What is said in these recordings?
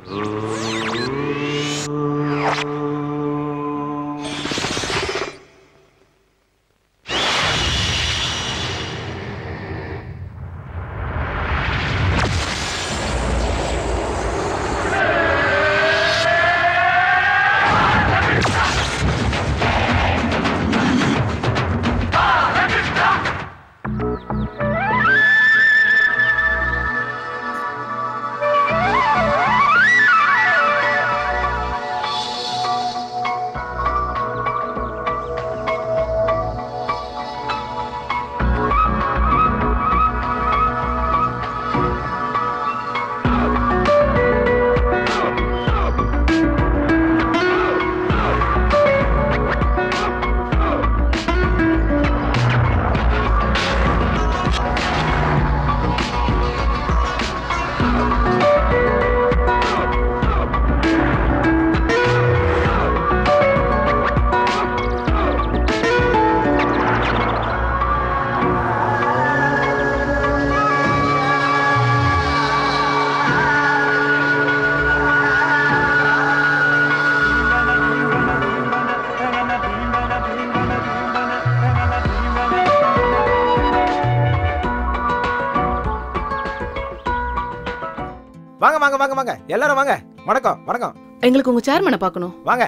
வாங்க வாங்க வாங்க வாங்க எல்லாரும் வாங்க வணக்கம் வணக்கம் எங்களுக்கு உங்க சேர்மனை பார்க்கணும் வாங்க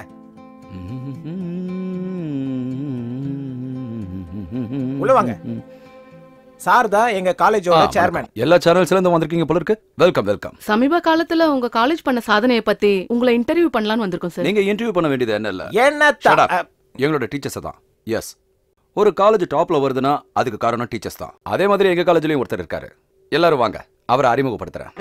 உள்ள வாங்க சார் தான் எங்க காலேஜோட சேர்மன் எல்லா சேனல்ஸ்ல இருந்து வந்திருக்கீங்க போல இருக்கு வெல்கம் வெல்கம் சமீப காலத்துல உங்க காலேஜ் பண்ண சாதனையை பத்தி உங்களை இன்டர்வியூ பண்ணலாம்னு வந்திருக்கோம் சார் நீங்க இன்டர்வியூ பண்ண வேண்டியது என்ன இல்ல என்ன Shut up. எங்களோட டீச்சர்ஸ் தான் எஸ் ஒரு காலேஜ் டாப்ல வருதுன்னா அதுக்கு காரணம் டீச்சர்ஸ் தான் அதே மாதிரி எங்க காலேஜ்லயும் ஒருத்தர் இருக்காரு எல்லாரும் வாங்க அவரை அறிமுகப்படுத்துறேன்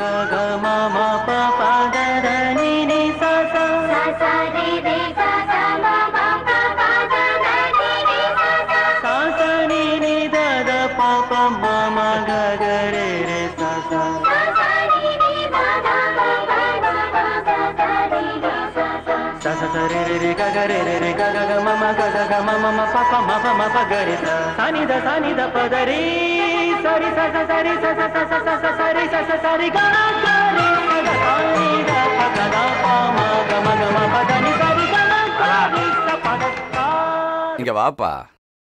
இங்க வாப்பா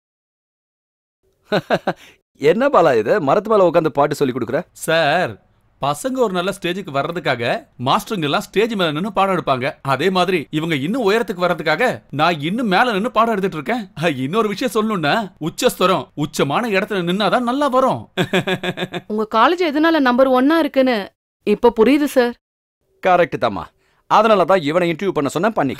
என்ன பாலா இது மரத்து மேல உட்காந்து பாட்டு சொல்லி கொடுக்குற சார் பசங்க ஒரு நல்ல ஸ்டேஜுக்கு வர்றதுக்காக மாஸ்டருங்க எல்லாம் ஸ்டேஜ் மேல நின்னு பாடம் எடுப்பாங்க அதே மாதிரி இவங்க இன்னும் உயரத்துக்கு வர்றதுக்காக நான் இன்னும் மேல நின்னு பாடம் எடுத்துட்டு இருக்கேன் அஹ், இன்னொரு விஷயம் சொல்லணும்னா உச்சஸ்தரம் உச்சமான இடத்துல நின்னாதான் நல்லா வரும் உங்க காலேஜ் எதனால நம்பர் ஒன்னா இருக்குன்னு இப்ப புரியுது சார் கரெக்ட் தாம்மா அதனால தான் இவனை இன்டர்வியூ பண்ண சொன்ன பண்ணிக்க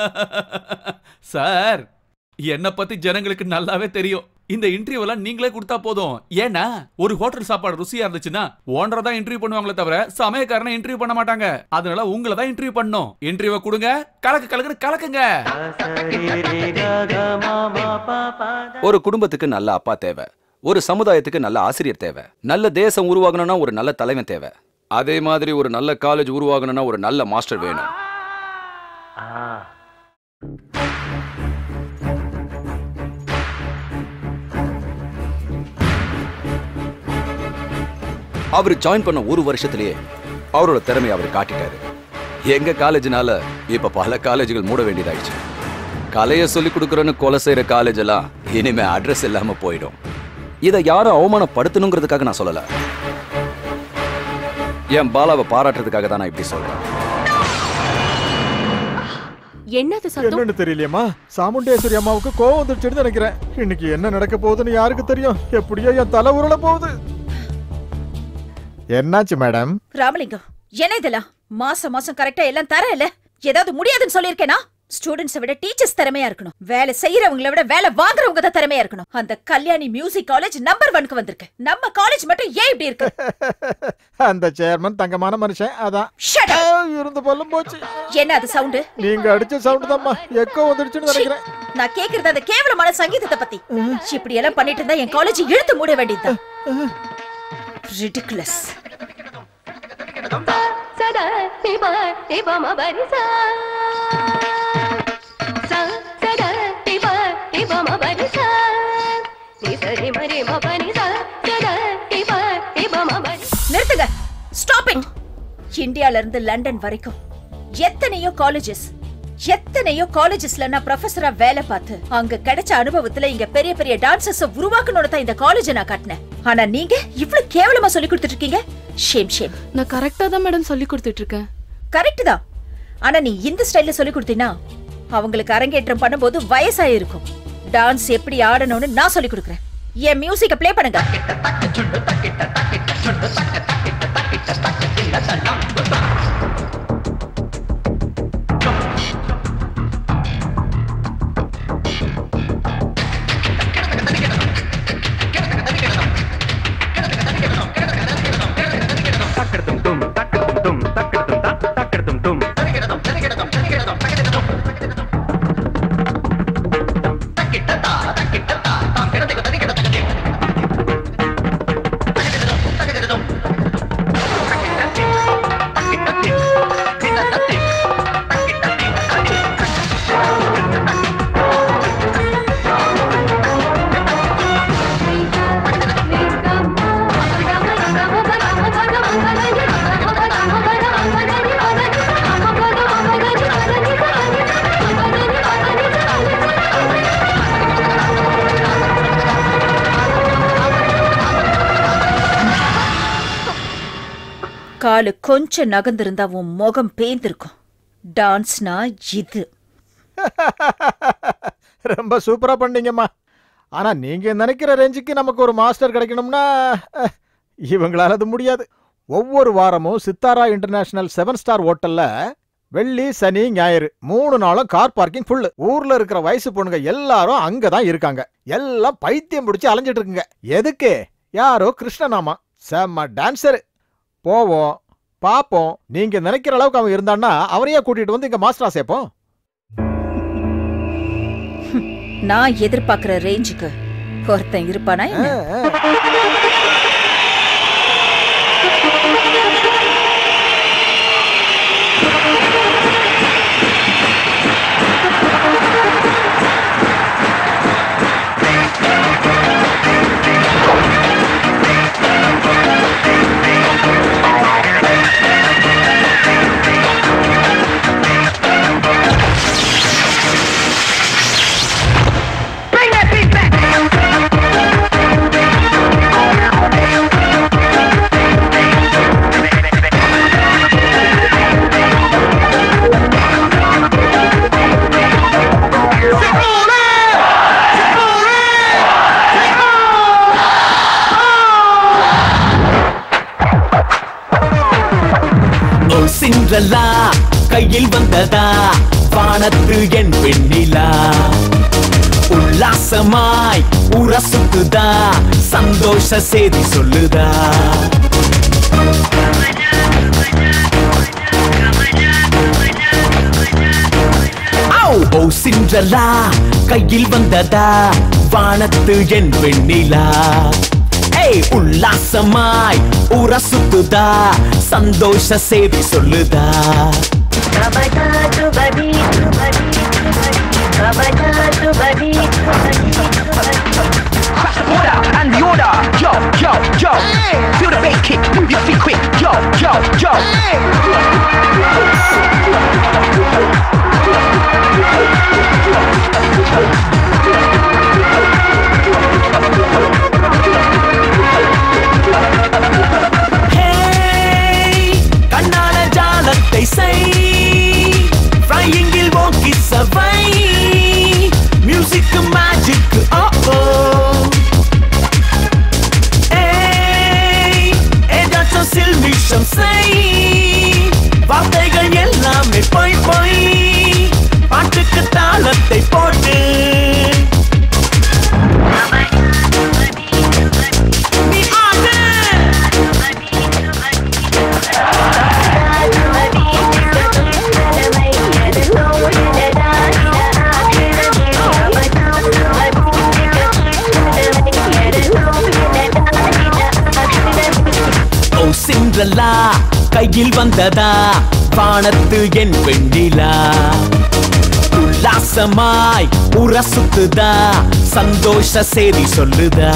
சார் என்ன பத்தி ஜனங்களுக்கு நல்லாவே தெரியும் இந்த இன்டர்வியூ எல்லாம் நீங்களே கொடுத்தா போதும் ஏன்னா ஒரு ஹோட்டல் சாப்பாடு ருசியா இருந்துச்சுன்னா ஓனரை தான் இன்டர்வியூ பண்ணுவாங்களே தவிர சமயக்காரனை இன்டர்வியூ பண்ண மாட்டாங்க அதனால உங்களை தான் இன்டர்வியூ பண்ணணும் இன்டர்வியூ கொடுங்க கலக்கு கலக்குன்னு கலக்குங்க ஒரு குடும்பத்துக்கு நல்ல அப்பா தேவை ஒரு சமுதாயத்துக்கு நல்ல ஆசிரியர் தேவை நல்ல தேசம் உருவாகணும்னா ஒரு நல்ல தலைவன் தேவை அதே மாதிரி ஒரு நல்ல காலேஜ் உருவாகணும்னா ஒரு நல்ல மாஸ்டர் வேணும் அவர் ஜாயின் பண்ண ஒரு வருஷத்திலேயே அவரோட திறமையை அவர் காட்டிட்டாரு எங்க காலேஜ்னால இப்ப பல காலேஜுகள் மூட வேண்டியதாயிடுச்சு கலையை சொல்லி கொடுக்குறேன்னு கொலை செய்யற காலேஜ் எல்லாம் இனிமே அட்ரஸ் இல்லாம போயிடும் இதை யாரும் அவமானப்படுத்தணுங்கிறதுக்காக நான் சொல்லல என் பாலாவை பாராட்டுறதுக்காக தான் நான் இப்படி சொல்றேன் என்னது சத்தம் என்னன்னு தெரியலையம்மா சாமுண்டேஸ்வரி அம்மாவுக்கு கோவம் வந்துடுச்சுன்னு நினைக்கிறேன் இன்னைக்கு என்ன நடக்க போகுதுன்னு யாருக்கு தெரியும் எப்படியோ என் தலை உருள போகுது என்னாச்சு மேடம் ராமலிங்கம் என்ன இதெல்லாம் மாசம் மாசம் கரெக்டா எல்லாம் தர இல்ல ஏதாவது முடியாதுன்னு சொல்லிருக்கேனா ஸ்டூடெண்ட்ஸை விட டீச்சர்ஸ் திறமையா இருக்கணும் வேலை செய்யறவங்கள விட வேலை வாங்குறவங்க தான் திறமையா இருக்கணும் அந்த கல்யாணி மியூசிக் காலேஜ் நம்பர் ஒன்க்கு வந்திருக்கு நம்ம காலேஜ் மட்டும் ஏன் இப்படி இருக்கு அந்த சேர்மன் தங்கமான மனுஷன் அதான் Shut up. ஆ, இருந்து பல்லும் போச்சு என்ன அது சவுண்டு நீங்க அடிச்ச சவுண்ட் தான்மா எக்கோ வந்துடுச்சுன்னு நினைக்கிறேன் நான் கேக்குறது அந்த கேவலமான சங்கீதத்தை பத்தி இப்படி எல்லாம் பண்ணிட்டு இருந்தா என் காலேஜ் இழுத்து மூட வேண்டியதுதான் ரிடிகுலஸ் சதா நிப நிப மபரிசா ச சதா நிப நிப மபரிசா நிசரி மரி மபரிசா சதா நிப நிப மபரி நிறுத்துங்க ஸ்டாப் இட் இந்தியால இருந்து லண்டன் வரைக்கும் எத்தனையோ காலேஜஸ் எத்தனையோ காலேஜஸ்ல நான் ப்ரொஃபஸரா வேலை பார்த்து அங்க கிடைச்ச அனுபவத்துல இங்க பெரிய பெரிய டான்சர்ஸ் உருவாக்கணும்னு தான் இந்த காலேஜ நான் கட்டினேன் ஆனா நீங்க இவ்ளோ கேவலமா சொல்லி கொடுத்துட்டு இருக்கீங்க ஷேம் ஷேம் நான் கரெக்டா தான் மேடம் சொல்லி கொடுத்துட்டு இருக்கேன் கரெக்ட் தான் ஆனா நீ இந்த ஸ்டைல்ல சொல்லி கொடுத்தீனா அவங்களுக்கு அரங்கேற்றம் பண்ணும்போது வயசாயிருக்கும் டான்ஸ் எப்படி ஆடணும்னு நான் சொல்லி கொடுக்குறேன் என் மியூசிக்க ப்ளே பண்ணுங்க காலு கொஞ்சம் நகர்ந்திருந்தா உன் முகம் பேந்திருக்கும் டான்ஸ்னா இது ரொம்ப சூப்பரா பண்ணீங்கம்மா ஆனா நீங்க நினைக்கிற ரேஞ்சுக்கு நமக்கு ஒரு மாஸ்டர் கிடைக்கணும்னா அஹ், இவங்களால அது முடியாது ஒவ்வொரு வாரமும் சித்தாரா இன்டர்நேஷனல் செவன் ஸ்டார் ஹோட்டல்ல வெள்ளி சனி ஞாயிறு மூணு நாளும் கார் பார்க்கிங் ஃபுல்லு ஊர்ல இருக்கிற வயசு பொண்ணுங்க எல்லாரும் அங்க தான் இருக்காங்க எல்லாம் பைத்தியம் பிடிச்சி அலைஞ்சிட்டு இருக்குங்க எதுக்கு யாரோ கிருஷ்ணனாமா செம்ம டான்சரு போவோம் பாப்போம் நீங்க நினைக்கிற அளவுக்கு அவன் இருந்தான்னா அவரையே கூட்டிட்டு வந்து இங்க மாஸ்டரா சேர்ப்போம் நான் எதிர்பார்க்கிற ரேஞ்சுக்கு ஒருத்தன் இருப்பானா என்ன? ஓ சிண்ட்ரல்லா கையில் வந்ததா வானத்து என் வெண்ணிலா உல்லாசமாய் உரசுக்குதா சந்தோஷ செய்தி சொல்லுதா ஔ, ஓ சிண்ட்ரல்லா கையில் வந்ததா வானத்து என் வெண்ணிலா ஏய் உல்லாசமாய் உரசுத்துதா சந்தோஷ செய்தி சொல்லுதா order and the order. Yo, yo, yo. Feel the bass kick, move your feet quick. Yo, yo, yo. Hey, கண்ணால ஜாலத்தை செய் ஃப்ளையிங்கில் ஓங்கி சவை மியூசிக் மேஜிக் ஓ ஓ ஏய் ஏதாச்சும் சில்மிஷம் செய் வார்த்தைகள் எல்லாமே பொய் பொய் பாட்டுக்கு தாளத்தை போட்டு நீ ஆடு ஓ சிண்ட்ரல்லா கையில் வந்ததா வானத்து என் வெண்ணிலா உல்லாசமாய் உரசுத்துதா சந்தோஷ செய்தி சொல்லுதா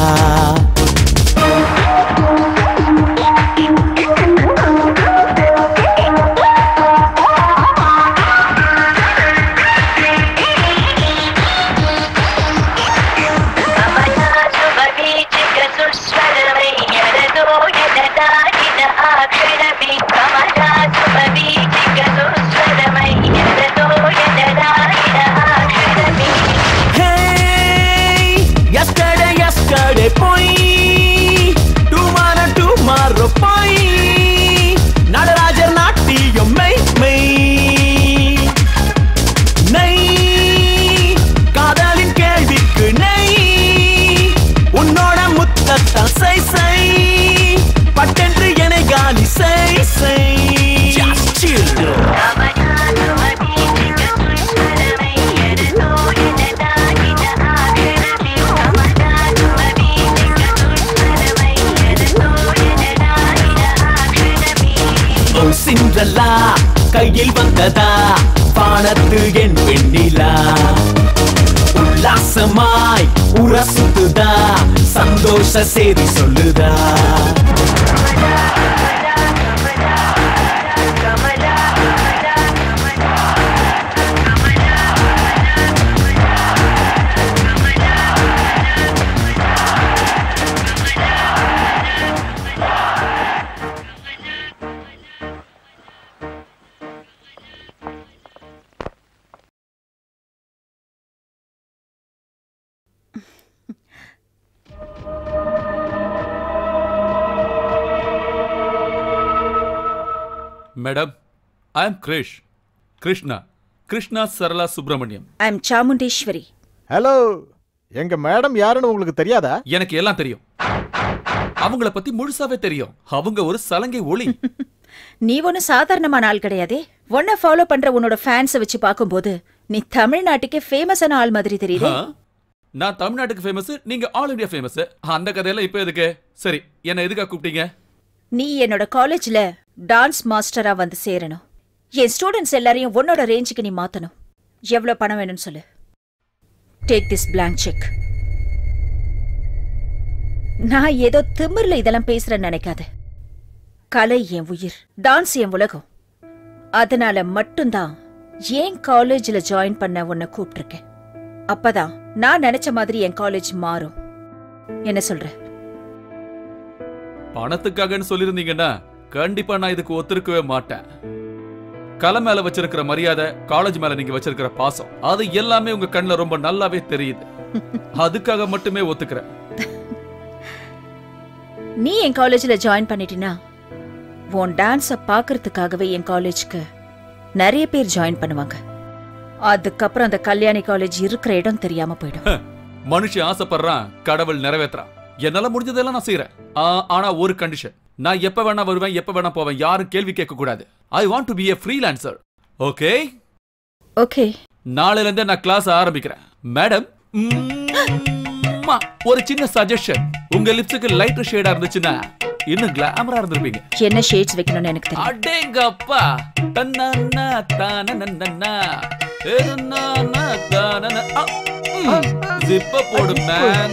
ಸುಸ್ವರವೈ ಎರೆದೋ ಎದೆದಾಗಿನ ಆ ಕ್ಷಣವೇ ಕಮಲ ಸುಮವೀಚಿಕ ಸುಸ್ವರವೈ ಎರೆದೋ ಎದೆದಾಗಿನ ಆ ಕ್ಷಣವೇ Hey, yesterday, yesterday, boy. Tomorrow, tomorrow, boy. Natarajar நாட்டியம் மெய் மெய் நெய் காதலின் கேள்விக்கு நெய் உன்னோட முத்தத்தால் சை சை பட்டென்று என்னை காலி செய் செய் Just chill. ಕಮಲ ಸುಮವೀಚಿಕ ಸುಸ್ವರವೈ ಎರೆದೋ ಎದೆದಾಗಿನ ಆ ಕ್ಷಣವೇ ಕಮಲ ಸುಮವೀಚಿಕ ಸುಸ್ವರವೈ ಎರೆದೋ ಎದೆದಾಗಿನ ಆ ಕ್ಷಣವೇ ஓ சின்றலா கையில் வந்ததா பானத்து என் வெண்ணிலா உல்லாசமாய் உரசுத்துதா சந்தோஷ செய்தி சொல்லுதா madam I am Krish Krishna Krishna Sarala Subramaniam I am Chamundeswari hello எங்க மேடம் யாருன்னு உங்களுக்கு தெரியாதா எனக்கு எல்லாம் தெரியும் அவங்கள பத்தி முழுசாவே தெரியும் அவங்க ஒரு சலங்கை ஒளி நீ ஒன்னும் சாதாரணமான ஆள் கிடையாதே உன்னை ஃபாலோ பண்ற உன்னோட ஃபேன்ஸை வச்சு பார்க்கும்போது நீ தமிழ்நாட்டுக்கே ஃபேமஸான ஆள் மாதிரி தெரியுது ஆ? நான் தமிழ்நாட்டுக்கு ஃபேமஸ் நீங்க ஆல் இந்தியா ஃபேமஸ் அந்த கதையெல்லாம் இப்ப எதுக்கு சரி என்ன எதுக்காக கூப்பிட்டீங்க நீ என்னோட காலேஜ்ல டான்ஸ் மாஸ்டரா வந்து சேரணும் என் ஸ்டூடெண்ட்ஸ் எல்லாரையும் உன்னோட ரேஞ்சுக்கு நீ மாத்தணும் எவ்வளவு பணம் வேணும்னு சொல்லு டேக் திஸ் blank செக் நான் ஏதோ திமிர்ல இதெல்லாம் பேசுறேன்னு நினைக்காத கலை என் உயிர் டான்ஸ் என் உலகம் அதனால மட்டும்தான் ஏன் காலேஜ்ல ஜாயின் பண்ண உன்னை கூப்பிட்டிருக்கேன் அப்பதான் நான் நினைச்ச மாதிரி என் காலேஜ் மாறும் என்ன சொல்ற பணத்துக்காகன்னு சொல்லியிருந்தீங்கன்னா கண்டிப்பா நான் இதுக்கு ஒத்துருக்கவே மாட்டேன் கலை மேல வச்சிருக்கிற மரியாதை காலேஜ் மேல நீங்க வச்சிருக்கிற பாசம் அது எல்லாமே உங்க கண்ணுல ரொம்ப நல்லாவே தெரியுது அதுக்காக மட்டுமே ஒத்துக்கிறேன் நீ என் காலேஜ்ல ஜாயின் பண்ணிட்டினா உன் டான்ஸ பாக்குறதுக்காகவே என் காலேஜ்க்கு நிறைய பேர் ஜாயின் பண்ணுவாங்க அதுக்கப்புறம் அந்த கல்யாணி காலேஜ் இருக்கிற இடம் தெரியாம போயிடும் மனுஷன் ஆசைப்படுறான் கடவுள் நிறைவேத்துறான் என்னால முடிஞ்சதெல்லாம் நான் செய்யறேன் ஆ, ஆனா ஒரு கண்டிஷன் நான் எப்ப வேணா வருவேன் எப்ப வேணா போவேன் யாரும் கேள்வி கேட்க கூடாது I want to be a freelancer okay okay நாளையில இருந்தே நான் கிளாஸ் ஆரம்பிக்கிறேன் மேடம் ஒரு சின்ன சஜஷன் உங்க லிப்ஸுக்கு லைட் ஷேடா இருந்துச்சுன்னா இன்னும் கிளாமரா இருந்திருப்பீங்க என்ன ஷேட்ஸ் வைக்கணும்னு எனக்கு தெரியும் அடேங்கப்பா தன்னன்னா தானனன்னன்னா ஏனன்னா தானன ஜிப்ப போடு மேன்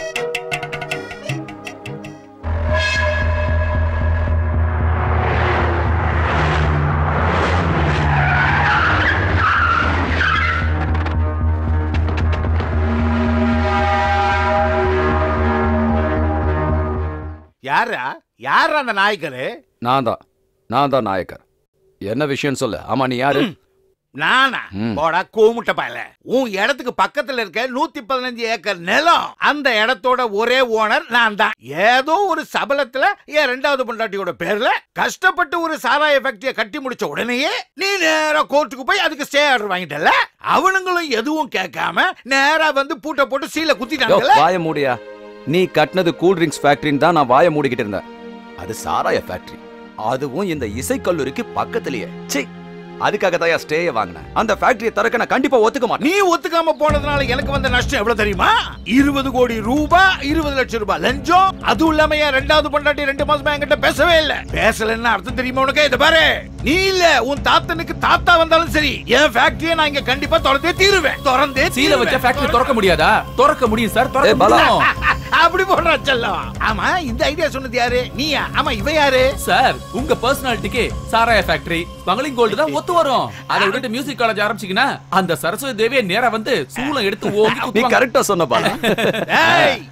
யாரா யாரா அந்த நாய்க்கரு நான் தான் நான் தான் நாயக்கர் என்ன விஷயம் சொல்லு ஆமா நீ யாரு நானா ம். போடா கூமுட்ட பயல உன் இடத்துக்கு பக்கத்துல இருக்க நூத்தி பதினஞ்சு ஏக்கர் நிலம் அந்த இடத்தோட ஒரே ஓனர் நான் தான் ஏதோ ஒரு சபலத்துல என் ரெண்டாவது பொண்டாட்டியோட பேர்ல கஷ்டப்பட்டு ஒரு சாராய ஃபேக்டரிய கட்டி முடிச்ச உடனேயே நீ நேரா கோர்ட்டுக்கு போய் அதுக்கு ஸ்டே ஆர்டர் வாங்கிட்டல அவனுங்களும் எதுவும் கேட்காம நேரா வந்து பூட்டை போட்டு சீல யோ, குத்திட்டாங்கல்ல வாய மூடியா நீ கட்டினது கூல் ட்ரிங்க்ஸ் ஃபேக்டரின்னு தான் நான் வாய மூடிக்கிட்டு இருந்தேன் அது சாராய ஃபேக்டரி அதுவும் இந்த இசைக்கல்லூரிக்கு பக்கத்திலேயே ச்சீ அதுக்காக தான் ஸ்டேய வாங்கினேன் அந்த ஃபேக்டரியை திறக்க நான் கண்டிப்பா ஒத்துக்க மாட்டேன் நீ ஒத்துக்காம போனதுனால எனக்கு வந்த நஷ்டம் எவ்வளவு தெரியுமா இருபது கோடி ரூபாய் இருபது லட்சம் ரூபாய் லஞ்சம் அதுவும் இல்லாம என் ரெண்டாவது பொண்டாட்டி ரெண்டு மாசமா என்கிட்ட பேசவே இல்ல பேசலன்னு அர்த்தம் தெரியுமா உனக்கு இத பாரு நீ இல்ல உன் தாத்தனுக்கு தாத்தா வந்தாலும் சரி என் ஃபேக்டரியை நான் இங்க கண்டிப்பா திறந்தே தீருவேன் திறந்தே சீல வச்ச ஃபேக்டரி திறக்க முடியாதா திறக்க முடியும் சார் திறக்க ஏய், பாலா. முடியும் அப்படி போடுறா செல்லம் ஆமா இந்த ஐடியா சொன்னது யாரு நீயா ஆமா இவ யாரு சார் உங்க பர்சனாலிட்டிக்கு சாராய ஃபேக்டரி ஸ்மக்லிங் கோல்டு தான் ஒத்து வரும் அதை விட்டுட்டு மியூசிக் காலேஜ் ஆரம்பிச்சீங்கன்னா அந்த சரஸ்வதி தேவியை நேரா வந்து சூளம் எடுத்து ஓங்கி நீ குத்துவாங்க. கரெக்டா சொன்ன பால ஏய்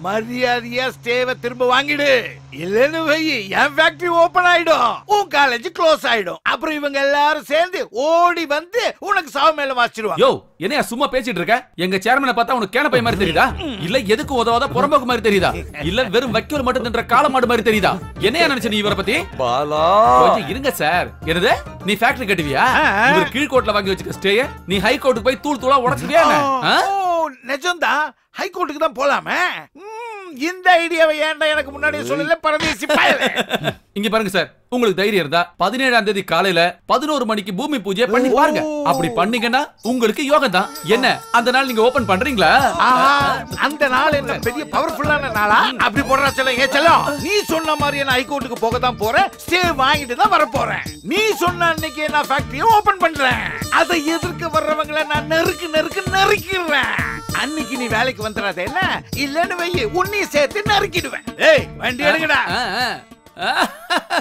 மரியாதையா ஸ்டேவை திரும்ப வாங்கிடு இல்லன்னு வை என் ஃபேக்டரி ஓபன் ஆயிடும் உன் காலேஜ் க்ளோஸ் ஆயிடும் அப்புறம் இவங்க எல்லாரும் சேர்ந்து ஓடி வந்து உனக்கு சாவு மேல வாசிடுவாங்க யோ என்னையா சும்மா பேசிட்டு இருக்க எங்க சேர்மனை பார்த்தா உனக்கு கேன பை மாதிரி தெரியுதா இல்ல எதுக்கு உதவாத புறம்போக்கு மாதிரி தெரியுதா இல்ல வெறும் வைக்கோல் மட்டும் தின்ற காலமாடு மாதிரி தெரியுதா என்னையா நினைச்ச நீ இவரை பத்தி பாலா கொஞ்சம் இருங்க சார் என்னது நீ ஃபேக்டரி கட்டுவியா இவர் கீழ்கோட்ல வாங்கி வச்சுக்க ஸ்டே நீ ஹை கோர்ட்டுக்கு போய் தூள் தூளா உடைச்சிட்டியா என்ன? ஆ? ஓ நிஜம்தான் ஹைகோர்ட்டுக்கு தான் போலாமே ம், இந்த ஐடியாவை ஏன்டா எனக்கு முன்னாடியே சொல்லல பரதேசி பயலே இங்க பாருங்க சார் உங்களுக்கு தைரியம் இருந்தா பதினேழாம் தேதி காலையில பதினோரு மணிக்கு பூமி பூஜையை பண்ணி பாருங்க அப்படி பண்ணீங்கன்னா உங்களுக்கு யோகம் தான் என்ன அந்த நாள் நீங்க ஓபன் பண்றீங்களா ஆஹா, அந்த நாள் என்ன பெரிய பவர்ஃபுல்லான நாளா அப்படி போடுறா செல்லம் ஏ செல்லம் நீ சொன்ன மாதிரி நான் ஹைகோர்ட்டுக்கு போக தான் போறேன் ஸ்டே வாங்கிட்டு தான் வர போறேன் நீ சொன்ன அன்னைக்கு நான் ஃபேக்டரியை ஓபன் பண்றேன் அதை எதிர்க்க வர்றவங்கள நான் நெருக்கு நெருக்கு நெருக்கிடுறேன் அன்னைக்கு நீ வேலைக்கு வந்துடாத என்ன இல்லன்னு வை உன்னையும் சேர்த்து நறுக்கிடுவேன் ஏய் வண்டி எடுங்கடா ஆ, ஆ, ஆ.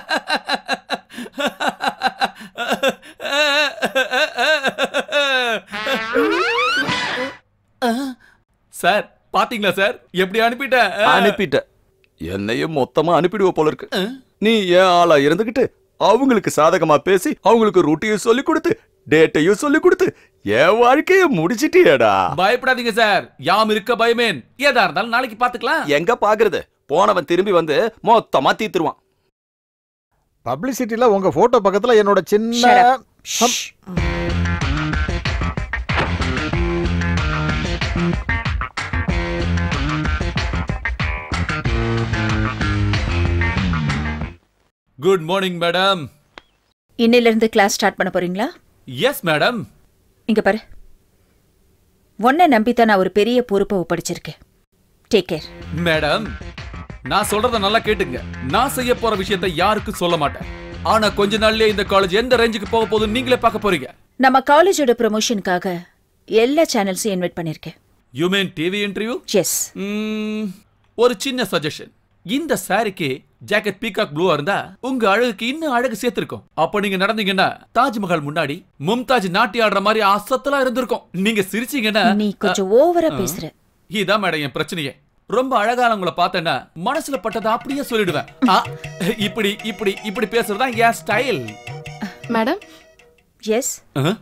சார் பாத்தீங்களா சார் எப்படி அனுப்பிட்டேன் அனுப்பிட்ட என்னையும் மொத்தமா அனுப்பிடுவ போல இருக்கு நீ ஏன் ஆளா இருந்துகிட்டு அவங்களுக்கு சாதகமா பேசி அவங்களுக்கு ரூட்டையும் சொல்லி கொடுத்து டேட்டையும் சொல்லி கொடுத்து என் வாழ்க்கைய முடிச்சிட்டியேடா பயப்படாதீங்க சார் யாம் இருக்க பயமேன் ஏதா இருந்தாலும் நாளைக்கு பாத்துக்கலாம் எங்க பாக்குறது போனவன் திரும்பி வந்து மொத்தமா தீத்துருவான் பப்ளிசிட்டில உங்க போட்டோ பக்கத்துல என்னோட சின்ன Shut up. Hmm. Good morning madam இன்னையில இருந்து கிளாஸ் ஸ்டார்ட் பண்ண போறீங்களா எஸ் மேடம் இங்க பாரு உன்னை நம்பித்தான் நான் ஒரு பெரிய பொறுப்பை ஒப்படைச்சிருக்கேன் டேக் கேர் மேடம் நான் சொல்றத நல்லா கேட்டுங்க நான் செய்ய போற விஷயத்தை யாருக்கும் சொல்ல மாட்டேன் ஆனா கொஞ்ச நாள்லயே இந்த காலேஜ் எந்த ரேஞ்சுக்கு போக போகுதுன்னு நீங்களே பார்க்க போறீங்க நம்ம காலேஜோட ப்ரமோஷனுக்காக எல்லா சேனல்ஸையும் இன்வைட் பண்ணிருக்கேன் you mean TV interview yes ஒரு சின்ன சஜஷன் இந்த சாரிக்கு ஜாக்கெட் பீகாக் ப்ளூவா இருந்தா உங்க அழகுக்கு இன்னும் அழகு சேர்த்திருக்கும் அப்ப நீங்க நடந்தீங்கன்னா தாஜ்மஹால் முன்னாடி மும்தாஜ் நாட்டி ஆடுற மாதிரி அசத்தலா இருந்திருக்கும் நீங்க சிரிச்சீங்கன்னா நீ கொஞ்சம் ஓவரா பேசுற இதான் மேடம் என் பிரச்சனையே ரொம்ப அழகானவங்கள பார்த்தேன்னா மனசுல பட்டதை அப்படியே சொல்லிடுவேன் ஆ, இப்படி இப்படி இப்படி பேசுறதா என் ஸ்டைல் மேடம் எஸ்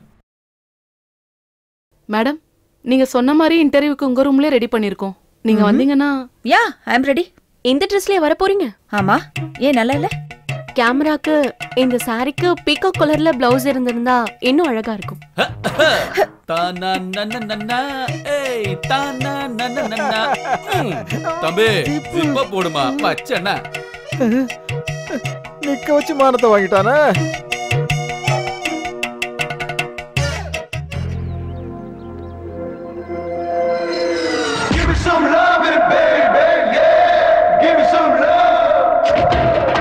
மேடம் நீங்க சொன்ன மாதிரி இன்டர்வியூக்கு உங்க ரூம்லயே ரெடி பண்ணிருக்கோம் நீங்க வந்தீங்கன்னா யா ஐ அம் ரெடி இந்த ட்ரெஸ்லயே வர போறீங்க ஆமா ஏன் நல்லா இல்ல கேமராக்கு இந்த சாரிக்கு பீகாக் கலர்ல பிளவுஸ் இருந்திருந்தா இன்னும் அழகா இருக்கும் தானா நன்ன நன்னா, ஏய், தானா நன்ன நன்னா. ம், தம்பி சிப்ப போடுமா பச்சைன்னா நிக்க வச்சு மானத்தை வாங்கிட்டானே Give me some love, baby, yeah. Give me some love.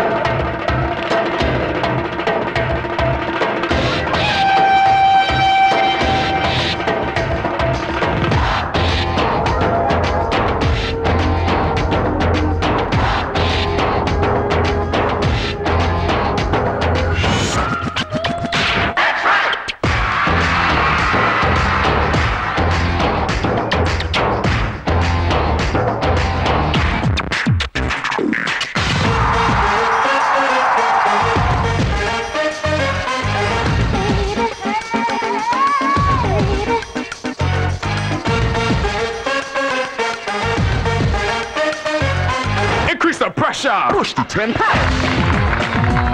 Increase the pressure. Push to 10 pounds.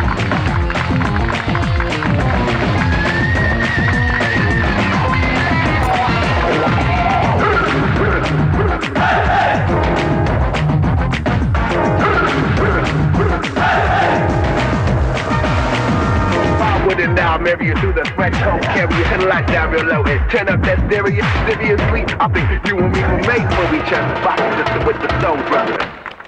with it now, marry you through the fresh home, carry your headlight down real low and turn up that stereo seriously. I think you and me were made for each other. Rock sister with the soul brother.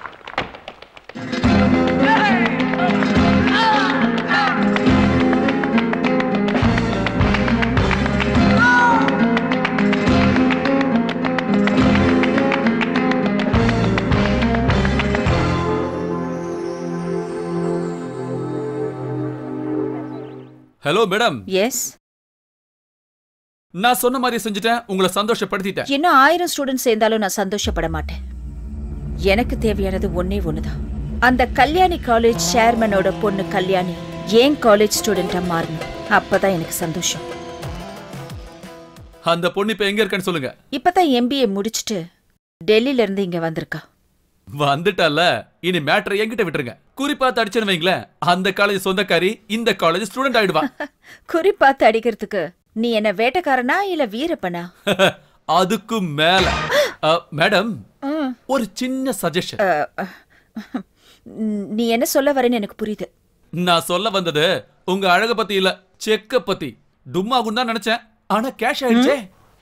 Hello madam yes நான் சொன்ன மாதிரி செஞ்சுட்டேன் உங்களை சந்தோஷப்படுத்திட்டேன் இன்னும் ஆயிரம் students சேர்ந்தாலும் நான் சந்தோஷப்பட மாட்டேன் எனக்கு தேவையானது ஒன்னே ஒண்ணுதான் அந்த கல்யாணி காலேஜ் சேர்மனோட பொண்ணு கல்யாணி ஏன் காலேஜ் ஸ்டூடெண்டா மாறணும் அப்பதான் எனக்கு சந்தோஷம் அந்த பொண்ணு இப்ப எங்க இருக்கன்னு சொல்லுங்க இப்பதான் எம்பிஏ முடிச்சிட்டு டெல்லில இருந்து இங்க வந்திருக்கா வந்துட்டால இனி மேட்டரை என்கிட்ட விட்டுருங்க குறிப்பா தடிச்சுன்னு வைங்களேன் அந்த காலேஜ் சொந்தக்காரி இந்த காலேஜ் ஸ்டூடெண்ட் ஆயிடுவா குறிப்பாத்து அடிக்கிறதுக்கு நீ என்ன வேட்டக்காரனா இல்ல வீரப்பனா அதுக்கு மேல அ, மேடம் ம். ஒரு சின்ன சஜஷன் அ, அ, நீ என்ன சொல்ல வரேன்னு எனக்கு புரியுது நான் சொல்ல வந்தது உங்க அழக பத்தி இல்ல செக்க பத்தி டும்மாகும் தான் நினைச்சேன் ஆனா கேஷ் ஆயிடுச்சே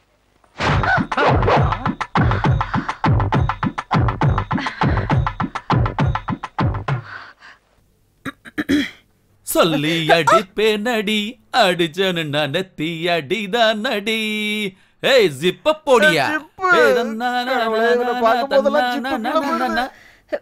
சொல்லி அடிப்பேனடி அடிச்சனு நனத்தி அடிதான் நடி ஏய் ஜிப்ப போடியா ஏய், தன்னா, நா, நா, நா, நா, தன்னா, நா, நா, நா, நா, நா.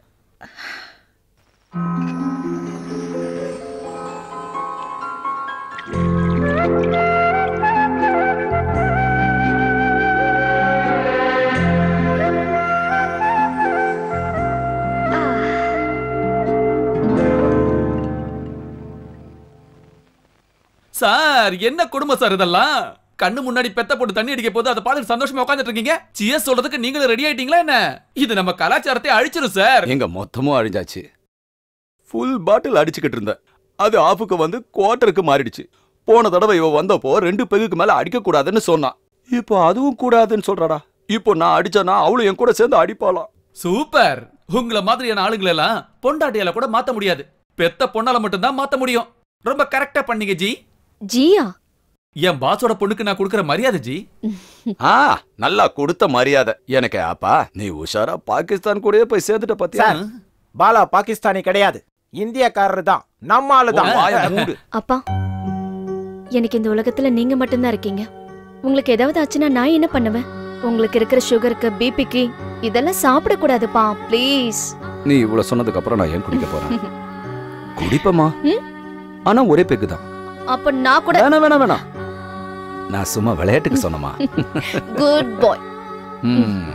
சார் என்ன குடும்பம் சார் இதெல்லாம் கண்ணு முன்னாடி பெத்த போட்டு தண்ணி அடிக்க போது அதை பார்த்துட்டு சந்தோஷமா உட்காந்துட்டு இருக்கீங்க சிஎஸ் சொல்றதுக்கு நீங்களும் ரெடி ஆயிட்டீங்களா என்ன இது நம்ம கலாச்சாரத்தை அழிச்சிரும் சார் எங்க மொத்தமும் அழிஞ்சாச்சு ஃபுல் பாட்டில் அடிச்சுக்கிட்டு இருந்தேன் அது ஆஃபுக்கு வந்து குவார்ட்டருக்கு மாறிடுச்சு போன தடவை இவ வந்தப்போ ரெண்டு பெகுக்கு மேல அடிக்க கூடாதுன்னு சொன்னான் இப்போ அதுவும் கூடாதுன்னு சொல்றாடா இப்போ நான் அடிச்சேனா அவளும் என் கூட சேர்ந்து அடிப்பாளாம் சூப்பர் உங்கள மாதிரியான ஆளுங்களை எல்லாம் பொண்டாட்டியால கூட மாத்த முடியாது பெத்த பொண்ணால மட்டும்தான் மாத்த முடியும் ரொம்ப கரெக்டா பண்ணீங்க ஜி ஜியா என் பாஸோட பொண்ணுக்கு நான் கொடுக்கற மரியாதை ஜி ஆ நல்லா கொடுத்த மரியாதை எனக்கு அப்பா நீ உஷாரா பாகிஸ்தான் கூடயே போய் சேர்ந்துட்ட பாத்தியா சார் பாலா பாகிஸ்தானி கிடையாது இந்தியக்காரர் தான் நம்ம ஆளு தான் உன் வாயை மூடு. அப்பா எனக்கு இந்த உலகத்துல நீங்க மட்டும்தான் இருக்கீங்க உங்களுக்கு ஏதாவது ஆச்சுன்னா நான் என்ன பண்ணுவேன் உங்களுக்கு இருக்கிற சுகருக்கு பிபிக்கு இதெல்லாம் சாப்பிடக்கூடாதுப்பா ப்ளீஸ் நீ இவ்வளவு சொன்னதுக்கு அப்புறம் நான் ஏன் குடிக்க போறேன் குடிப்பமா ம்? ஆனா ஒரே பெக்கு தான் அப்ப நான் கூட வேணாம் வேணாம் வேணாம் நான் சும்மா விளையாட்டுக்கு சொன்னமா குட் பாய் ம்.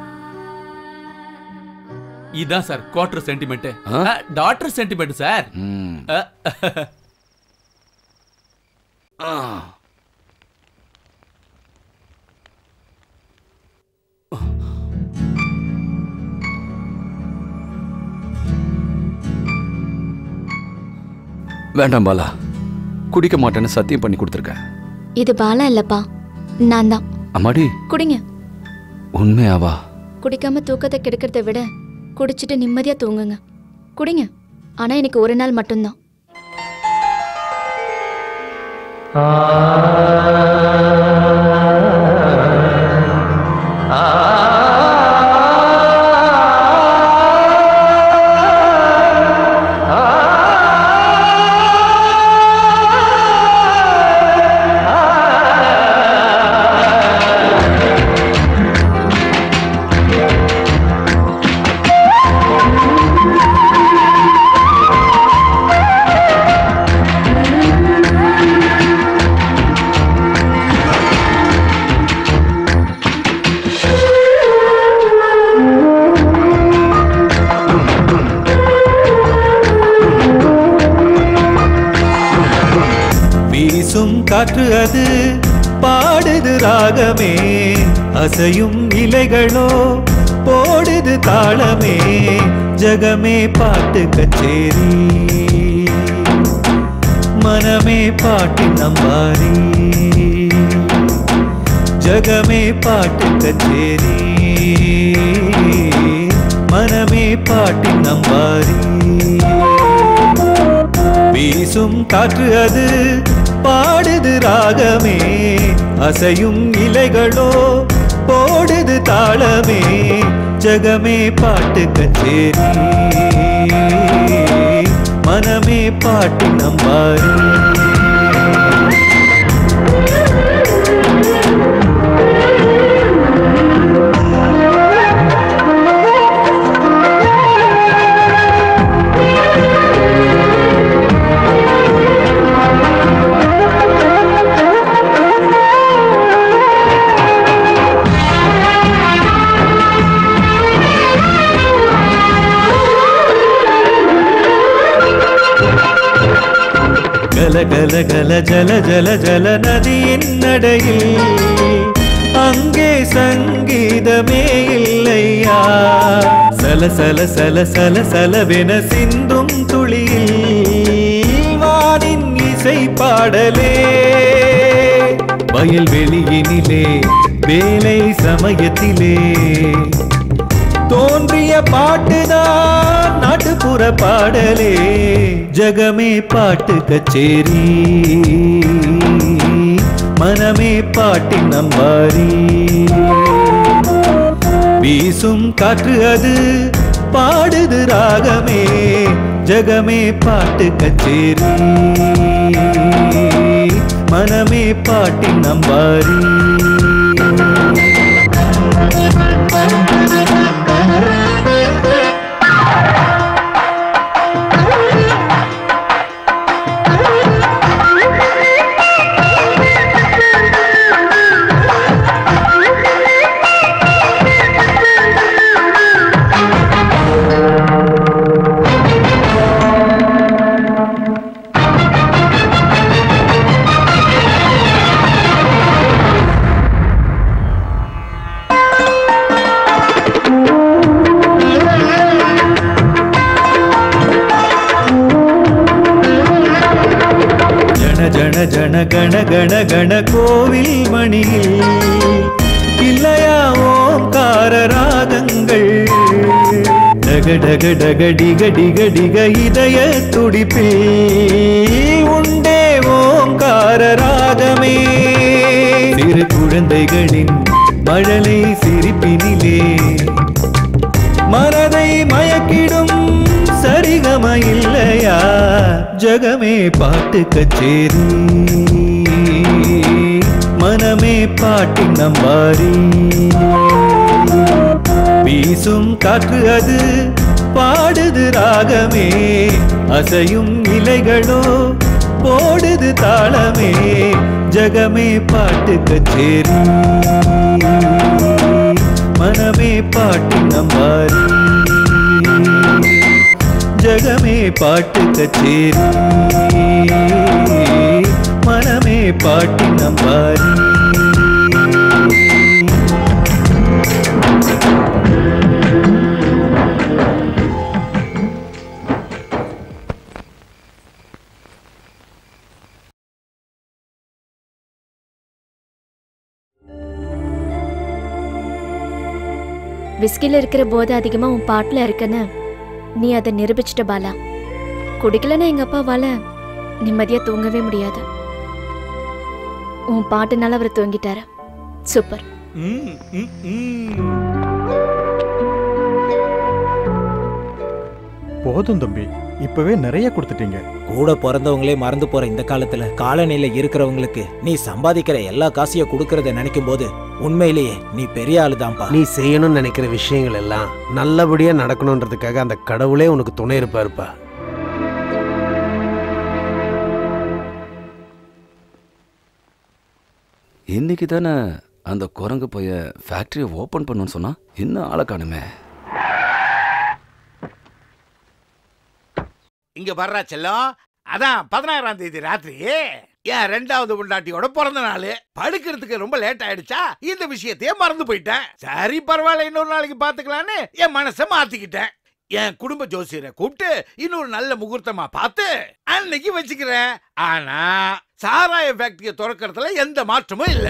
இதான் சார் குவார்டர் சென்டிமெண்ட் ஆ? டாக்டர் சென்டிமெண்ட் சார் ம். அஹ், ஆ. வேண்டாம் பாலா குடிக்க மாட்டேன்னு சத்தியம் பண்ணி கொடுத்துருக்கேன் இது பாலா இல்லப்பா நான் தான் அம்மாடி குடிங்க உண்மையாவா குடிக்காம தூக்கத்தை கெடுக்கிறத விட குடிச்சிட்டு நிம்மதியா தூங்குங்க குடிங்க ஆனா எனக்கு ஒரு நாள் மட்டும்தான் வீசும் காற்று அது பாடுது ராகமே அசையும் இலைகளோ போடுது தாளமே ஜகமே பாட்டு கச்சேரி மனமே பாட்டின் நம்பாரி ஜகமே பாட்டு கச்சேரி மனமே பாட்டின் நம்பாரி வீசும் காற்று அது பாடுது ராகமே அசையும் இலைகளோ போடுது தாளமே ஜகமே பாட்டு கச்சேரி மனமே பாட்டு நம்பாரி ஆ கல கல கல ஜல ஜல ஜல நதியின் நடையில் அங்கே சங்கீதமே இல்லையா சல சல சல சல சலவென சிந்தும் துளியில் வானின் இசை பாடலே வயல்வெளியினிலே வேலை சமயத்திலே தோன்றிய பாட்டுதான் நாட்டுப்புற பாடலே ஜகமே பாட்டு கச்சேரி மனமே பாட்டின் நம்பாரி வீசும் காற்று அது பாடுது ராகமே ஜகமே பாட்டு கச்சேரி மனமே பாட்டின் நம்பாரி ஜன ஜன ஜன கண கண கண கோவில் மணியில் இல்லையா ஓம்கார ராகங்கள் டக டக டக டிக டிக டிக இதய துடிப்பில் உண்டே ஓம்கார ராகமே சிறு குழந்தைகளின் மழலை சிரிப்பினிலே மனதை மயக்கிடும் சரிகம இல்லையா ஜகமே பாட்டு கச்சேரி மனமே பாட்டின் நம்பாரி வீசும் காற்று அது பாடுது ராகமே அசையும் இலைகளோ போடுது தாளமே ஜகமே பாட்டு கச்சேரி மனமே பாட்டின் நம்பாரி ஜகமே பாட்டு கச்சேரி மனமே பாட்டின் நம்பாரி விஸ்கில இருக்கிற போதை அதிகமா உன் பாட்டுல இருக்குன்னு நீ அதை நிரூபிச்சிட்ட பாலா குடிக்கலன்னா எங்க அப்பாவால நிம்மதியா தூங்கவே முடியாது உன் பாட்டுனால அவர் தூங்கிட்டாரு சூப்பர் ம், ம், ம். போதும் தம்பி இப்பவே நிறைய கொடுத்துட்டீங்க கூட பிறந்தவங்களே மறந்து போற இந்த காலத்துல காலநிலை இருக்கிறவங்களுக்கு நீ சம்பாதிக்கிற எல்லா காசையும் கொடுக்கறத நினைக்கும் போது உண்மையிலேயே நீ பெரிய ஆளுதான்ப்பா நீ செய்யணும்னு நினைக்கிற விஷயங்கள் எல்லாம் நல்லபடியா நடக்கணுன்றதுக்காக அந்த கடவுளே உனக்கு துணை இருப்பாருப்பா இன்னைக்கு தானே அந்த குரங்கு பைய ஃபேக்டரியை ஓபன் பண்ணுன்னு சொன்னா இன்னும் ஆளை காணுமே இங்க வர்றா செல்லம் அதான் பதினாறாம் தேதி ராத்திரி என் ரெண்டாவது பொண்டாட்டியோட பிறந்த நாள் படுக்கிறதுக்கு ரொம்ப லேட் ஆயிடுச்சா இந்த விஷயத்தையே மறந்து போயிட்டேன் சரி பரவாயில்ல இன்னொரு நாளைக்கு பாத்துக்கலான்னு என் மனசை மாத்திக்கிட்டேன் என் குடும்ப ஜோசியரை கூப்பிட்டு இன்னொரு நல்ல முகூர்த்தமா பார்த்து அன்னைக்கு வச்சுக்கிறேன் ஆனா சாராய ஃபேக்டரியை திறக்கறதுல எந்த மாற்றமும் இல்லை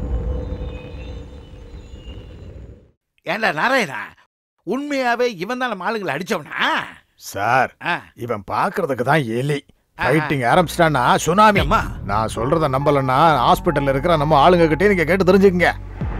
ஏண்டா நாராயணா உண்மையாவே இவன் தான் நம்ம ஆளுங்களை அடிச்சவனா சார் ஆ. இவன் பாக்குறதுக்கு தான் எலி ஃபைட்டிங் ஆரம்பிச்சிட்டானா சுனாமி அம்மா. நான் சொல்றத நம்பலன்னா ஹாஸ்பிட்டல்ல இருக்கிற நம்ம ஆளுங்க கிட்டே நீங்க கேட்டு தெரிஞ்சுக்கங்க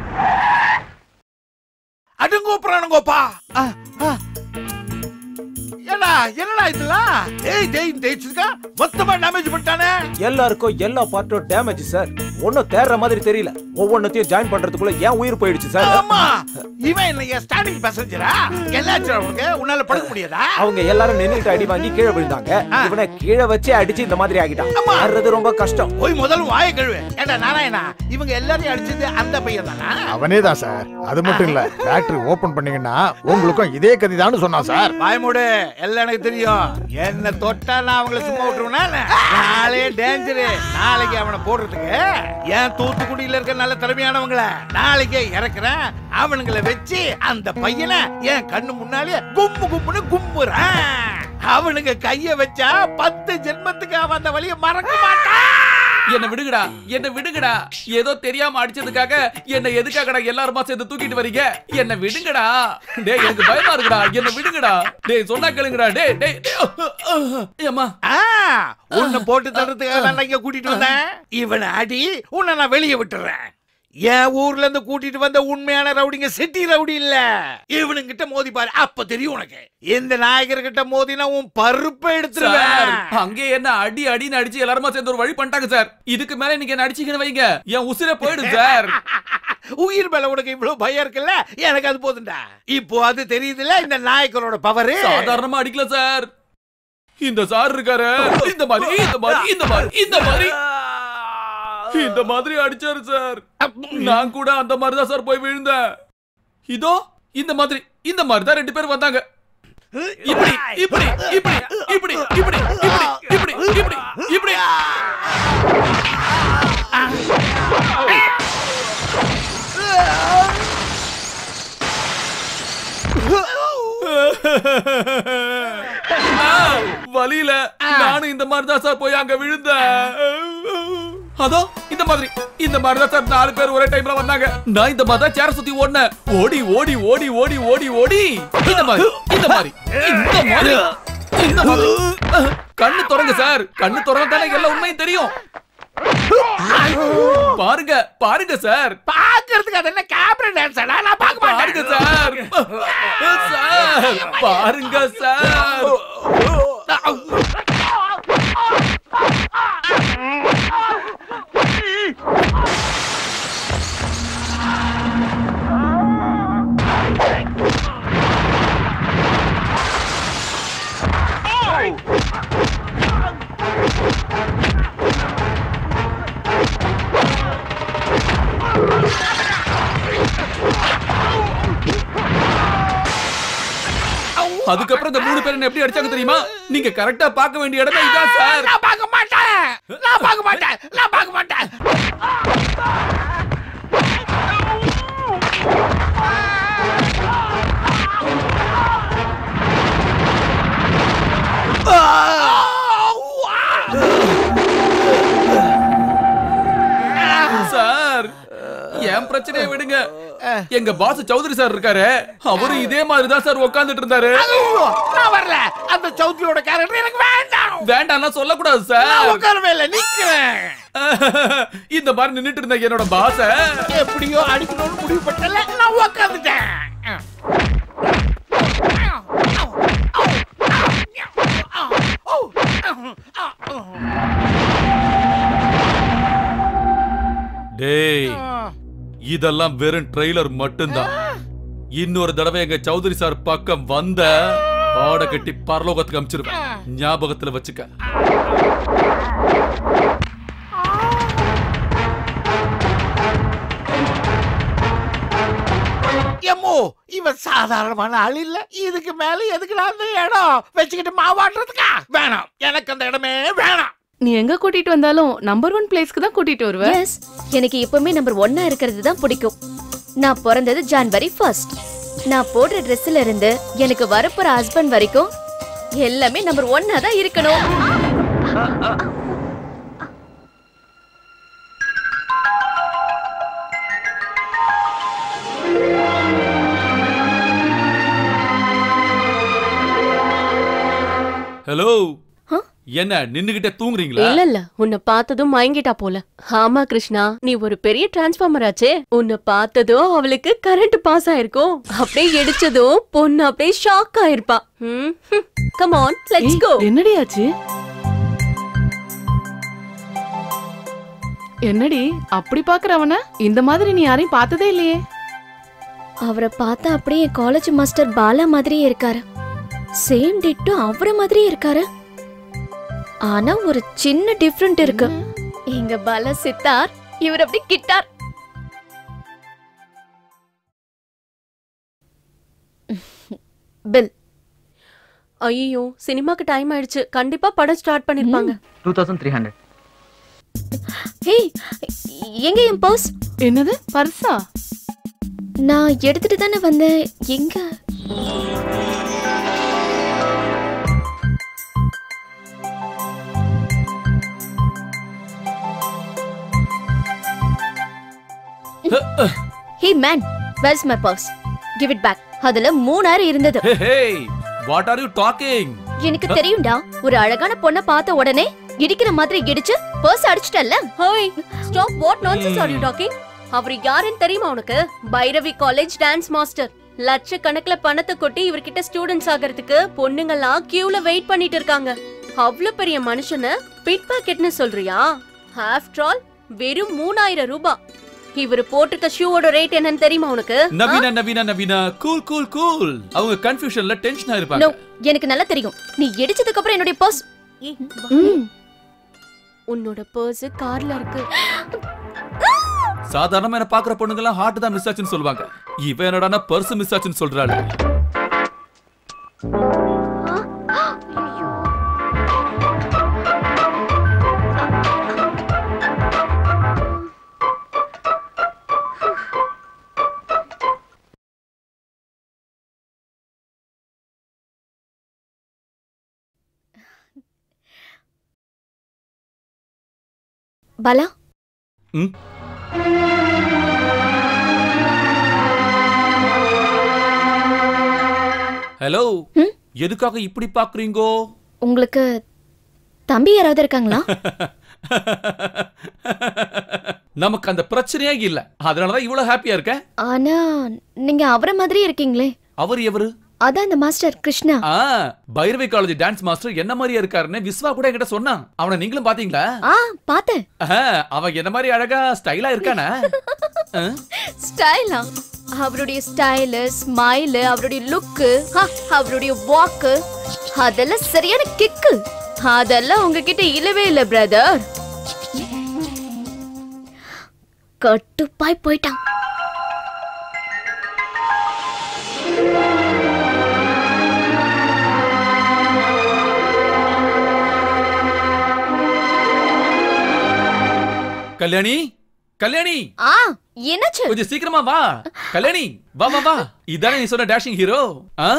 அடங்கோ பிராணங்கோப்பா ஆ, ஆ. ஏண்டா என்னடா இதெல்லாம் ஏய் டேய் தேய்ச்சிருக்கா மொத்தமா டேமேஜ் பண்ணிட்டானே எல்லாருக்கும் எல்லா பார்ட்டும் டேமேஜ் சார் ஒன்னும் தேடுற மாதிரி தெரியல ஒவ்வொன்னத்தையும் ஜாயின் பண்றதுக்குள்ள ஏன் உயிர் போயிடுச்சு சார் ஆமா இவன் என்ன ஸ்டாண்டிங் பேசஞ்சரா எல்லாச்சும் உனக்கு உன்னால படுக்க முடியாதா அவங்க எல்லாரும் நின்னுட்டு அடி வாங்கி கீழே விழுந்தாங்க இவனை கீழே வச்சு அடிச்சு இந்த மாதிரி ஆகிட்டான் வர்றது ரொம்ப கஷ்டம் போய் முதல்ல வாயை கழுவு ஏண்டா நாராயணா இவங்க எல்லாரையும் அடிச்சது அந்த பையன் தானா அவனே தான் சார் அது மட்டும் இல்ல ஃபேக்டரி ஓபன் பண்ணீங்கன்னா உங்களுக்கும் இதே கதி சொன்னான் சார் வாய் மூடு எல்லாம் இல்ல எனக்கு தெரியும் என்ன தொட்டா நான் அவங்கள சும்மா விட்டுருவேனா என்ன? நாளே டேஞ்சரு நாளைக்கு அவனை போடுறதுக்கு ஏன் தூத்துக்குடியில இருக்க நல்ல திறமையானவங்கள நாளைக்கே இறக்குறேன் அவனுங்களை வச்சு அந்த பையனை என் கண்ணு முன்னாலே கும்மு கும்முன்னு கும்புறேன் அவனுங்க கைய வச்சா பத்து ஜென்மத்துக்கு அவன் அந்த வழியை மறக்க மாட்டான் என்ன விடுங்கடா என்ன விடுங்கடா ஏதோ தெரியாம அடிச்சதுக்காக என்ன எதுக்காகடா எல்லாருமா சேர்ந்து தூக்கிட்டு வரீங்க என்ன விடுங்கடா டேய் எனக்கு பயமா இருக்குடா என்ன விடுங்கடா டேய் சொன்னா கேளுங்கடா டேய் டேய் டேய். அம்மா ஆ, உன்னை போட்டு தடுறதுக்காக நான் இங்க கூட்டிட்டு வந்தேன் இவனை அடி உன்னை நான் வெளியே விட்டுறேன் என் ஊர்ல இருந்து கூட்டிட்டு வந்த உண்மையான ரவுடிங்க சிட்டி ரவுடி இல்ல இவனுங்கிட்ட மோதி பாரு அப்ப தெரியும் உனக்கு இந்த நாயகர் கிட்ட மோதினா உன் பருப்பை சார் எடுத்துருவேன் அங்கே என்ன அடி அடின்னு அடிச்சு எல்லாருமா சேர்ந்து ஒரு வழி பண்ணிட்டாங்க சார் இதுக்கு மேல நீங்க என்ன அடிச்சீங்கன்னு வைங்க என் உசிரே போயிடும் சார் உயிர் மேல உனக்கு இவ்வளவு பயம் இருக்குல்ல எனக்கு அது போதும்டா இப்போ அது தெரியுதுல்ல இந்த நாயக்கரோட பவர் சாதாரணமா அடிக்கல சார் இந்த சார் இருக்காரு இந்த மாதிரி இந்த மாதிரி இந்த மாதிரி இந்த மாதிரி இந்த மாதிரி அடிச்சாரு சார் நான் கூட அந்த மாதிரி தான் சார் போய் விழுந்தேன் இதோ இந்த மாதிரி இந்த மாதிரி தான் ரெண்டு பேர் வந்தாங்க இப்படி இப்படி இப்படி இப்படி இப்படி இப்படி இப்படி இப்படி இப்படி நான் வலியில நானும் இந்த மாதிரி தான் சார் போய் அங்க விழுந்தேன் அதோ இந்த மாதிரி இந்த மாதிரி தான் சார் நாலு பேர் ஒரே டைம்ல வந்தாங்க நான் இந்த மாதிரி தான் சேர சுத்தி ஓடினேன் ஓடி ஓடி ஓடி ஓடி ஓடி ஓடி இந்த மாதிரி இந்த மாதிரி இந்த மாதிரி இந்த மாதிரி கண்ணு திறங்க சார் கண்ணு திறந்தா தானே எல்லா உண்மையும் தெரியும் பாருங்க பாருங்க சார் பாக்குறதுக்கு அது என்ன கேமரா டான்ஸடா நான் பார்க்க பாருங்க மாட்டேன் சார் சார் பாருங்க சார் அதுக்கப்புறம் இந்த மூணு பேர் என்ன எப்படி அடிச்சாங்க தெரியுமா நீங்க கரெக்டா பார்க்க வேண்டிய இடமே இதான் சார் நான் பார்க்க மாட்டேன் நான் பார்க்க மாட்டேன் நான் பார்க்க மாட்டேன் சார் என் பிரச்சனையை விடுங்க எங்க பாஸ் சௌத்ரி சார் இருக்காரு அவரு இதே மாதிரி தான் சார் உட்கார்ந்துட்டு இருந்தாரு ஐயோ, நான் வரல அந்த சௌத்ரியோட கேரக்டர் எனக்கு வேண்டாம் வேண்டாம்னா சொல்லக்கூடாது நான் சார் உட்காரவே இல்லை நிக்கிறேன் இந்த மாதிரி நின்னுட்டு இருந்த என்னோட பாச எப்படியோ அடிக்கணும்னு முடிவு பண்ணல நான் உட்காந்துட்டேன் டேய் இதெல்லாம் வெறும் ட்ரெய்லர் மட்டும்தான் இன்னொரு தடவை எங்க சௌத்ரி சார் பக்கம் வந்த பாட கட்டி பரலோகத்துக்கு அமிச்சிருப்பேன் ஞாபகத்துல வச்சுக்க எம்மோ இவன் சாதாரணமான ஆள் இல்ல இதுக்கு மேல எதுக்கு நான் அந்த இடம் வச்சுக்கிட்டு மாவாட்டுறதுக்கா வேணாம் எனக்கு அந்த இடமே வேணாம் நீ எங்க கூட்டிட்டு வந்தாலும் நம்பர் ஒன் பிளேஸ்க்கு தான் கூட்டிட்டு வருவ எஸ் எனக்கு எப்பவுமே நம்பர் ஒன்னா இருக்கிறது தான் பிடிக்கும் நான் பிறந்தது ஜான்வரி ஃபர்ஸ்ட் நான் போடுற ட்ரெஸ்ல இருந்து எனக்கு வரப்போற ஹஸ்பண்ட் வரைக்கும் எல்லாமே நம்பர் ஒன்னா தான் இருக்கணும் ஹலோ என்ன நின்னுகிட்டே தூங்குறீங்களா இல்ல இல்ல உன்னை பார்த்ததும் மயங்கிட்டா போல ஆமா கிருஷ்ணா நீ ஒரு பெரிய டிரான்ஸ்ஃபார்மர் ஆச்சே உன்னை பார்த்ததும் அவளுக்கு கரண்ட் பாஸ் ஆயிருக்கும் அப்படியே இடிச்சதும் பொண்ணு அப்படியே ஷாக் ஆயிருப்பா கம் ஆன் லெட்ஸ் ஏய், கோ என்னடி ஆச்சு என்னடி அப்படி பாக்குறவன இந்த மாதிரி நீ யாரையும் பார்த்ததே இல்லையே அவரை பார்த்தா அப்படியே என் காலேஜ் மாஸ்டர் பாலா மாதிரியே இருக்காரு சேம் டிட்டோ அவரை மாதிரியே இருக்காரு ஆனா ஒரு சின்ன டிஃப்ரெண்ட் இருக்கு எங்க பாலா சித்தார் இவர் அப்படி கிட்டார் பில் ஐயோ சினிமாக்கு டைம் ஆயிடுச்சு கண்டிப்பா படம் ஸ்டார்ட் பண்ணிருப்பாங்க two thousand three hundred hey எங்க என் பர்ஸ் என்னது பர்ஸா நான் எடுத்துட்டு தானே வந்தேன் எங்க hey man where's my purse give it back அதுல மூணாயிரம் இருந்தது hey what are you talking எனக்கு தெரியும்டா ஒரு அழகான பொண்ண பார்த்த உடனே இடிக்கிற மாதிரி இடிச்சு பர்ஸ் அடிச்சிட்டல்ல ஹோய் stop what nonsense are you talking அவர் யாருன்னு தெரியுமா உனக்கு பைரவி காலேஜ் டான்ஸ் மாஸ்டர் லட்சக்கணக்குல பணத்தை கொட்டி இவர்கிட்ட ஸ்டூடெண்ட்ஸ் ஆகிறதுக்கு பொண்ணுங்கெல்லாம் கியூல வெயிட் பண்ணிட்டு இருக்காங்க அவ்வளவு பெரிய மனுஷனை பிட் பாக்கெட்னு சொல்றியா ஆஃப்டர் ஆல் வெறும் மூணாயிரம் ரூபாய் இவர் போட்டிருக்க ஷூவோட ரேட் என்னன்னு தெரியுமா உனக்கு Naveena Naveena Naveena cool cool cool அவங்க கன்ஃபியூஷன்ல டென்ஷனா நோ இருப்பாங்க எனக்கு நல்லா தெரியும் நீ இடிச்சதுக்கு அப்புறம் என்னுடைய பர்ஸ் ஏய், வா. உன்னோட பர்ஸ் கார்ல இருக்கு சாதாரணமா என்ன பாக்குற பொண்ணுங்க எல்லாம் ஹார்ட் தான் மிஸ் ஆச்சுன்னு சொல்லுவாங்க இவன் என்னடானா பர்ஸ் மிஸ் ஆச்சுன்னு சொல்றாள் பாலா ம் ஹலோ எதுக்காக இப்படி பாக்குறீங்கோ உங்களுக்கு தம்பி யாராவது இருக்காங்களா நமக்கு அந்த பிரச்சனையே இல்ல அதனாலதான் இவ்வளவு ஹாப்பியா இருக்கேன் ஆனா நீங்க அவரை மாதிரி இருக்கீங்களே அவர் எவரு அதான் அந்த மாஸ்டர் கிருஷ்ணா ஆ பைரவி காலேஜ் டான்ஸ் மாஸ்டர் என்ன மாதிரியா இருக்காருன்னு விஸ்வா கூட என்கிட்ட சொன்னான் அவனை நீங்களும் பாத்தீங்களா ஆ பார்த்தேன் ஆஹா, அவன் என்ன மாதிரி அழகா ஸ்டைலா இருக்கானா ஆ? ஸ்டைலா அவருடைய ஸ்டைலு ஸ்மைலு அவருடைய லுக்கு அவருடைய வாக்கு அதெல்லாம் சரியான கிக்கு அதெல்லாம் உங்ககிட்ட இல்லவே இல்ல பிரதர் கட்டுப்பாய் போயிட்டான் கல்யாணி கல்யாணி ஆ என்னாச்சு கொஞ்சம் சீக்கிரமா வா கல்யாணி வா வா வா இதானே நீ சொன்ன டேஷிங் ஹீரோ ஆ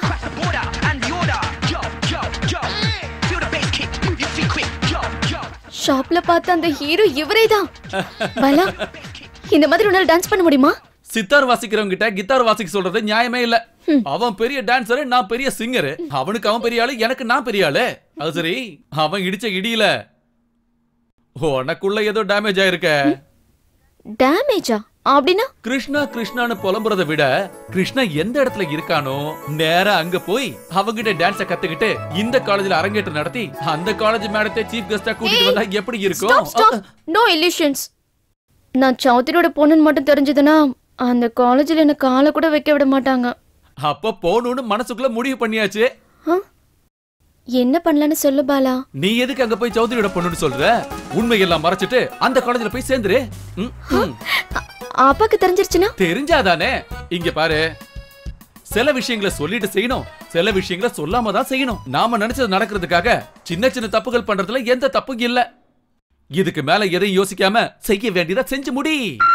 ஷாப்ல பார்த்த அந்த ஹீரோ இவரே தான் பலா இந்த மாதிரி உன்னால டான்ஸ் பண்ண முடியுமா சித்தார் வாசிக்கிறவங்க கிட்ட கிட்டார் வாசிக்க சொல்றது நியாயமே இல்ல அவன் பெரிய டான்சர் நான் பெரிய சிங்கர் அவனுக்கு அவன் பெரிய ஆளு எனக்கு நான் பெரிய ஆளு அது சரி அவன் இடிச்ச இடியில உனக்குள்ள ஏதோ டேமேஜ் ஆயிருக்க டேமேஜா அப்படின்னா கிருஷ்ணா கிருஷ்ணான்னு புலம்புறதை விட கிருஷ்ணா எந்த இடத்துல இருக்கானோ நேரா அங்க போய் அவங்கிட்ட டான்ஸ கத்துக்கிட்டு இந்த காலேஜ்ல அரங்கேற்றம் நடத்தி அந்த காலேஜ் மேடத்தை சீஃப் கெஸ்டா கூட்டிட்டு வந்தா எப்படி ஸ்டாப் இருக்கும் ஸ்டாப் நோ illusions நான் சௌத்ரியோட பொண்ணுன்னு மட்டும் தெரிஞ்சதுன்னா அந்த காலேஜில் என்ன காலை கூட வைக்க விட மாட்டாங்க அப்ப போகணும்னு மனசுக்குள்ள முடிவு பண்ணியாச்சு ஆ? என்ன பண்ணலான்னு சொல்லு பாலா நீ எதுக்கு அங்க போய் சௌத்ரியோட பொண்ணுன்னு சொல்ற உண்மையெல்லாம் மறைச்சிட்டு அந்த காலேஜ்ல போய் சேர்ந்துரு ம், ம். அப்பாக்கு தெரிஞ்சிருச்சுன்னா தெரிஞ்சாதானே இங்க பாரு சில விஷயங்களை சொல்லிட்டு செய்யணும் சில விஷயங்களை சொல்லாம தான் செய்யணும் நாம நினைச்சது நடக்கிறதுக்காக சின்ன சின்ன தப்புகள் பண்றதுல எந்த தப்பும் இல்ல இதுக்கு மேல எதையும் யோசிக்காம செய்ய வேண்டியதா செஞ்சு முடி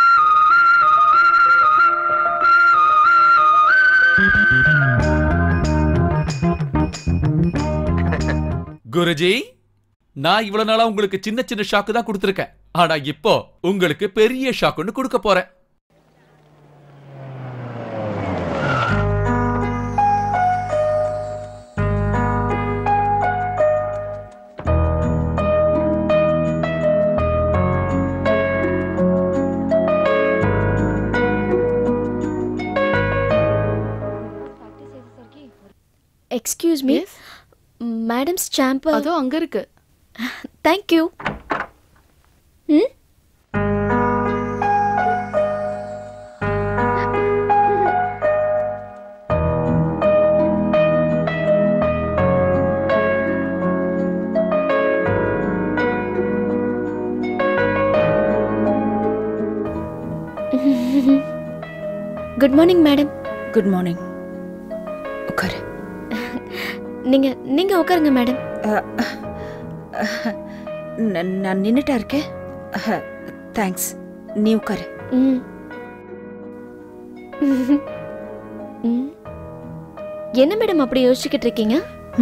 குருஜி நான் இவ்வளவு நாளா உங்களுக்கு சின்ன சின்ன ஷாக்கு தான் கொடுத்திருக்கேன் ஆனா இப்போ உங்களுக்கு பெரிய ஷாக்குன்னு கொடுக்க போறேன் எக்ஸ்கியூஸ் மீ மேடம்ஸ் சாம்பு அதோ அங்க இருக்கு தேங்க்யூ ம் good morning madam good morning உட்காரு நீங்க நீங்க உட்காருங்க மேடம் ந- நான் நின்னுட்டா இருக்கேன் தேங்க்ஸ் நீ உட்காரு ம் ம். என்ன மேடம் அப்படி யோசிச்சுக்கிட்டு இருக்கீங்க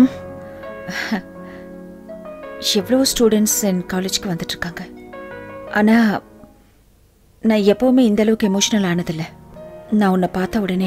எவ்வளோ ஸ்டூடெண்ட்ஸ் என் காலேஜ்க்கு வந்துட்டு இருக்காங்க ஆனா நான் எப்பவுமே இந்த அளவுக்கு எமோஷனல் ஆனதில்ல நான் உன்னை பார்த்த உடனே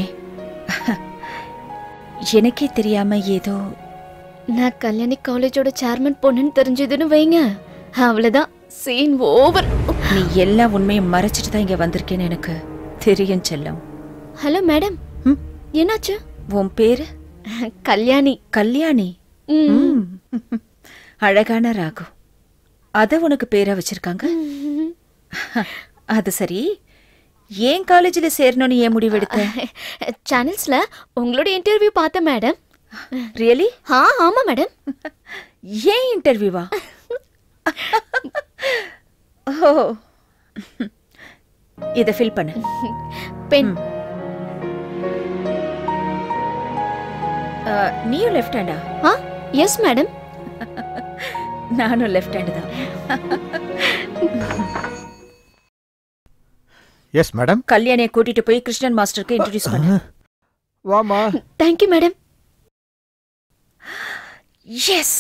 எனக்கே தெரியாம ஏதோ நான் கல்யாணி காலேஜோட சேர்மன் பொண்ணுன்னு தெரிஞ்சதுன்னு வைங்க அவ்வளவுதான் சீன் ஓவர் நீ எல்லா உண்மையும் மறைச்சிட்டு தான் இங்க வந்திருக்கேன்னு எனக்கு தெரியும் செல்லம் ஹலோ மேடம் என்னாச்சு உன் பேரு கல்யாணி கல்யாணி ம். அழகான ராகு அத உனக்கு பேரா வச்சிருக்காங்க அது சரி ஏன் காலேஜ்ல சேரணும்னு ஏன் முடிவெடுத்த சேனல்ஸ்ல உங்களோட இன்டர்வியூ பார்த்தேன் மேடம் ரியலி ஆ ஆமா மேடம் ஏன் இன்டர்வியூவா ஓ இத ஃபில் பண்ணு பென் அஹ், நீயும் லெஃப்ட் ஹேண்டா ஆ எஸ் மேடம் நானும் லெஃப்ட் ஹேண்டு தான் எஸ் மேடம் கல்யாணியை கூட்டிட்டு போய் கிருஷ்ணன் மாஸ்டருக்கு இன்ட்ரடியூஸ் பண்ணு வாமா தேங்க்யூ மேடம் எஸ்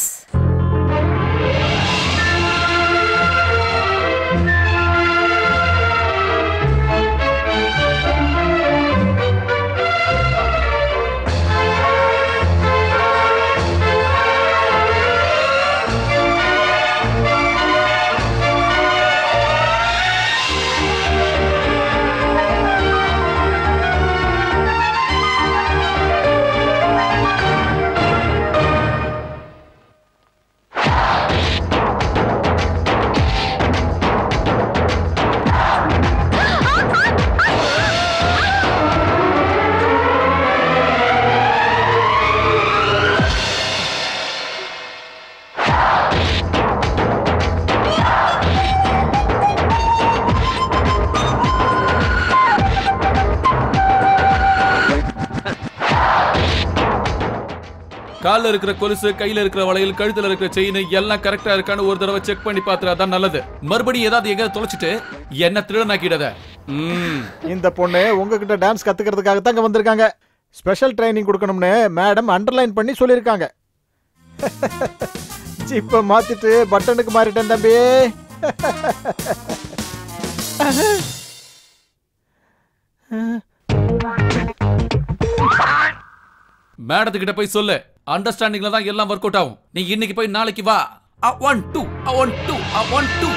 கால்ல இருக்கிற கொலுசு கையில இருக்கிற வளையல் கழுத்துல இருக்கிற செயின் எல்லாம் கரெக்டா இருக்கான்னு ஒரு தடவை செக் பண்ணி பாத்துறா தான் நல்லது மறுபடியும் ஏதாவது எங்க தொலைச்சிட்டு என்ன திருடனாக்கிடாத ம் இந்த பொண்ணு உங்ககிட்ட டான்ஸ் கத்துக்கிறதுக்காக தான் இங்க வந்திருக்காங்க ஸ்பெஷல் ட்ரைனிங் கொடுக்கணும்னு மேடம் அண்டர்லைன் பண்ணி சொல்லியிருக்காங்க ஜிப்பை மாத்திட்டு பட்டனுக்கு மாறிட்டேன் தம்பி மேடத்துக்கிட்ட போய் சொல்லு அண்டர்ஸ்டாண்டிங்ல தான் எல்லாம் ஒர்க் அவுட் ஆகும் நீ இன்னைக்கு போய் நாளைக்கு வா one two one two one two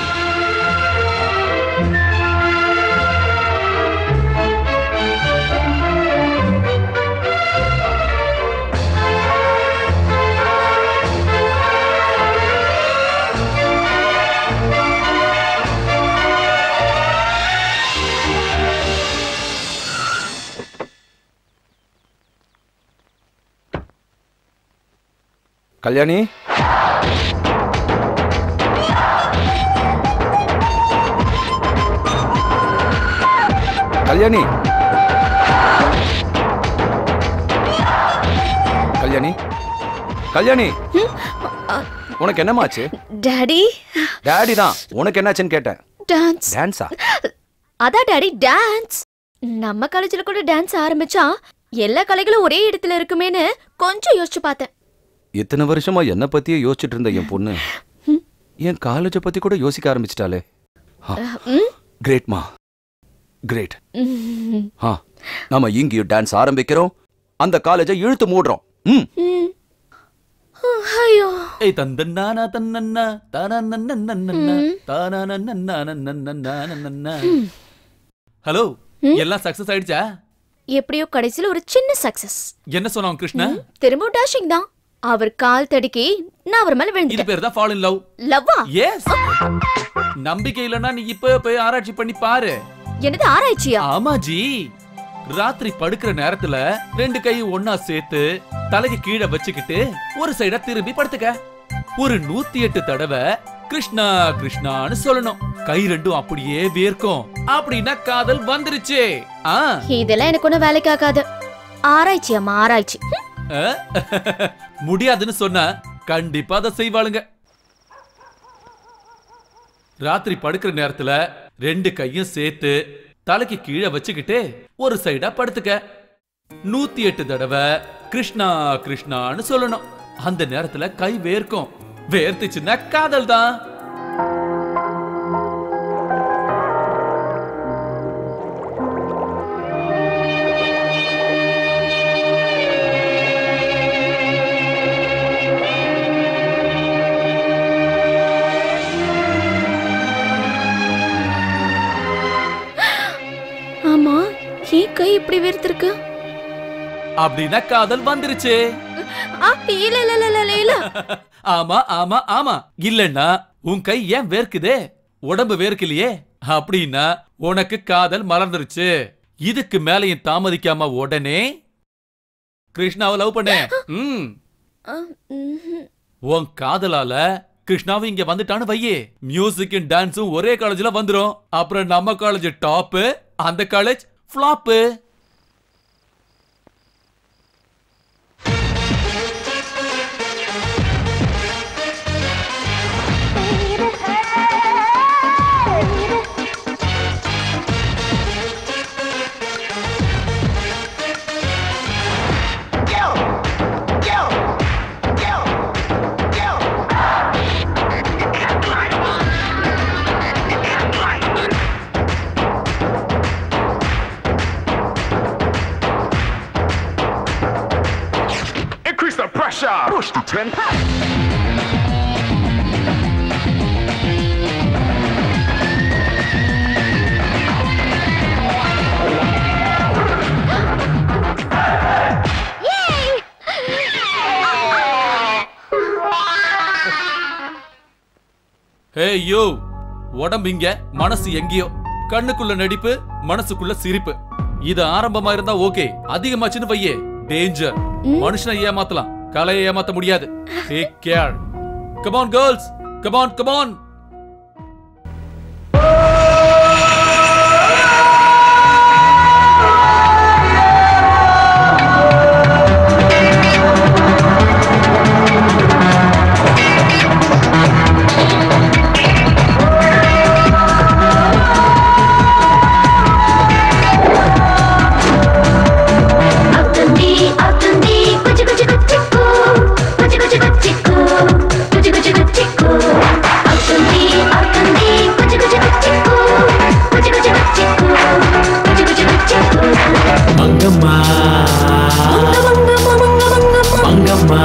Kalyani Kalyani Kalyani Kalyani உனக்கு என்னமாச்சு டாடி டாடி தான் உனக்கு என்னாச்சுன்னு கேட்டேன் டான்ஸ் டான்ஸா அதான் டாடி டான்ஸ் நம்ம காலேஜ்ல கூட டான்ஸ் ஆரம்பிச்சா எல்லா கலைகளும் ஒரே இடத்துல இருக்குமேன்னு கொஞ்சம் யோசிச்சு பார்த்தேன் இத்தனை வருஷமா என்ன பத்தியே யோசிச்சுட்டு இருந்த என் பொண்ணு என் காலேஜை பத்தி கூட யோசிக்க ஆரம்பிச்சிட்டாலே ம்? கிரேட்மா கிரேட் ம். ஆ நாம இங்கேயும் டான்ஸ் ஆரம்பிக்கிறோம் அந்த காலேஜை இழுத்து மூடுறோம் ம் ம். ஐயோ ஏய் தந்தன்னானா தன்னன்னா தானன்னன்னன்னன்னா தானன்னன்னன்னன்னன்னன்னன்னன்னா ஹலோ எல்லாம் சக்சஸ் ஆயிடுச்சா எப்படியோ கடைசியில ஒரு சின்ன சக்சஸ் என்ன சொன்னான் கிருஷ்ணா திரும்ப டேஷிங் தான் அவர் கால் தடுக்கி நான் அவர் மேல இது விழுந்துட்டேன் பேர் தான் ஃபால் இன் லவ் லவ்வா எஸ் நம்பிக்கை இல்லைன்னா நீ இப்ப போய் ஆராய்ச்சி பண்ணி பாரு என்னது ஆராய்ச்சியா ஆமா ஜி ராத்திரி படுக்கிற நேரத்துல ரெண்டு கையும் ஒன்னா சேர்த்து தலைக்கு கீழே வச்சுக்கிட்டு ஒரு சைடா திரும்பி படுத்துக்க ஒரு நூத்தி எட்டு தடவை கிருஷ்ணா கிருஷ்ணான்னு சொல்லணும் கை ரெண்டும் அப்படியே வேர்க்கும் அப்படின்னா காதல் வந்துருச்சு ஆ இதெல்லாம் எனக்கு ஒன்றும் வேலைக்கு ஆகாது ஆராய்ச்சி அம்மா ஆராய்ச்சி ஹம். அஹ்? முடியாதுன்னு சொன்னா கண்டிப்பா அதை செய்வாளுங்க ராத்திரி படுக்கிற நேரத்துல ரெண்டு கையும் சேர்த்து தலைக்கு கீழே வச்சுக்கிட்டு ஒரு சைடா படுத்துக்க நூத்தி எட்டு தடவை கிருஷ்ணா கிருஷ்ணான்னு சொல்லணும் அந்த நேரத்துல கை வேர்க்கும் வேர்த்துச்சுன்னா காதல் தான் ஆமா ஏன் கை இப்படி வேர்த்திருக்கு அப்படின்னா காதல் வந்துருச்சு ஆ, இல்ல இல்ல இல்ல இல்ல, இல்ல இல்ல ஆமா ஆமா ஆமா இல்லன்னா உன் கை ஏன் வேர்க்குதே உடம்பு வேர்க்கலையே அப்படின்னா உனக்கு காதல் மலர்ந்துருச்சு இதுக்கு மேலையும் தாமதிக்காம உடனே கிருஷ்ணாவை லவ் பண்ணு ம் ஆ, ம்ஹும். உன் காதலால கிருஷ்ணாவும் இங்க வந்துட்டான்னு வையே மியூசிக்கும் டான்ஸும் ஒரே காலேஜ்ல வந்துரும் அப்புறம் நம்ம காலேஜ் டாப்பு அந்த college flop Increase the pressure. Push the tempo. Hey yo உடம்பு இங்க மனசு எங்கேயோ கண்ணுக்குள்ள நடிப்பு மனசுக்குள்ள சிரிப்பு இது ஆரம்பமா இருந்தா ஓகே அதிகமாச்சுன்னு வையே டேஞ்சர் மனுஷனை ஏமாத்தலாம் கலையை ஏமாத்த முடியாது take care come on girls come on come on అవుతుంది అవుతుంది కుచి కుచి కుచిక్కు కుచి కుచి కుచిక్కు కుచి కుచి కుచిక్కు అవుతుంది అవుతుంది కుచి కుచి కుచిక్కు కుచి కుచి కుచిక్కు కుచి కుచి కుచిక్కు మంగమ్మా మంగమ్మా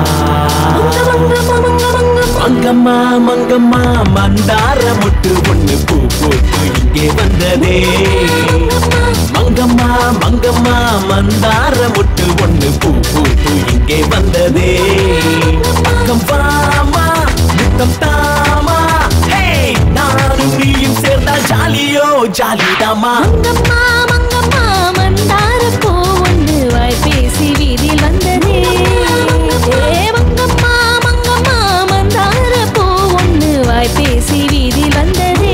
மங்கம்மா மங்கம்மா மந்தார முட்டு ஒண்ணு பூ போட்டு இங்கே வந்ததே மங்கம்மா மங்கம்மா மந்தார முட்டு ஒண்ணு பூ போட்டு இங்கே வந்ததே பக்கம் வாமா முத்தம் தாமா ஹே நானும் நீயும் சேர்ந்தா ஜாலியோ ஜாலிதாமா மங்கம்மா மங்கம்மா மந்தார பூ ஒன்று வாய் பேசி வீதியில் வந்ததே ஏ மங்கம்மா மங்கம்மா மந்தார பூ ஒன்று வாய் பேசி வீதியில் வந்ததே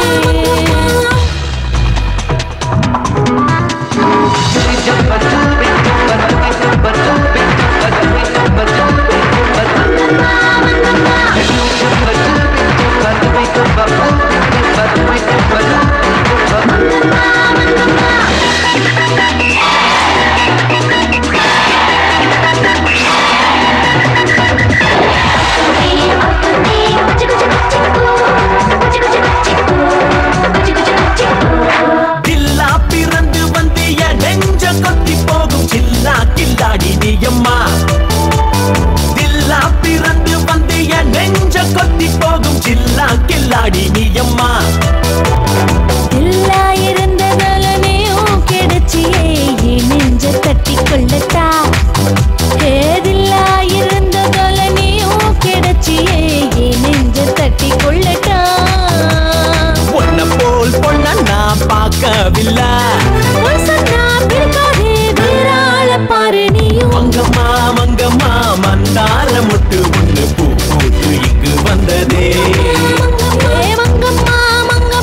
தில்லா பிறந்து வந்து என் நெஞ்ச கொத்தி போகும் சில்லா கில்லாடி நீயம்மா தில்லா பிறந்து வந்து என் நெஞ்ச கொத்தி போகும் சில்லா கில்லாடி நீயம்மா இல்லா இருந்ததால நீயும் கிடைச்சியே என் நெஞ்ச தட்டி கொள்ளட்டா ஏதில்லா இருந்ததால நீயும் கிடைச்சியே என் நெஞ்ச தட்டி கொள்ளட்டா உன்ன போல் பொண்ண நான் பார்க்கவில்லை உன் சொன்னா பிடிக்காதே வேறாள பாரு நீயும் மங்கம்மா மங்கம்மா மந்தார முட்டு ஒண்ணு பூ பூத்து இங்கு வந்ததே ஏ மங்கம்மா மங்கம்மா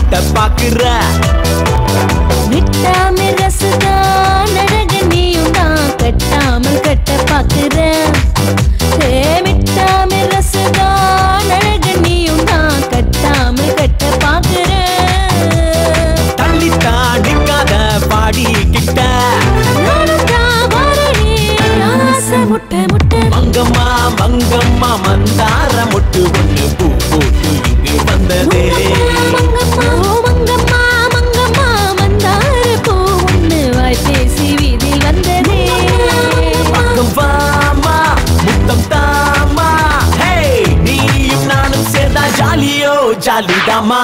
முட்டை பாக்குற விட்டாம ரசதான் அழக நீயும் தான் கட்டாமல் கட்ட பாக்குற ஏ விட்டாம ரசதான் அழக நீயும் தான் கட்டாமல் கட்ட பாக்குற தள்ளித்தான் நிற்காத பாடி கிட்ட நானும் தான் வாரடி ஆசை முட்டை முட்டை மங்கம்மா மங்கம்மா மந்தார முட்டு ஒண்ணு பூ போட்டு இங்கு வந்ததே மங்கம்மா மங்கம்மா மங்கம்மா மந்தார பூ ஒண்ணு வாய் பேசி வீதியில் வந்ததே பக்கம் வாமா முத்தம் தாமா ஹே நீயும் நானும் சேர்ந்தா ஜாலியோ ஜாலிதாமா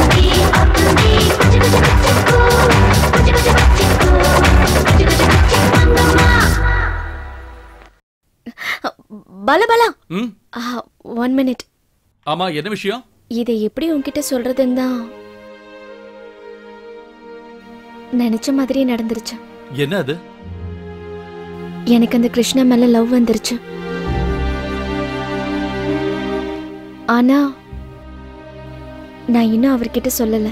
பல பலா ம் ஒன் மினிட் ஆமா என்ன விஷயம் இதை எப்படி உன்கிட்ட சொல்றதுன்னு தான் நினைச்ச மாதிரியே நடந்துருச்சு என்ன அது எனக்கு அந்த கிருஷ்ணா மேல லவ் வந்துருச்சு ஆனா நான் இன்னும் அவர்கிட்ட சொல்லல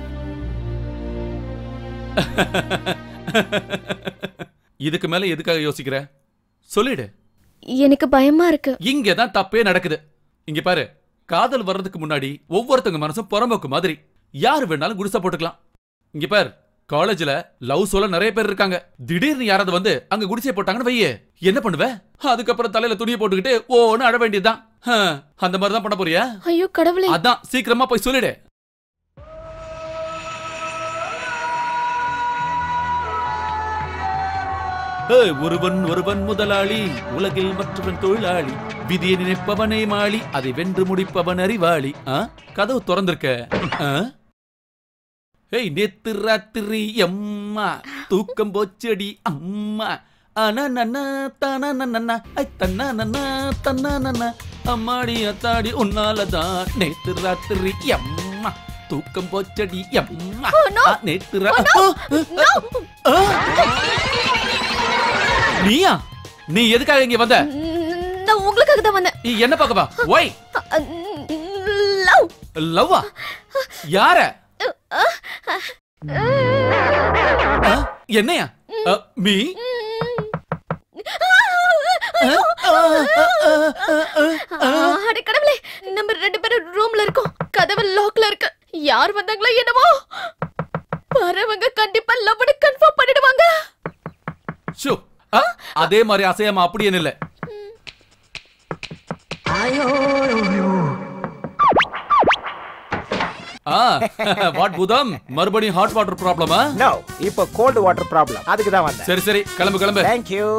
இதுக்கு மேல எதுக்காக யோசிக்கிற சொல்லிடு எனக்கு பயமா இருக்கு இங்க தான் தப்பே நடக்குது இங்க பாரு காதல் வர்றதுக்கு முன்னாடி ஒவ்வொருத்தங்க மனசும் புறம்போக்கு மாதிரி யாரு வேணாலும் குடிசை போட்டுக்கலாம் இங்க பார் காலேஜ்ல லவ் சொல்ல நிறைய பேர் இருக்காங்க திடீர்னு யாராவது வந்து அங்க குடிசை போட்டாங்கன்னு வையே என்ன பண்ணுவ அதுக்கப்புறம் தலையில துணியை போட்டுக்கிட்டு ஓன்னு அழ வேண்டியதுதான் ஹம், அந்த மாதிரி தான் பண்ண போறியா ஐயோ கடவுளே அதான் சீக்கிரமா போய் சொல்லிடு ஏய், ஒருவன் ஒருவன் முதலாளி உலகில் மற்றவன் தொழிலாளி விதியை நினைப்பவனே மாளி அதை வென்று முடிப்பவன் அறிவாளி ஆ? கதவு திறந்திருக்க ஆ? ஏய் நேத்து ராத்திரி அம்மா தூக்கம் போச்சடி அம்மா அனனன தனனனன ஐ தன்னனன தன்னனன அம்மாடி அத்தாடி உன்னாலதான் நேத்து ராத்திரி அம்மா தூக்கம் போச்சடி அம்மா ஆ, நேத்து ரா- ஆ, ஆ. நீயா நீ எதுக்காக இங்க வந்த நான் உங்களுக்காக தான் வந்தேன் நீ என்ன பார்க்க வா ஒய் லவ் லவ்வா யார ஆ, என்னையா அ, மீ அட கடவுளே நம்ம ரெண்டு பேரும் ரூம்ல இருக்கோம் கதவு லாக்ல இருக்கு யார் வந்தாங்களோ என்னவோ வரவங்க கண்டிப்பா லவ்னு கன்ஃபார்ம் பண்ணிடுவாங்க ஷோ ஆ, அதே மாதிரி அசையாம அப்படியே இல்ல ஆ வாட் பூதம் மறுபடியும் ஹாட் வாட்டர் ப்ராப்ளமா நோ இப்போ கோல்டு வாட்டர் ப்ராப்ளம் அதுக்கு தான் வந்தேன் சரி சரி கிளம்பு கிளம்பு தேங்க் யூ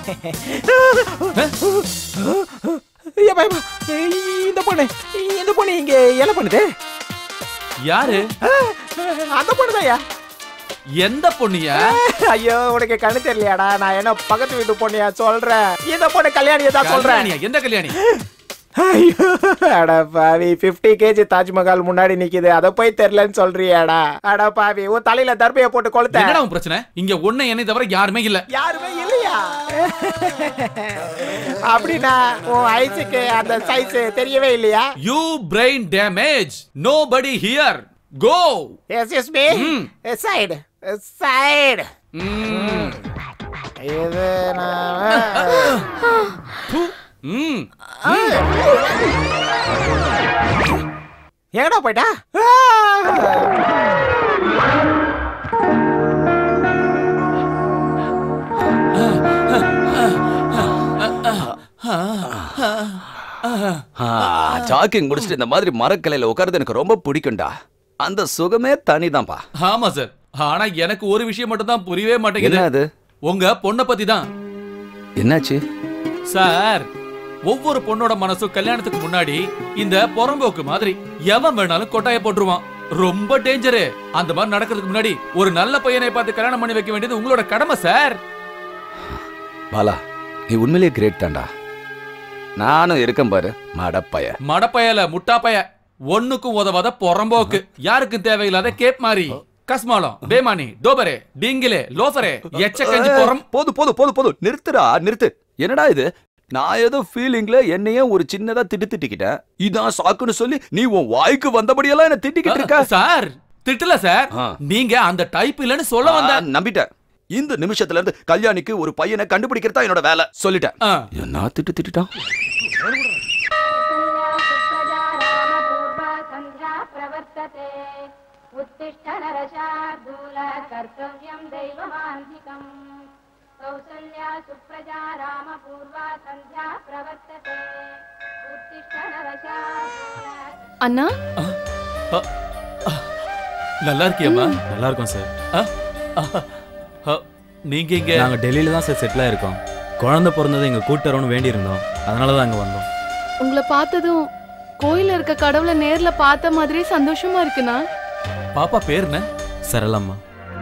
இந்த பொண்ணு இந்த பொண்ணு இங்க என்ன பண்ணுது யாரு அந்த பொண்ணு தான்யா எந்த பொண்ணியா ஐயோ உனக்கு கண்ணு தெரியலையாடா நான் என்ன பக்கத்து வீட்டு பொண்ணியா சொல்றேன் இந்த பொண்ணு கல்யாணியை தான் சொல்றேன் கல்யாணியா? எந்த கல்யாணி ஐயோ அட பாவி 50 கேஜி தாஜ்மஹால் முன்னாடி நிக்குது அத போய் தெரியலன்னு சொல்றியாடா அட பாவி உன் தலையில தர்பைய போட்டு கொளுத்த என்னடா உன் பிரச்சனை இங்க ஒண்ணு என்னை தவிர யாருமே இல்ல யாருமே இல்லையா அப்படின்னா உன் ஐஸுக்கு அந்த சைஸ் தெரியவே இல்லையா you brain damage nobody here go yes yes me side side இது நான் ம் எங்கடா போயிட்டா ஜாக்கிங் முடிச்சுட்டு இந்த மாதிரி மரக்கிளையில உட்கார்றது எனக்கு ரொம்ப பிடிக்கும்டா அந்த சுகமே தனிதான்பா ஆமா சார் ஆனா எனக்கு ஒரு விஷயம் மட்டும் தான் புரியவே மாட்டேங்குது என்ன அது உங்க பொண்ணை பத்தி தான் என்னாச்சு சார் ஒவ்வொரு பொண்ணோட மனசும் கல்யாணத்துக்கு முன்னாடி இந்த புறம்போக்கு மாதிரி எவன் வேணாலும் கொட்டாய போட்டுருவான் ரொம்ப டேஞ்சரு அந்த மாதிரி நடக்கிறதுக்கு முன்னாடி ஒரு நல்ல பையனை பார்த்து கல்யாணம் பண்ணி வைக்க வேண்டியது உங்களோட கடமை சார் பாலா நீ உண்மையிலேயே கிரேட் தான்டா நானும் இருக்கேன் பாரு மடப்பைய மடப்பயல முட்டாப்பய ஒண்ணுக்கும் உதவாத புறம்போக்கு யாருக்கும் தேவையில்லாத கேப் மாதிரி கஸ்மாலம் பேமானி டோபரே டிங்கிலே லோஃபரே எச்சக்கஞ்சி புறம் போது போது போது போது நிறுத்துடா நிறுத்து என்னடா இது நான் ஏதோ ஃபீலிங்ல என்னையே ஒரு சின்னதா திட்டு திட்டிக்கிட்டேன் இதான் சாக்குன்னு சொல்லி நீ உன் வாய்க்கு வந்தபடியெல்லாம் என்ன திட்டிக்கிட்டு இருக்க சார் திட்டல சார் நீங்க அந்த டைப் இல்லன்னு சொல்ல வந்த ஆ, நம்பிட்டேன் இந்த நிமிஷத்துல இருந்து கல்யாணிக்கு ஒரு பையனை கண்டுபிடிக்கிறதா என்னோட வேலை சொல்லிட்டேன் என்ன திட்டு திட்டுட்டான் प्रवर्तते उत्तिष्ठ नरशार्दूल कर्तव्यम् दैवमान्धिकम् कौसल्या सुप्रजा रामपूर्वा सन्ध्या प्रवर्तते उत्तिष्ठ नरशार्दूल அண்ணா நல்லா இருக்கியம்மா நல்லா இருக்கும் சார் நீங்க இங்க நாங்க டெல்லியில தான் சார் செட்டில் ஆயிருக்கோம் குழந்தை பிறந்ததை எங்க கூட்டு வரணும்னு வேண்டியிருந்தோம் அதனால தான் அங்க வந்தோம் உங்களை பார்த்ததும் கோயில்ல இருக்க கடவுளை நேர்ல பார்த்த மாதிரியே சந்தோஷமா இருக்குண்ணா பாப்பா பேர் என்ன சரளம்மா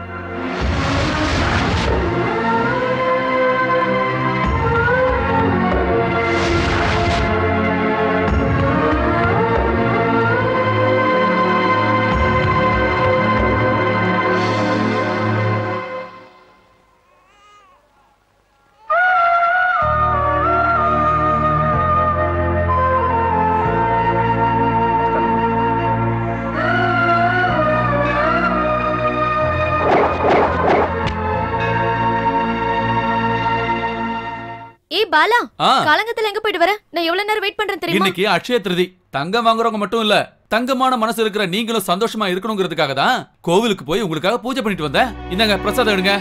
ஏய் பாலா ஆ. காலங்கத்துல எங்க போயிட்டு வர நான் எவ்வளவு நேரம் வெயிட் பண்றேன் தெரியுமா இன்னைக்கு அக்ஷய திருதி தங்கம் வாங்குறவங்க மட்டும் இல்ல தங்கமான மனசு இருக்கிற நீங்களும் சந்தோஷமா இருக்கணுங்கிறதுக்காக தான் கோவிலுக்கு போய் உங்களுக்காக பூஜை பண்ணிட்டு வந்தேன் இந்தாங்க பிரசாதம் எடுங்க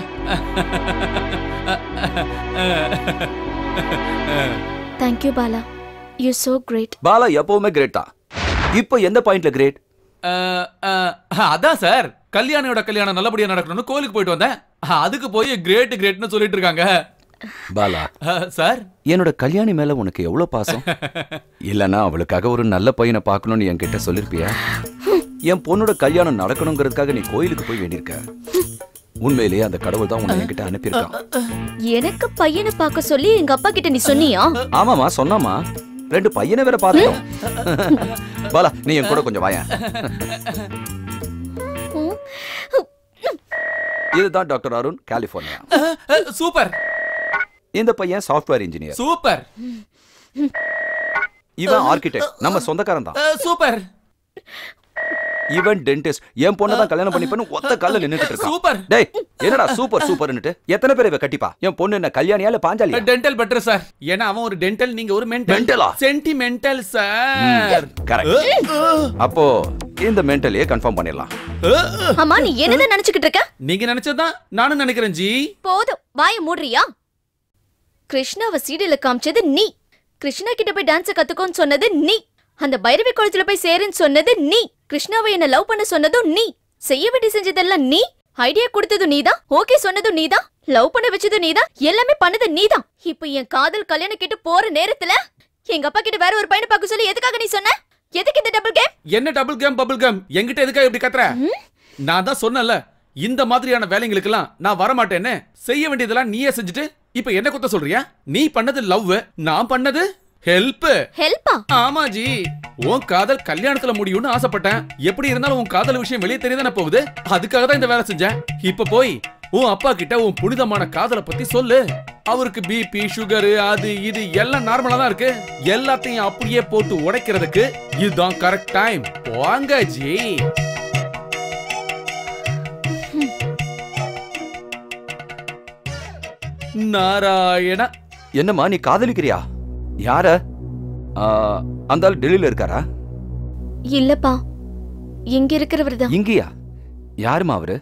thank you Bala you so great Bala எப்பவுமே கிரேட் தான் இப்போ எந்த பாயிண்ட்ல கிரேட் அஹ், அஹ், அதான் சார் கல்யாணியோட கல்யாணம் நல்லபடியா நடக்கணும்னு கோயிலுக்கு போயிட்டு வந்தேன் அதுக்கு போய் கிரேட் கிரேட்னு சொல்லிட்டு இருக்காங்க பாலா சார் என்னோட கல்யாணி மேல உனக்கு எவ்வளவு பாசம் இல்லனா அவளுக்காக ஒரு நல்ல பையனை பார்க்கணும்னு என்கிட்ட சொல்லிருப்பியா என் பொண்ணோட கல்யாணம் நடக்கணுங்கிறதுக்காக நீ கோயிலுக்கு போய் வேண்டியிருக்க உண்மையிலேயே அந்த கடவுள் தான் உன்னை என்கிட்ட அனுப்பியிருக்கான் எனக்கு பையனை பார்க்க சொல்லி எங்க அப்பா கிட்ட நீ சொன்னியா ஆமாமா சொன்னாமா ரெண்டு பையனை வேற பார்த்தோம் பாலா நீ என் கூட கொஞ்சம் வாயேன் இதுதான் டாக்டர் அருண் கலிபோர்னியா சூப்பர் இந்த பையன் சாஃப்ட்வேர் இன்ஜினியர் சூப்பர் இவன் ஆர்கிடெக்ட் நம்ம சொந்தக்காரன் தான் சூப்பர் இவன் டென்டிஸ்ட் என் பொண்ணை தான் கல்யாணம் பண்ணிப்பேன்னு ஒத்த கால்ல நின்னுட்டு இருக்கான் சூப்பர். டேய் என்னடா சூப்பர் சூப்பர்னுட்டு எத்தனை பேர் இவ கட்டிப்பா என் பொண்ணு என்ன கல்யாணியா இல்ல பாஞ்சாலியா டென்டல் பெட்டர் சார் ஏன்னா அவன் ஒரு டென்டல் நீங்க ஒரு மென்டல் Mental-ஆ? சென்டிமெண்டல் சார் கரெக்ட் அப்போ இந்த மென்டலியே கன்ஃபார்ம் பண்ணிடலாம் அம்மா நீ என்னதான் நினைச்சுக்கிட்டு இருக்க நீங்க நினைச்சதுதான் நானும் நினைக்கிறேன் ஜி போதும் வாய மூடுறியா கிருஷ்ணாவை சீடியில காமிச்சது நீ கிருஷ்ணா கிட்ட போய் டான்ஸ் கத்துக்கோன்னு சொன்னது நீ அந்த பைரவி காலேஜ்ல போய் சேருன்னு சொன்னது நீ கிருஷ்ணாவை என்ன லவ் பண்ண சொன்னதும் நீ செய்ய வேண்டி செஞ்சதெல்லாம் நீ ஐடியா கொடுத்ததும் நீதான் ஓகே சொன்னதும் நீதான் லவ் பண்ண வச்சதும் நீதான் எல்லாமே பண்ணது நீதான் இப்போ என் காதல் கல்யாணம் கிட்ட போற நேரத்துல எங்க அப்பா கிட்ட வேற ஒரு பையனை பார்க்க சொல்லி எதுக்காக நீ சொன்ன எதுக்கு இந்த டபுள் கேம் என்ன டபுள் கேம் பபிள் கேம் என்கிட்ட எதுக்காக இப்படி கத்துற நான் தான் சொன்னல இந்த மாதிரியான வேலைங்களுக்கெல்லாம் நான் வர மாட்டேன்னு செய்ய வேண்டியதெல்லாம் நீயே செஞ்சுட்டு இப்ப என்ன குத்த சொல்றியா நீ பண்ணது லவ் நான் பண்ணது ஹெல்ப் ஹெல்ப்பா ஆமா ஜி உன் காதல் கல்யாணத்துல முடியும்னு ஆசைப்பட்டேன் எப்படி இருந்தாலும் உன் காதல் விஷயம் வெளியே தெரியதானே போகுது அதுக்காக தான் இந்த வேலை செஞ்சேன் இப்ப போய் உன் அப்பா கிட்ட உன் புனிதமான காதலை பத்தி சொல்லு அவருக்கு பிபி சுகர் அது இது எல்லாம் நார்மலா தான் இருக்கு எல்லாத்தையும் அப்படியே போட்டு உடைக்கிறதுக்கு இதுதான் கரெக்ட் டைம் வாங்க ஜி நாராயண என்னம்மா நீ காதலிக்கிறியா யார ஆ, அந்த ஆள் டெல்லியில இருக்காரா இல்லப்பா இங்க இருக்கிறவர் தான் இங்கேயா யாருமா அவரு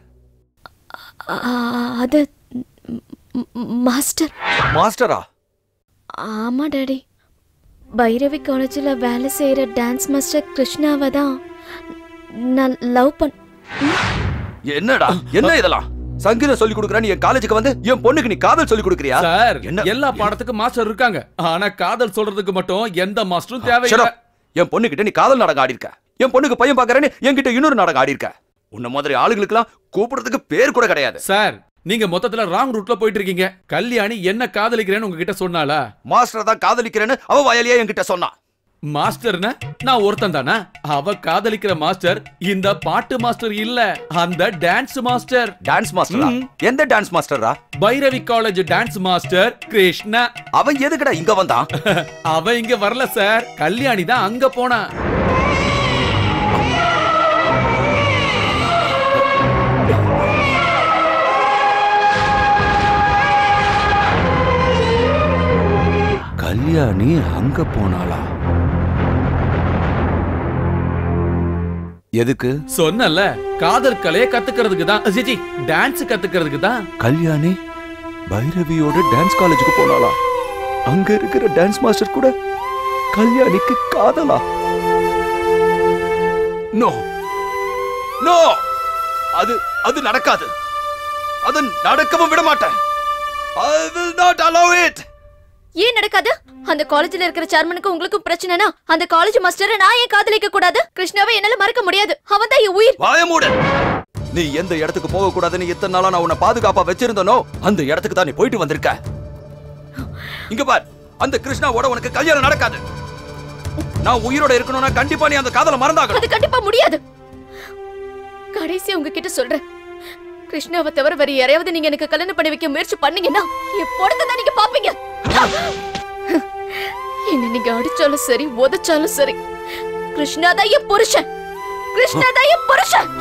அது ம், ம், மாஸ்டர் மாஸ்டரா ஆமா டாடி பைரவி காலேஜில் வேலை செய்கிற டான்ஸ் மாஸ்டர் கிருஷ்ணாவை தான் நான் லவ் பண் என்னடா என்ன இதெல்லாம் சங்கீதம் சொல்லி கொடுக்குறான்னு என் காலேஜுக்கு வந்து என் பொண்ணுக்கு நீ காதல் சொல்லி கொடுக்குறியா சார் எல்லா பாடத்துக்கும் மாஸ்டர் இருக்காங்க ஆனா காதல் சொல்றதுக்கு மட்டும் எந்த மாஸ்டரும் Shut தேவையில்லை up. என் பொண்ணுகிட்ட நீ காதல் நாடகம் ஆடி இருக்க என் பொண்ணுக்கு பையன் பாக்குறேன்னு என்கிட்ட இன்னொரு நாடகம் ஆடி இருக்க உன்ன மாதிரி ஆளுகளுக்கெல்லாம் கூப்பிடுறதுக்கு பேர் கூட கிடையாது சார் நீங்க மொத்தத்துல ராங் ரூட்ல போயிட்டு இருக்கீங்க கல்யாணி என்ன காதலிக்கிறேன்னு உங்ககிட்ட சொன்னாளா மாஸ்டர் தான் காதலிக்கிறேன்னு அவ வயலியா என்கிட்ட சொன்னா மாஸ்டர்னா நான் ஒருத்தன் தானா அவ காதலிக்கிற மாஸ்டர் இந்த பாட்டு மாஸ்டர் இல்ல அந்த டான்ஸ் மாஸ்டர் டான்ஸ் மாஸ்டரா எந்த டான்ஸ் மாஸ்டரா Bhairavi college dance master Krishna அவன் எதுக்குடா இங்க வந்தான் அவ இங்க வரல சார் கல்யாணி தான் அங்க போனா கல்யாணி அங்க போனாளா எதுக்கு சொன்னல காதல் கலையை கத்துக்கிறதுக்கு தான் ஜிஜி டான்ஸ் கத்துக்கிறதுக்கு தான் கல்யாணி பைரவியோட டான்ஸ் காலேஜுக்கு போனாளா அங்க இருக்கிற டான்ஸ் மாஸ்டர் கூட கல்யாணிக்கு காதலா நோ நோ அது அது நடக்காது அது நடக்கவும் விட மாட்டேன் I will not allow it ஏன் நடக்காது அந்த காலேஜ்ல இருக்கிற சேர்மனுக்கு உங்களுக்கு பிரச்சனைனா அந்த காலேஜ் மாஸ்டரை நான் ஏன் காதலிக்க கூடாது கிருஷ்ணாவை என்னால மறக்க முடியாது அவன் தான் என் உயிர் வாய மூடு நீ எந்த இடத்துக்கு போக கூடாதுன்னு இத்தனை நாளா நான் உன்னை பாதுகாப்பா வச்சிருந்தனோ அந்த இடத்துக்கு தான் நீ போயிட்டு வந்திருக்க இங்க பார் அந்த கிருஷ்ணாவோட உனக்கு கல்யாணம் நடக்காது நான் உயிரோட இருக்கணும்னா கண்டிப்பா நீ அந்த காதல மறந்தாகணும் அது கண்டிப்பா முடியாது கடைசி உங்ககிட்ட சொல்றேன் கிருஷ்ணாவை தவிர வேற யாரையாவது நீங்க எனக்கு கல்யாணம் பண்ணி வைக்க முயற்சி பண்ணீங்கன்னா என் பொடத்தை தான் நீங்க பாப்பீங்க என்ன நீங்க அடிச்சாலும் சரி உதைச்சாலும் சரி கிருஷ்ணா தான் என் புருஷன் கிருஷ்ணா தான் என் புருஷன்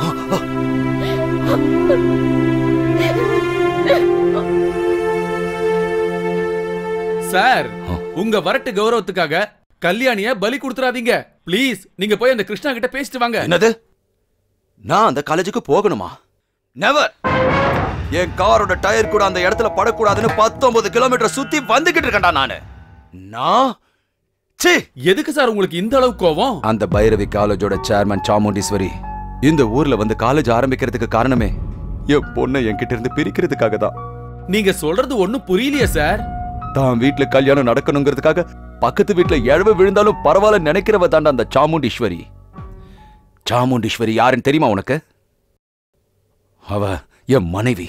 சார் உங்க வரட்டு கௌரவத்துக்காக கல்யாணிய பலி கொடுத்துறாதீங்க ப்ளீஸ் நீங்க போய் அந்த கிருஷ்ணா கிட்ட பேசிட்டு வாங்க என்னது நான் அந்த காலேஜுக்கு போகணுமா நெவர் என் காரோட டயர் கூட அந்த இடத்துல படக்கூடாதுன்னு பத்தொன்பது கிலோமீட்டர் சுத்தி வந்துகிட்டு இருக்கேன்டா நானு நான் ச்சீ எதுக்கு சார் உங்களுக்கு இந்த அளவு கோவம் அந்த பைரவி காலேஜோட சேர்மன் சாமுண்டீஸ்வரி இந்த ஊர்ல வந்து காலேஜ் ஆரம்பிக்கிறதுக்கு காரணமே என் பொண்ணை என்கிட்ட இருந்து பிரிக்கிறதுக்காக தான் நீங்க சொல்றது ஒண்ணும் புரியலையே சார் தான் வீட்ல கல்யாணம் நடக்கணுங்கிறதுக்காக பக்கத்து வீட்ல எழவு விழுந்தாலும் பரவாயில்ல நினைக்கிறவ தாண்டா அந்த சாமுண்டீஸ்வரி சாமுண்டீஸ்வரி யாருன்னு தெரியுமா உனக்கு அவ என் மனைவி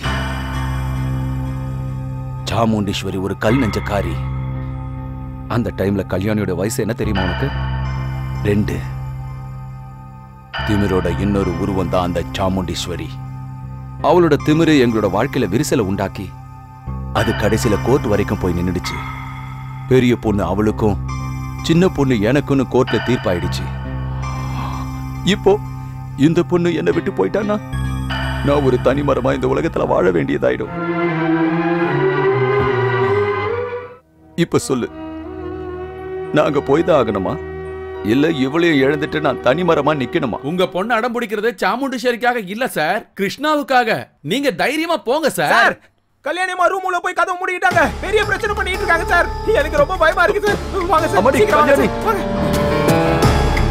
சாமுண்டீஸ்வரி ஒரு கல் நெஞ்சக்காரி அந்த டைம்ல கல்யாணியோட வயசு என்ன தெரியுமா உனக்கு ரெண்டு திமிரோட இன்னொரு உருவம் தான் அந்த சாமுண்டீஸ்வரி அவளோட திமிரு எங்களோட வாழ்க்கையில விரிசலை உண்டாக்கி அது கடைசியில கோர்ட் வரைக்கும் போய் நின்னுடுச்சு பெரிய பொண்ணு அவளுக்கும் சின்ன பொண்ணு எனக்குன்னு கோர்ட்ல தீர்ப்பாயிடுச்சு இப்போ இந்த பொண்ணு என்னை விட்டு போயிட்டானா நான் ஒரு தனிமரமா இந்த உலகத்துல வாழ வேண்டியதாயிடும் இப்ப சொல்லு நாங்க போய் தான் ஆகணுமா இல்ல இவளையும் இழந்துட்டு நான் தனிமரமா நிக்கணுமா உங்க பொண்ணு அடம் பிடிக்கிறது சாமுண்டீஸ்வரிக்காக இல்ல சார் கிருஷ்ணாவுக்காக நீங்க தைரியமா போங்க சார் சார் கல்யாணியம்மா ரூம் உள்ள போய் கதவு மூடிட்டாங்க பெரிய பிரச்சனை பண்ணிட்டு இருக்காங்க சார் எனக்கு ரொம்ப பயமா இருக்கு சார் வாங்க சார் அம்மாடி, சீக்கிரம் வாங்க கல்யாணி. சார். வாங்க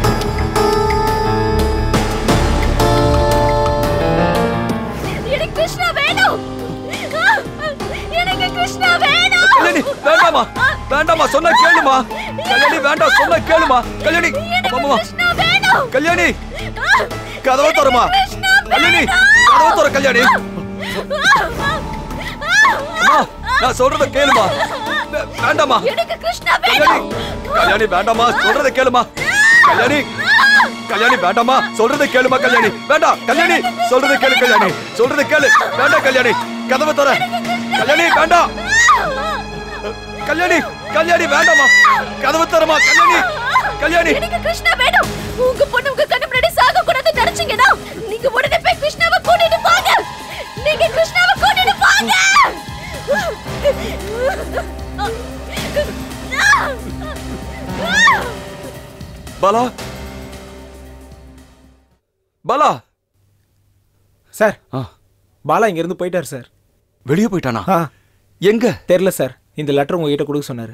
எனக்கு கிருஷ்ணா வேணும் எனக்கு கிருஷ்ணா வேணும் கல்யாணி வேண்டாமா வேண்டாமா சொன்னா கேளுமா கல்யாணி வேண்டாம் சொன்னா கேளுமா கல்யாணி அம்மா கல்யாணி கதவை தரமா கல்யாணி கதவை தர கல்யாணி அம்மா நான் சொல்றத கேளுமா வே- வேண்டாமா எனக்கு கிருஷ்ணா கல்யாணி வேணும் கல்யாணி வேண்டாமா சொல்றத கேளுமா கல்யாணி கல்யாணி வேண்டாமா சொல்றத கேளுமா கல்யாணி வேண்டாம் கல்யாணி சொல்றத கேளு கல்யாணி சொல்றத கேளு வேண்டாம் கல்யாணி கதவை தர கல்யாணி வேண்டாம் கல்யாணி கல்யாணி வேண்டாமா கதவை தரமா கல்யாணி கல்யாணி எனக்கு கிருஷ்ணா வேணும் உங்க பொண்ணு உங்க கண்ணு முன்னாடி சாக கூடாதுன்னு நினைச்சீங்கன்னா நீங்க உடனே போய் கிருஷ்ணாவை கூட்டிட்டு போங்க நீங்க கிருஷ்ணாவை கூட்டிட்டு போங்க பாலா பாலா சார் ஆ. பாலா இங்க இருந்து போயிட்டார் சார் வெளியே போயிட்டானா ஆ எங்க தெரியல சார் இந்த லெட்டர் உங்ககிட்ட கொடுக்க சொன்னாரு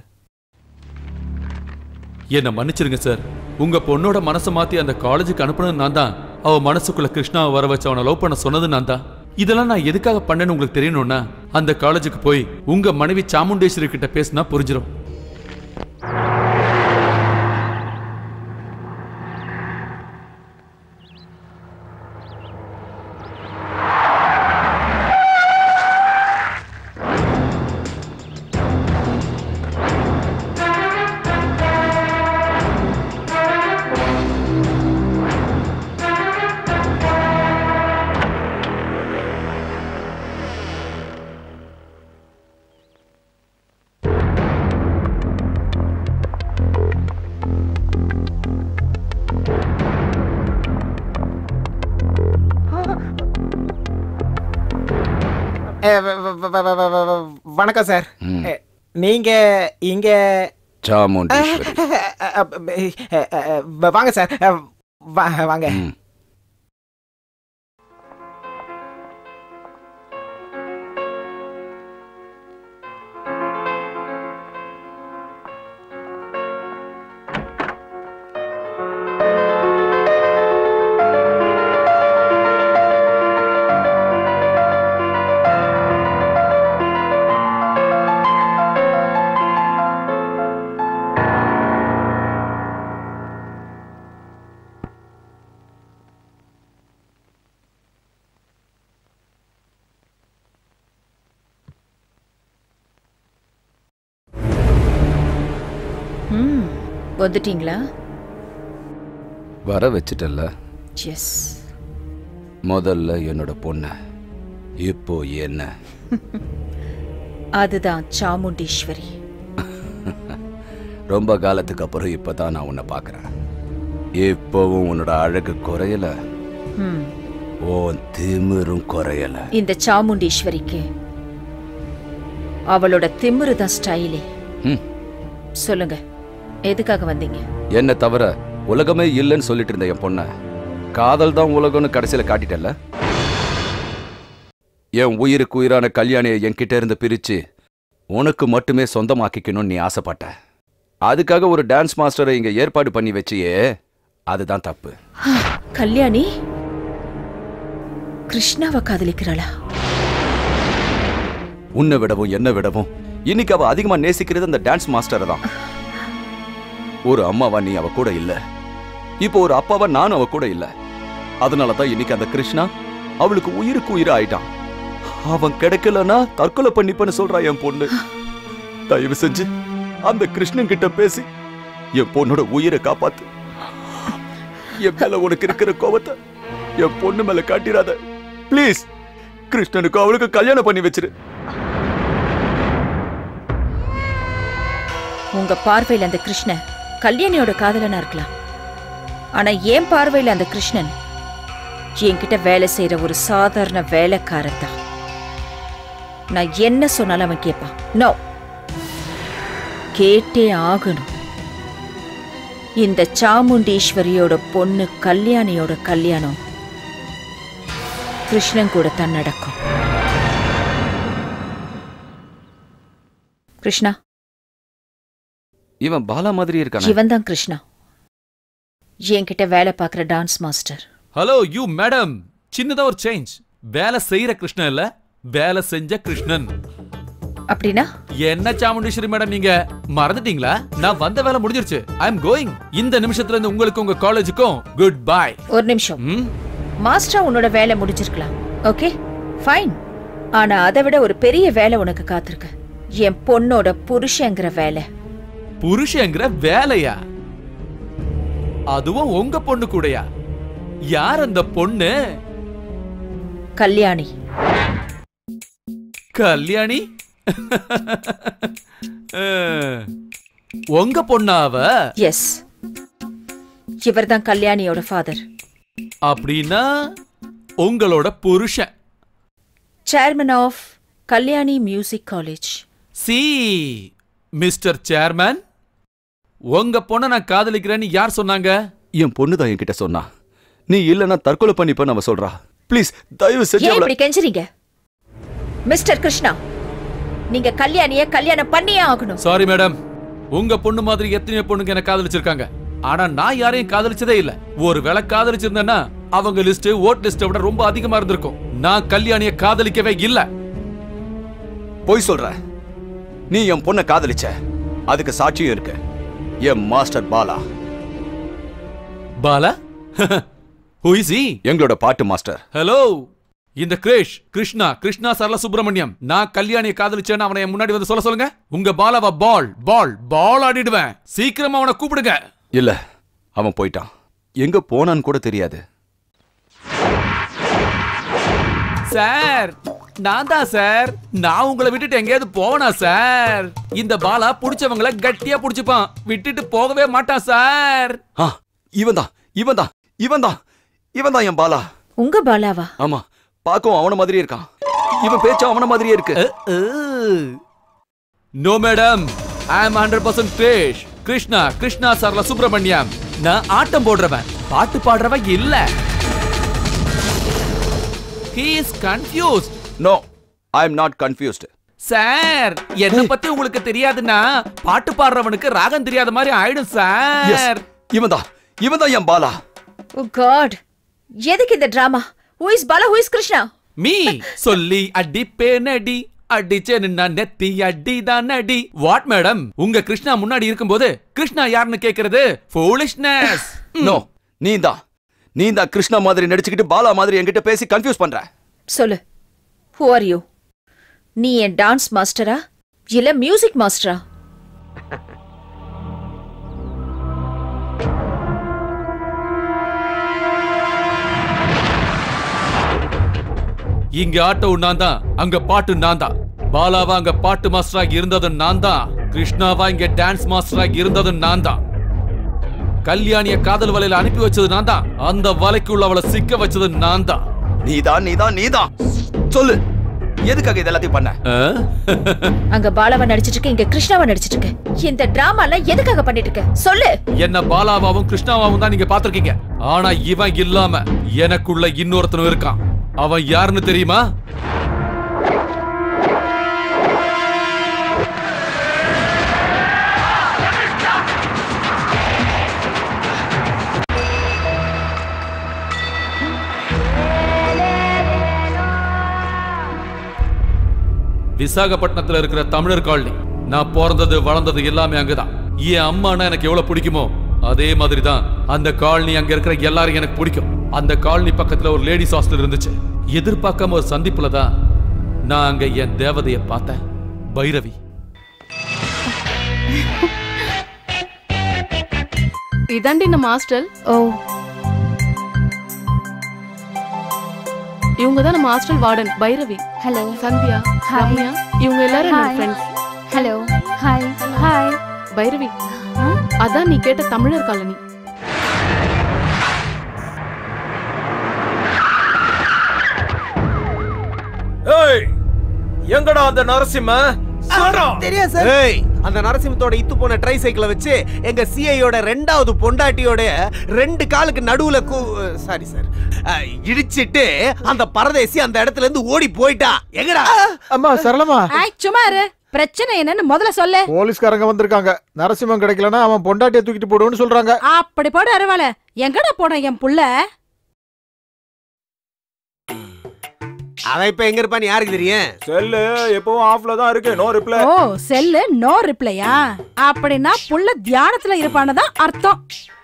என்ன மன்னிச்சிருங்க சார் உங்க பொண்ணோட மனசை மாத்தி அந்த காலேஜுக்கு அனுப்புனது நான் தான் அவ மனசுக்குள்ள கிருஷ்ணாவை வர வச்சு அவனை லவ் பண்ண சொன்னது நான் தான் இதெல்லாம் நான் எதுக்காக பண்ணேன்னு உங்களுக்கு தெரியணும்னா அந்த காலேஜுக்கு போய் உங்க மனைவி சாமுண்டேஸ்வரி கிட்ட பேசினா புரிஞ்சிடும் ஏ, வ- வ- வ- வ- வ- வ- வ- வணக்கம் சார் ம். ஏ, நீங்க இங்க சாமுண்டீஸ்வரி வாங்க சார் வா- வாங்க ம். ம் வந்துட்டீங்களா வர வச்சிட்டல்ல எஸ் முதல்ல என்னோட பொண்ண இப்போ என்ன அதுதான் சாமுண்டீஸ்வரி ரொம்ப காலத்துக்கு அப்புறம் இப்பதான் நான் உன்னை பார்க்கறேன் இப்போவும் உன்னோட அழகு குறையல ம் உன் திமிரும் குறையல இந்த சாமுண்டீஸ்வரிக்கு அவளோட திமிரு தான் ஸ்டைலே ம். சொல்லுங்க எதுக்காக வந்தீங்க என்ன தவிர உலகமே இல்லைன்னு சொல்லிட்டு இருந்த என் பொண்ண காதல் தான் உலகம்னு கடைசியில காட்டிட்டல்ல என் உயிருக்கு உயிரான கல்யாணியை என்கிட்ட இருந்து பிரிச்சு உனக்கு மட்டுமே சொந்தமாக்கிக்கணும்னு நீ ஆசைப்பட்ட அதுக்காக ஒரு டான்ஸ் மாஸ்டரை இங்க ஏற்பாடு பண்ணி வச்சியே அதுதான் தப்பு கல்யாணி கிருஷ்ணாவை காதலிக்கிறாளா உன்னை விடவும் என்ன விடவும் இன்னைக்கு அவ அதிகமா நேசிக்கிறது அந்த டான்ஸ் மாஸ்டரை தான் ஒரு அம்மாவா நீ அவ கூட இல்ல இப்போ ஒரு அப்பாவா நானும் அவ கூட இல்ல அதனால தான் இன்னைக்கு அந்த கிருஷ்ணா அவளுக்கு உயிருக்கு உயிரா ஆயிட்டான் அவன் கிடைக்கலனா தற்கொலை பண்ணிப்பேன்னு சொல்றா என் பொண்ணு தயவு செஞ்சு அந்த கிருஷ்ணன் கிட்ட பேசி என் பொண்ணோட உயிரை காப்பாத்து என் மேல உனக்கு இருக்கிற கோபத்தை என் பொண்ணு மேல காட்டிராத ப்ளீஸ் கிருஷ்ணனுக்கு அவளுக்கு கல்யாணம் பண்ணி வச்சிரு உங்க பார்வையில் அந்த கிருஷ்ணன் கல்யாணியோட காதலனா இருக்கலாம் ஆனா என் பார்வையில் அந்த கிருஷ்ணன் என்கிட்ட வேலை செய்யற ஒரு சாதாரண வேலைக்காரத்தான் நான் என்ன சொன்னாலும் அவன் கேட்பான் நோ கேட்டே ஆகணும் இந்த சாமுண்டீஸ்வரியோட பொண்ணு கல்யாணியோட கல்யாணம் கிருஷ்ணன் கூட தான் நடக்கும் கிருஷ்ணா இவன் பாலா மாதிரி இருக்கானே இவன் தான் கிருஷ்ணா என்கிட்ட வேலை பார்க்குற dance master hello you madam சின்னதா ஒரு சேஞ்ச் வேலை செய்யற கிருஷ்ணன் இல்ல வேலை செஞ்ச கிருஷ்ணன் அப்படின்னா என்ன சாமுண்டீஸ்வரி மேடம் நீங்க மறந்துட்டீங்களா நான் வந்த வேலை முடிஞ்சிருச்சு ஐ அம் கோயிங் இந்த நிமிஷத்துல இருந்து உங்களுக்கு உங்க காலேஜுக்கும் குட் பை ஒரு நிமிஷம் மாஸ்டரா உன்னோட வேலை முடிஞ்சிருக்கலாம் ஓகே ஃபைன் ஆனா அதை விட ஒரு பெரிய வேலை உனக்கு காத்திருக்கு என் பொண்ணோட புருஷங்கிற வேலை புருஷங்கிற வேலையா அதுவும் உங்க பொண்ணு கூடயா யார் அந்த பொண்ணு கல்யாணி கல்யாணி அஹ், உங்க பொண்ணா அவ எஸ் இவர்தான் கல்யாணியோட ஃபாதர் அப்படின்னா உங்களோட புருஷன் chairman of Kalyani music college see mister chairman உங்க பொண்ணை நான் காதலிக்கிறேன்னு யார் சொன்னாங்க என் பொண்ணு தான் என்கிட்ட சொன்னா நீ இல்லனா தற்கொலை பண்ணிப்பேன்னு அவ சொல்றா ப்ளீஸ் தயவு செஞ்சு ஏன் அவளை இப்படி கெஞ்சுறீங்க மிஸ்டர் கிருஷ்ணா நீங்க கல்யாணிய கல்யாணம் பண்ணியே ஆகணும் சாரி மேடம் உங்க பொண்ணு மாதிரி எத்தனையோ பொண்ணுங்க என்ன காதலிச்சிருக்காங்க ஆனா நான் யாரையும் காதலிச்சதே இல்ல ஒரு வேளை காதலிச்சிருந்தேன்னா அவங்க லிஸ்ட் ஓட் லிஸ்ட விட ரொம்ப அதிகமா இருந்திருக்கும் நான் கல்யாணிய காதலிக்கவே இல்ல பொய் சொல்ற நீ என் பொண்ணை காதலிச்ச அதுக்கு சாட்சியும் இருக்கு என் master Bala Bala who is he எங்களோட பாட்டு மாஸ்டர் ஹலோ இந்த கிரேஷ் கிருஷ்ணா கிருஷ்ணா சரள சுப்பிரமணியம் நான் கல்யாணிய காதலிச்சேன்னு அவனை என் முன்னாடி வந்து சொல்ல சொல்லுங்க உங்க பாலாவா பால் பால் பால் ஆடிடுவேன் சீக்கிரமா அவனை கூப்பிடுங்க இல்ல அவன் போயிட்டான் எங்க போனான்னு கூட தெரியாது சார் நான் தான் சார் நான் உங்களை விட்டுட்டு எங்கேயாவது போனா சார் இந்த பாலா புடிச்சவங்கள கட்டியா புடிச்சுப்பான் விட்டுட்டு போகவே மாட்டான் சார் ஆ இவன் தான் இவன் தான் இவன் தான் இவன் தான் என் பாலா உங்க பாலாவா ஆமா பார்க்கவும் அவன மாதிரியே இருக்கான் இவன் பேச்சும் அவன மாதிரியே இருக்கு no madam I am hundred percent கிரேஷ் கிருஷ்ணா கிருஷ்ணா சரள சுப்பிரமணியம் நான் ஆட்டம் போடுறவன் பாட்டு பாடுறவன் இல்ல he is confused no I am not confused sir என்ன பத்தி உங்களுக்கு தெரியாதுன்னா பாட்டு பாடுறவனுக்கு ராகம் தெரியாத மாதிரி ஆயிடும் சார் இவன் தான் இவன் தான் என் பாலா ஓ காட் எதுக்கு இந்த drama who is Bala who is Krishna மீ சொல்லி அடிப்பேனடி அடிச்சேன்னு நெத்தி அடிதான் அடி வாட் மேடம் உங்க கிருஷ்ணா முன்னாடி இருக்கும்போது கிருஷ்ணா யாருன்னு கேக்குறது foolishness நோ நீ தான் நீ தான் கிருஷ்ணா மாதிரி நடிச்சுக்கிட்டு பாலா மாதிரி என்கிட்ட பேசி கன்ஃபியூஸ் பண்ற சொல்லு ஹூ ஆர் யூ நீ என் டான்ஸ் மாஸ்டரா இல்ல மியூசிக் மாஸ்டரா இங்க ஆட்டோ நான் தான் அங்க பாட்டு நான் தான் பாலாவா அங்க பாட்டு மாஸ்டரா இருந்ததும் நான் தான் கிருஷ்ணாவா இங்க டான்ஸ் மாஸ்டரா இருந்ததும் நான் தான் கல்யாணிய காதல் வலையில அனுப்பி வச்சது நான் தான் அந்த வலைக்குள்ள அவளை சிக்க வச்சது நான் தான் நீதான் நீதான் நீதான் சொல்லு எதுக்காக இது எல்லாத்தையும் பண்ண அங்க பாலாவா நடிச்சிட்டு இருக்க இங்க கிருஷ்ணாவா நடிச்சிட்டு இருக்க இந்த டிராமா எதுக்காக பண்ணிட்டு இருக்க சொல்லு என்ன பாலாவாவும் கிருஷ்ணாவாவும் தான் நீங்க பாத்திருக்கீங்க ஆனா இவன் இல்லாம எனக்குள்ள இன்னொருத்தனும் இருக்கான் அவன் யாருன்னு தெரியுமா விசாகப்பட்டினத்துல இருக்கிற தமிழர் காலனி நான் பிறந்தது வளர்ந்தது எல்லாமே அங்கதான் என் அம்மானா எனக்கு எவ்வளவு பிடிக்குமோ அதே மாதிரி தான் அந்த காலனி அங்க இருக்கிற எல்லாரும் எனக்கு பிடிக்கும் அந்த காலனி பக்கத்துல ஒரு லேடிஸ் ஹாஸ்டல் இருந்துச்சு எதிர்பார்க்காம ஒரு சந்திப்புல தான் நான் அங்க என் தேவதைய பார்த்தேன் பைரவி இதாண்டி நம்ம ஹாஸ்டல் ஓ இவங்க தான் நம்ம hostel warden Bhairavi hello Sandhya Ramya இவங்க எல்லாரும் என்னோட Hi. Friends hello hi hi Bhairavi அதான் நீ கேட்ட தமிழர் காலனி ஏய் எங்கடா அந்த நரசிம்ம தெரியாது சார் ஏய் அந்த நரசிம்மத்தோட இத்து போன ட்ரை சைக்கிளை வச்சு எங்க சிஐயோட ரெண்டாவது பொண்டாட்டியோட ரெண்டு காலுக்கு நடுவுல சாரி சார் இடிச்சிட்டு அந்த பரதேசி அந்த இடத்துல இருந்து ஓடி போயிட்டா எங்கடா அம்மா சரளமா ஆய் சும்மா இரு பிரச்சனை என்னன்னு முதல்ல சொல்லு போலீஸ்காரங்க வந்திருக்காங்க நரசிம்மன் கிடைக்கலன்னா அவன் பொண்டாட்டியை தூக்கிட்டு போடுன்னு சொல்றாங்க அப்படி போடு அருவாள எங்கடா போன என் புள்ள அவன் இப்ப எங்க இருப்பான்னு யாருக்கு தெரியும் செல்லு எப்பவும் ஆஃப்ல தான் இருக்கு no reply oh cell no ரிப்ளையா அப்படின்னா புள்ள தியானத்துல இருப்பானதான் அர்த்தம்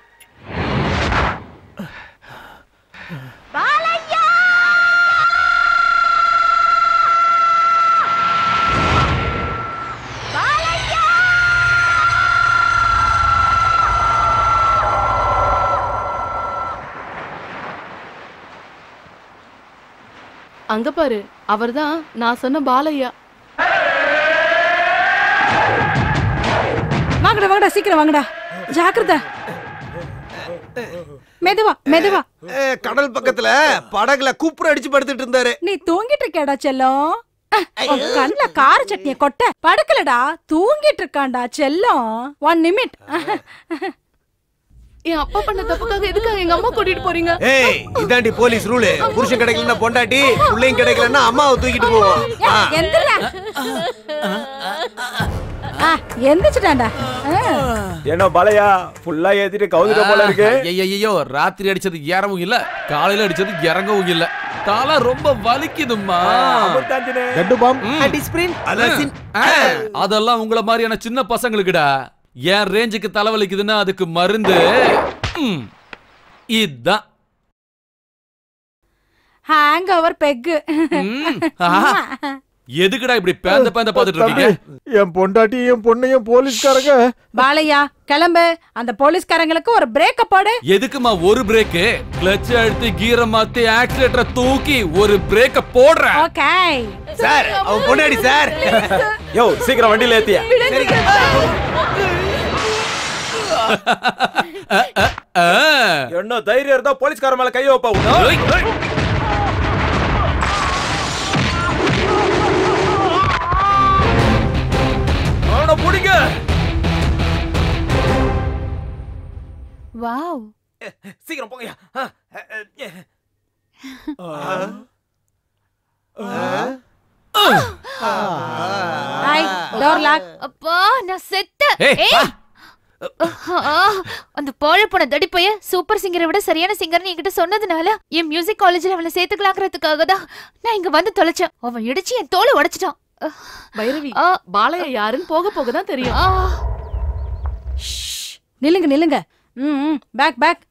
அங்க பாரு அவர்தான் நான் சொன்ன பாலையா வாங்கடா வாங்கடா சீக்கிரம் வாங்கடா ஜாக்கிரதை மெதுவா மெதுவா அஹ், கடல் பக்கத்துல படகுல குப்புற அடிச்சு படுத்துட்டு இருந்தாரு நீ தூங்கிட்டு இருக்கேடா செல்லம் உன் கண்ணுல கார சட்னிய கொட்ட படுக்கலடா தூங்கிட்டு இருக்கான்டா செல்லம் ஒன் நிமிட் என் அப்பா பண்ண தப்புக்காக எதுக்காக எங்க அம்மா கூட்டிட்டு போறீங்க ஏய் இதாண்டி போலீஸ் ரூலு புருஷன் கிடைக்கலன்னா பொண்டாட்டி பிள்ளைங்க கிடைக்கலன்னா அம்மாவை தூக்கிட்டு போவோம் ஆ. எந்திரா எந்திரிச்சுட்டான்டா என்ன பலையா ஃபுல்லா ஏத்திட்டு கவுந்துட்ட போல இருக்கு ஐயோ ராத்திரி அடிச்சது ஏறவும் இல்ல காலையில அடிச்சது இறங்கவும் இல்ல தலை ரொம்ப வலிக்குதும்மா கட்டு பாம் டிஸ்பிரின் அலசின் ஆ, அதெல்லாம் உங்கள மாதிரியான சின்ன பசங்களுக்குடா என் ரேஞ்சுக்கு தலைவலிக்குதுன்னா அதுக்கு மருந்து ம், இதான் ஹேங் ஓவர் பெக்கு ஆஹா. எதுக்குடா இப்படி பேந்த பேந்த பாத்துட்டு தம்பி, இருக்கீங்க என் பொண்டாட்டி என் பொண்ணையும் போலீஸ்காரங்க பாலையா கிளம்பு அந்த போலீஸ்காரங்களுக்கு ஒரு பிரேக்க போடு எதுக்குமா ஒரு பிரேக்கு கிளட்ச் அழுத்தி கீரை மாத்தி ஆக்சிலேட்டரை தூக்கி ஒரு பிரேக்க போடுறேன் ஓகே சார் அவன் பொண்டாடி சார் யோ சீக்கிரம் வண்டியில ஏத்தியா என்ன தைரியம் இருந்தா போலீஸ்கார மேல கை வைப்பா உன்னை. அவனை பிடிங்க வாவ் சீக்கிரம் போங்கயா ஹாய் டோர் லாக் அப்பா நான் செத்தேன் ஏய், ஏய். ஆ, அந்த போழ போன தடிப்பைய சூப்பர் சிங்கரை விட சரியான சிங்கர்னு என்கிட்ட சொன்னதுனால என் மியூசிக் காலேஜ்ல அவனை சேர்த்துக்கலாங்கிறதுக்காக தான் நான் இங்க வந்து தொலைச்சேன் அவன் இடிச்சு என் தோலை உடைச்சிட்டான் பைரவி பாலையா யாருன்னு போக போக தான் தெரியும் நில்லுங்க நில்லுங்க ம் பேக் பேக்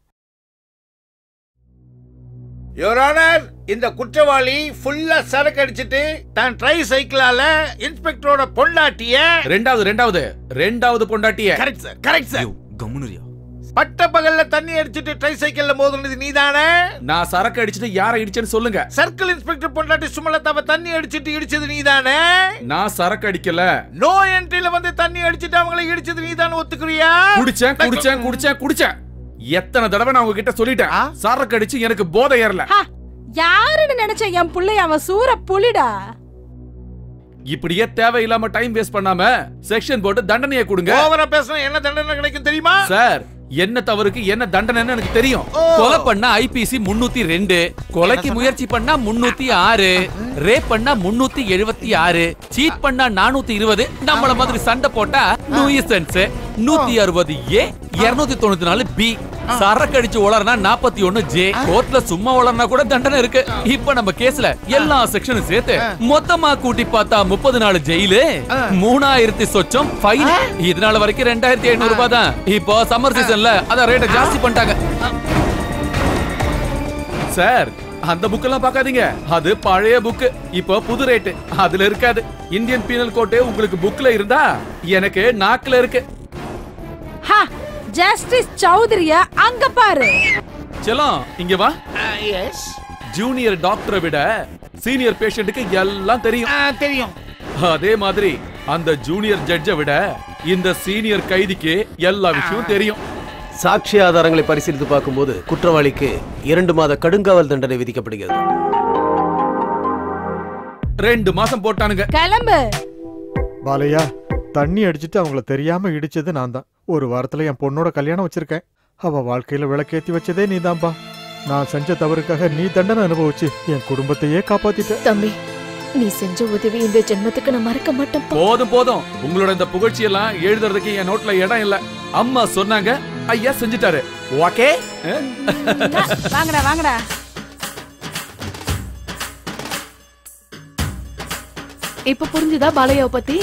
யுவரானர் இந்த குற்றவாளி ஃபுல்லா சரக்கு அடிச்சிட்டு தான் ட்ரை சைக்கிளால இன்ஸ்பெக்டரோட பொண்டாட்டிய ரெண்டாவது ரெண்டாவது ரெண்டாவது பொண்டாட்டிய கரெக்ட் சார் கரெக்ட் சார் கம்முனுரியா பட்ட பகல்ல தண்ணி அடிச்சிட்டு ட்ரை சைக்கிள்ல மோதுனது நீதானே நான் சரக்கு அடிச்சிட்டு யாரை இடிச்சேன்னு சொல்லுங்க சர்க்கிள் இன்ஸ்பெக்டர் பொண்டாட்டி சுமலதாவ தண்ணி அடிச்சிட்டு இடிச்சது நீதானே நான் சரக்கு அடிக்கல நோ என்ட்ரில வந்து தண்ணி அடிச்சிட்டு அவங்களை இடிச்சது நீதானே ஒத்துக்குறியா குடிச்சேன் குடிச்சேன் குடிச்சேன் குடிச்சேன் எத்தனை தடவை நான் உங்ககிட்ட சொல்லிட்டேன் சரக்கு அடிச்சு எனக்கு போதை ஏறல யாருன்னு நினைச்ச என் புள்ளைய அவன் சூர புலிடா இப்படியே தேவையில்லாம டைம் வேஸ்ட் பண்ணாம செக்ஷன் போட்டு தண்டனையை கொடுங்க ஓவரா பேசினா என்ன தண்டனை கிடைக்கும் தெரியுமா சார் என்ன தவறுக்கு என்ன தண்டனைன்னு எனக்கு தெரியும் கொலை பண்ணா ஐபிசி முன்னூத்தி ரெண்டு கொலைக்கு முயற்சி பண்ணா முன்னூத்தி ஆறு ரேப் பண்ணா முன்னூத்தி எழுபத்தி ஆறு சீட் பண்ணா நானூத்தி இருபது நம்மள மாதிரி சண்டை போட்டா நூயிசன்ஸ் நூத்தி அறுபது ஏ இருநூத்தி தொண்ணூத்தி நாலு பி சரக்கு அடிச்சு உளறனா நாற்பத்தி ஒண்ணு ஜே கோர்ட்ல சும்மா உளறனா கூட தண்டனை இருக்கு இப்ப நம்ம கேஸ்ல எல்லா செக்ஷனும் சேர்த்து மொத்தமா கூட்டி பார்த்தா முப்பது நாள் ஜெயிலு மூணாயிரத்தி சொச்சம் ஃபைன் இதனால வரைக்கும் ரெண்டாயிரத்தி ஐநூறு ரூபாய் தான் இப்போ சம்மர் சீசன்ல அத ரேட்ட ஜாஸ்தி பண்ணிட்டாங்க சார் அந்த புக்கெல்லாம் பார்க்காதீங்க அது பழைய புக் இப்போ புது ரேட்டு அதுல இருக்காது இந்தியன் பீனல் கோட் உங்களுக்கு புக்ல இருந்தா எனக்கு நாக்குல இருக்கு ஹா ஜஸ்டிஸ் சௌத்ரிய அங்க பாரு செல்லம் இங்க வா எஸ் ஜூனியர் டாக்டரை விட சீனியர் பேஷண்ட்டுக்கு எல்லாம் தெரியும் தெரியும் அதே மாதிரி அந்த ஜூனியர் ஜட்ஜை விட இந்த சீனியர் கைதிக்கு எல்லா விஷயமும் தெரியும் சாட்சி ஆதாரங்களை பரிசீலித்து பார்க்கும்போது குற்றவாளிக்கு இரண்டு மாத கடுங்காவல் தண்டனை விதிக்கப்படுகிறது ரெண்டு மாசம் போட்டானுங்க கிளம்பு பாலையா தண்ணி அடிச்சிட்டு அவங்கள தெரியாம இடிச்சது நான் தான் ஒரு வாரத்துல என் பொண்ணோட கல்யாணம் வச்சிருக்கேன் அவ வாழ்க்கையில விளக்கேத்தி வச்சதே நீதான்பா நான் செஞ்ச தவறுக்காக நீ தண்டனை அனுபவிச்சு என் குடும்பத்தையே காப்பாத்திட்ட தம்பி நீ செஞ்ச உதவி இந்த ஜென்மத்துக்கு நான் மறக்க மாட்டேன் போதும் போதும் உங்களோட இந்த புகழ்ச்சி எல்லாம் எழுதுறதுக்கு என் நோட்ல இடம் இல்ல அம்மா சொன்னாங்க ஐயா செஞ்சுட்டாரு ஓகே வாங்கடா வாங்கடா இப்ப புரிஞ்சுதா பாலையாவை பத்தி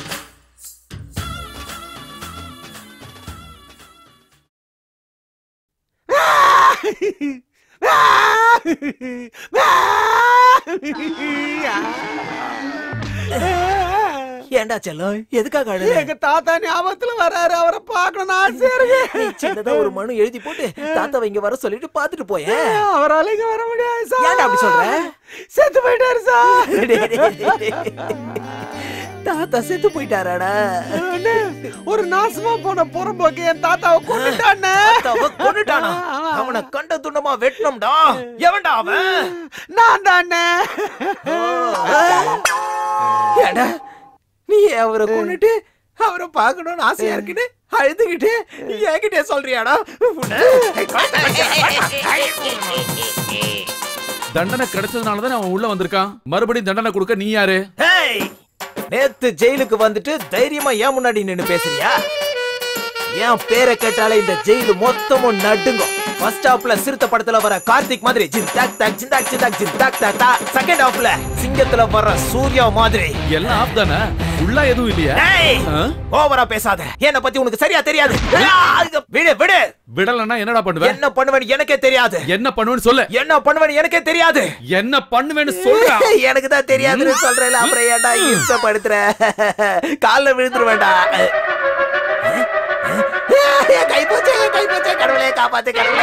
ஏண்டா செல்லம் எதுக்காக அழுத? எங்க தாத்தா ஞாபகத்துல வராரு அவரை பார்க்கணும் ஆசையா நீ சின்னதா ஒரு மனு எழுதி போட்டு தாத்தாவை இங்க வர சொல்லிட்டு பாத்துட்டு போயேன் அவரால இங்க வர முடியாது சார் ஏன்டா அப்படி சொல்ற செத்து போயிட்டாரு சார் டேய், டேய், டேய். தாத்தா செத்து போயிட்டாராடா ஒரு நாசமா போன புறம்போக்கு என் தாத்தாவை கொண்டுட்டானே தாத்தாவை கொன்னுட்டானா? அவனை கண்ட துண்டமா வெட்டணும்டா எவன்டா அவன் நான் தானே ஏடா நீ அவரை கொன்னுட்டு அவரை பார்க்கணும்னு ஆசையா இருக்குன்னு அழுதுகிட்டு என்கிட்ட சொல்றியாடா உன்னை- தண்டனை கிடைச்சதுனால தான் அவன் உள்ள வந்திருக்கான் மறுபடியும் தண்டனை கொடுக்க நீ யாரு ஹேய்! நேத்து ஜெயிலுக்கு வந்துட்டு தைரியமா ஏன் முன்னாடி நின்னு பேசுறியா என் பேரை கேட்டாலே இந்த ஜெயிலு மொத்தமும் நடுங்கும் ஃபர்ஸ்ட் ஹாப்ல சிறுத்தை படத்துல வர கார்த்திக் மாதிரி ஜின் தாக் தாக் ஜின் தாக் ஜின் தாக் ஜின் தாக் தாக் தா செகண்ட் ஹாப்ல சிங்கத்துல வர சூர்யா மாதிரி எல்லாம் ஆஃப் தானே உள்ள எதுவும் இல்லையா ஏய்! ஆ? ஓவரா பேசாத என்ன பத்தி உனக்கு சரியா தெரியாது ஆ, இங்க விடு விடு விடலன்னா என்னடா பண்ணுவ என்ன பண்ணுவேன்னு எனக்கே தெரியாது என்ன பண்ணுவேன்னு சொல்லு என்ன பண்ணுவேன்னு எனக்கே தெரியாது என்ன பண்ணுவேன்னு சொல்றா எனக்கு தான் தெரியாதுன்னு சொல்றேன் அப்புறம் ஏன்டா இம்சப்படுத்துற கால்ல விழுந்துருவேண்டா கை போச்சே கை போச்சே கடவுளே காப்பாத்து கடவுளே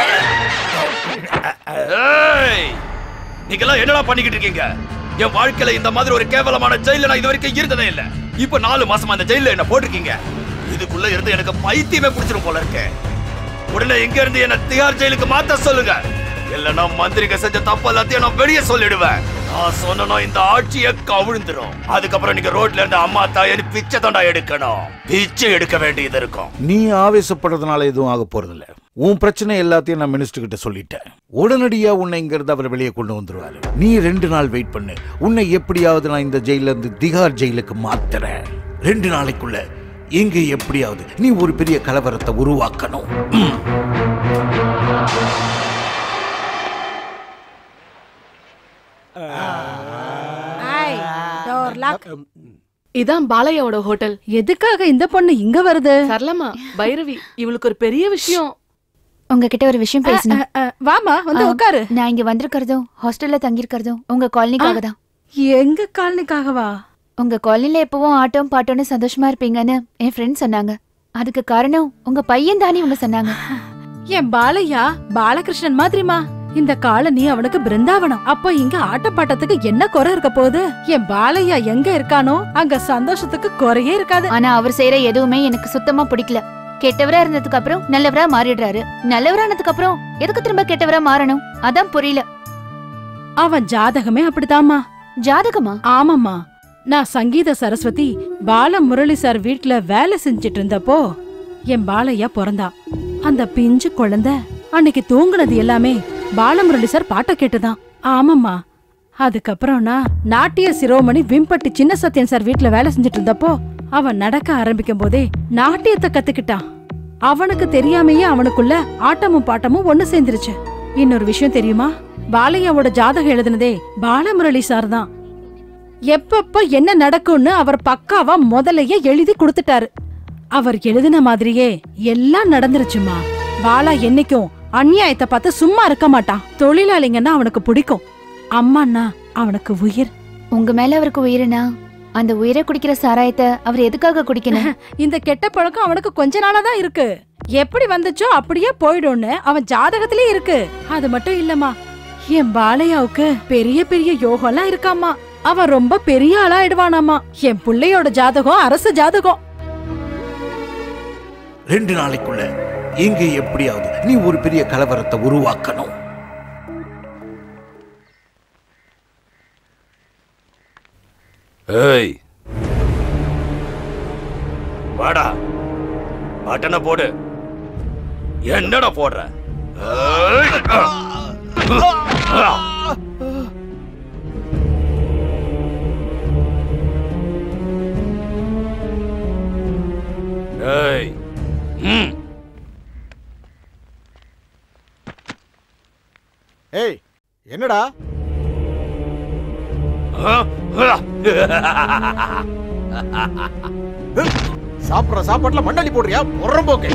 ஏய்! நீங்கெல்லாம் என்னடா பண்ணிக்கிட்டு இருக்கீங்க என் வாழ்க்கையில இந்த மாதிரி ஒரு கேவலமான ஜெயில நான் இது வரைக்கும் இருந்ததே இல்ல இப்ப நாலு மாசமா அந்த ஜெயில என்ன போட்டிருக்கீங்க இதுக்குள்ள இருந்து எனக்கு பைத்தியமே பிடிச்சிரும் போல இருக்கு உடனே எங்க இருந்து என்ன திகார் ஜெயிலுக்கு மாத்த சொல்லுங்க இல்லனா மந்திரிக செஞ்ச தப்பு எல்லாத்தையும் நான் வெளியே சொல்லிடுவேன் நான் சொன்னா இந்த ஆட்சியை கவிழ்ந்துரும் அதுக்கப்புறம் நீங்க ரோட்ல இருந்து அம்மா தாயன்னு பிச்சை தண்டா எடுக்கணும் பிச்சை எடுக்க வேண்டியது இருக்கும் நீ ஆவேசப்படுறதுனால எதுவும் ஆக போறதில்ல உன் பிரச்சனை எல்லாத்தையும் நான் மினிஸ்டர் கிட்ட சொல்லிட்டேன் உடனடியா உன்னை இங்க இருந்து அவர் வெளியே கொண்டு வந்துருவாரு நீ ரெண்டு நாள் வெயிட் பண்ணு உன்னை எப்படியாவது நான் இந்த ஜெயில இருந்து திகார் ஜெயிலுக்கு மாத்துறேன் ரெண்டு நாளைக்குள்ள இங்க எப்படியாவது நீ ஒரு பெரிய கலவரத்தை உருவாக்கணும் ம். ஐ டோர் லாக் இதான் பாலையாவோட ஹோட்டல் எதுக்காக இந்த பொண்ணு இங்க வருது சரளமா பைரவி இவளுக்கு ஒரு பெரிய விஷயம் உங்ககிட்ட ஒரு விஷயம் பேசணும் வாமா வந்து ஆ, உட்காரு நான் இங்க வந்திருக்கிறதும் ஹாஸ்டல்ல தங்கி இருக்கிறதும் உங்க காலனிக்காக தான் எங்க காலனிக்காகவா உங்க காலனில எப்பவும் ஆட்டம் பாட்டம்னு சந்தோஷமா இருப்பீங்கன்னு என் ஃப்ரெண்ட் சொன்னாங்க அதுக்கு காரணம் உங்க பையன் தானே இவங்க சொன்னாங்க என் பாலையா பாலகிருஷ்ணன் மாதிரிமா இந்த காலனி அவனுக்கு பிருந்தாவனம் அப்ப இங்க ஆட்டப்பாட்டத்துக்கு என்ன குறை இருக்க போகுது என் பாலையா எங்க இருக்கானோ அங்க சந்தோஷத்துக்கு குறையே இருக்காது ஆனா அவர் செய்யற எதுவுமே எனக்கு சுத்தமா பிடிக்கல கெட்டவரா இருந்ததுக்கு அப்புறம் நல்லவரா மாறிடுறாரு நல்லவரானதுக்கு அப்புறம் எதுக்கு திரும்ப கெட்டவரா மாறணும் அதான் புரியல அவன் ஜாதகமே அப்படித்தாம்மா ஜாதகமா ஆமாம்மா நான் சங்கீத சரஸ்வதி பால முரளி சார் வீட்ல வேலை செஞ்சிட்டு இருந்தப்போ என் பாலையா பிறந்தான் அந்த பிஞ்சு குழந்தை அன்னைக்கு தூங்குனது எல்லாமே பாலமுரளி சார் பாட்ட கேட்டுதான் ஆமாம்மா அதுக்கப்புறம் நான் நாட்டிய சிரோமணி விம்பட்டி சின்ன சத்யன் சார் வீட்ல வேலை செஞ்சுட்டு இருந்தப்போ அவன் நடக்க ஆரம்பிக்கும் போதே நாட்டியத்தை கத்துக்கிட்டான் அவனுக்கு தெரியாமையே அவனுக்குள்ள ஆட்டமும் பாட்டமும் ஒண்ணு சேர்ந்துருச்சு இன்னொரு விஷயம் தெரியுமா பாலையாவோட ஜாதகம் எழுதுனதே பாலமுரளி சார் தான் எப்பப்ப என்ன நடக்கும்னு அவர் பக்காவா முதலையே எழுதி கொடுத்துட்டாரு அவர் எழுதின மாதிரியே எல்லாம் நடந்துருச்சுமா பாலா என்னைக்கும் அநியாயத்தை பார்த்து சும்மா இருக்க மாட்டான் தொழிலாளிங்கன்னா அவனுக்கு பிடிக்கும் அம்மான்னா அவனுக்கு உயிர் உங்க மேல அவருக்கு உயிரினா அந்த உயிரை குடிக்கிற சாராயத்தை அவர் எதுக்காக குடிக்கணும் இந்த கெட்ட பழக்கம் அவனுக்கு கொஞ்ச நாளா தான் இருக்கு எப்படி வந்துச்சோ அப்படியே போயிடும்னு அவன் ஜாதகத்திலே இருக்கு அது மட்டும் இல்லம்மா என் பாலையாவுக்கு பெரிய பெரிய யோகம்லாம் இருக்காமா அவன் ரொம்ப பெரிய ஆளா ஆயிடுவானாமா என் புள்ளையோட ஜாதகம் அரசு ஜாதகம் ரெண்டு நாளைக்குள்ள இங்க எப்படியாவது நீ ஒரு பெரிய கலவரத்தை உருவாக்கணும் ஏய் வாடா பட்டனை போடு என்னடா போடுற ஏய்! ஏய் ம் ஏய் என்னடா சாப்பிடுற சாப்பாட்டுல மண்ணாளி போடுறியா புறம்போக்கு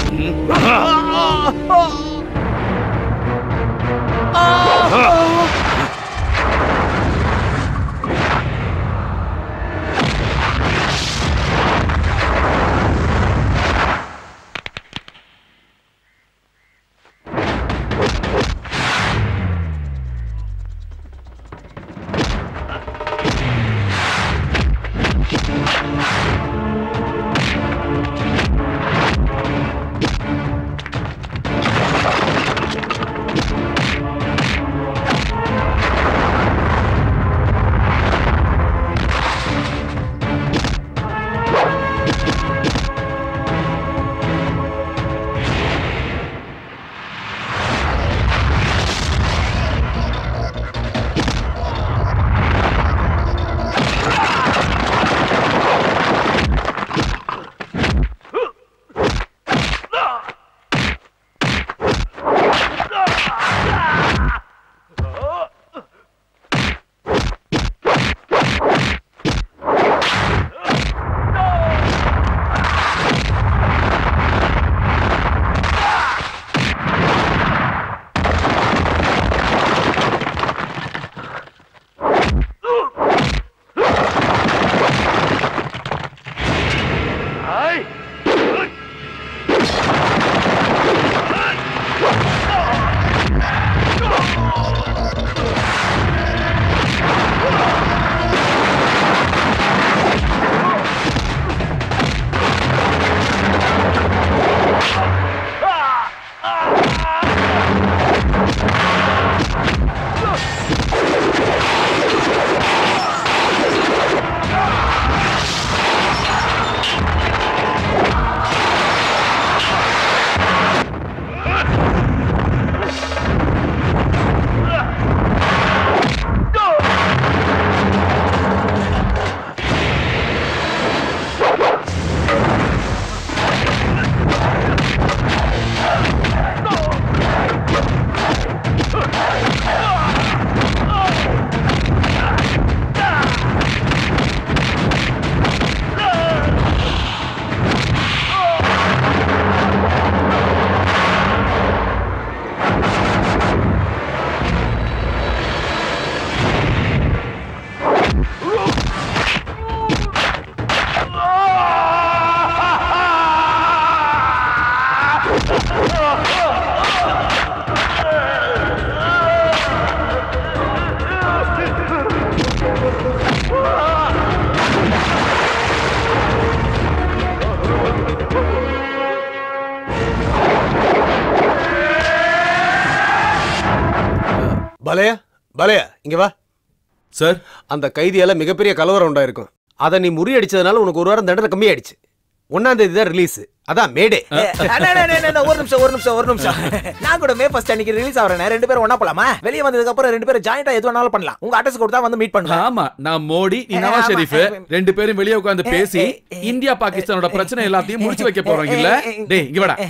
பலையா பலையா இங்க வா சார் அந்த கைதியால மிகப்பெரிய கலவரம் உண்டாயிருக்கும் அதை நீ முறியடிச்சதுனால உனக்கு ஒரு வாரம் தண்டனை கம்மியாயிடுச்சு ஒன்னாம் தேதி தான் ரிலீஸ் அதான் மேடே அண்ணா, அண்ணா, அண்ணா, அண்ணா, ஒரு நிமிஷம் ஒரு நிமிஷம் ஒரு நிமிஷம் நான் கூட மே ஃபர்ஸ்ட் அன்னைக்கு ரிலீஸ் ஆகிறேன் ரெண்டு பேரும் ஒண்ணா போலாமா வெளியே வந்ததுக்கு அப்புறம் ரெண்டு பேரும் ஜாயிண்டா எது வேணாலும் பண்ணலாம் உங்க அட்ரஸ் கொடுத்தா வந்து மீட் பண்ணலாம் ஆமா நான் மோடி நீ நவாஸ் ஷெரீஃப் ரெண்டு பேரும் வெளியே உட்கார்ந்து பேசி இந்தியா பாகிஸ்தானோட பிரச்சனை எல்லாத்தையும் முடிச்சு வைக்க போறோம் இல்ல டேய் இங்க வாடா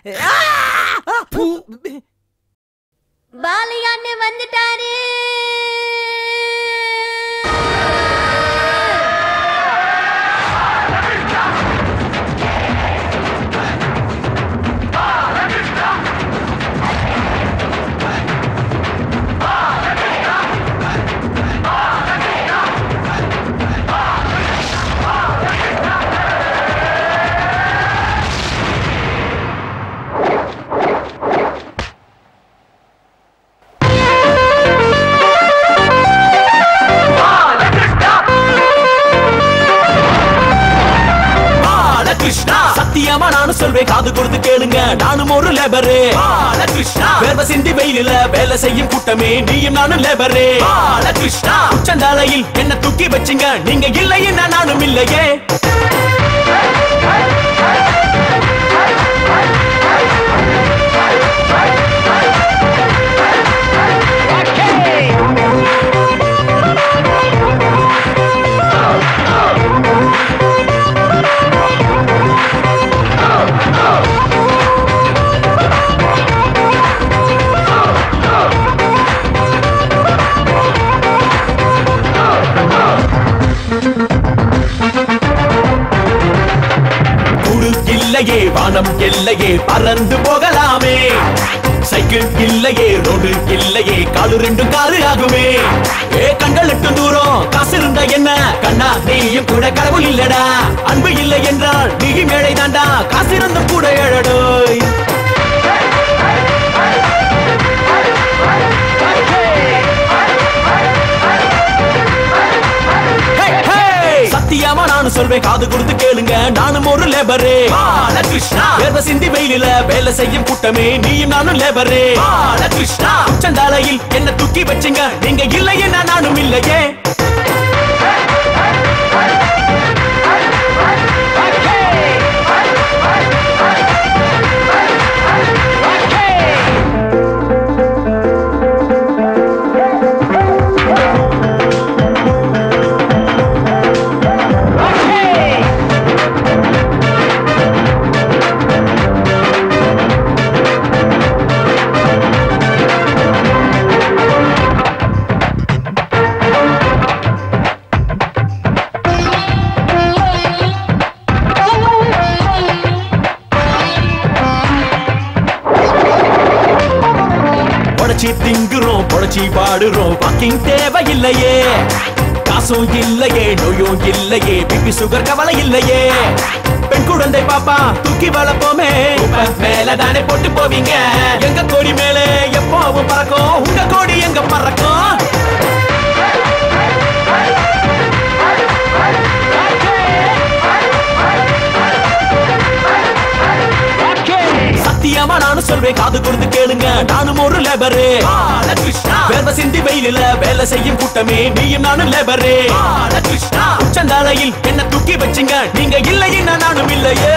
பாலையான்னு வந்துட்டாரு கிருஷ்ணா சத்தியமா நானும் சொல்வேன் காது கொடுத்து கேளுங்க நானும் ஒரு லேபரு கிருஷ்ணா வேர்வ சிந்தி வெயிலில வேலை செய்யும் கூட்டமே நீயும் நானும் லேபரு கிருஷ்ணா உச்சந்தாலையில் என்ன தூக்கி வச்சுங்க நீங்க இல்லைன்னா நானும் இல்லையே குடு இல்லையே வானம் இல்லையே பறந்து போகலாமே சைக்கிள் இல்லையே ரோடு இல்லையே காலு ரெண்டு காலு ஆகுமே ஏ கண்கள் எட்டும் தூரம் காசு இருந்தா என்ன கண்ணா நீயும் கூட கடவுள் இல்லடா அன்பு இல்லை என்றால் நீ மேடை தாண்டா காசு இருந்தும் கூட எழடோய் சத்தியமா நானும் சொல்வேன் காது கொடுத்து கேளுங்க நானும் ஒரு லேபரு கிருஷ்ணா வேர்வ சிந்தி வெயிலில வேலை செய்யும் கூட்டமே நீயும் நானும் லேபரு கிருஷ்ணா உச்சந்தாலையில் என்ன தூக்கி வச்சுங்க நீங்க இல்லைன்னா நானும் இல்லையே உடச்சி திங்குறோம் புடச்சி பாடுறோம் வாக்கிங் தேவையில்லையே காசும் இல்லையே நோயும் இல்லையே பிபி சுகர் கவலை இல்லையே பெண் குழந்தை பாப்பா தூக்கி வளர்ப்போமே உப்ப மேல தானே போட்டு போவீங்க எங்க கோடி மேலே எப்போவும் பறக்கும் உங்க கோடி எங்க பறக்கும் சத்தியமா நானும் சொல்வேன் காது கொடுத்து கேளுங்க நானும் ஒரு லேபரு வேர்வ சிந்தி வெயிலில வேலை செய்யும் கூட்டமே நீயும் நானும் லேபரு கிருஷ்ணா உச்சந்தாலையில் என்ன தூக்கி வச்சுங்க நீங்க இல்லைன்னா நானும் இல்லையே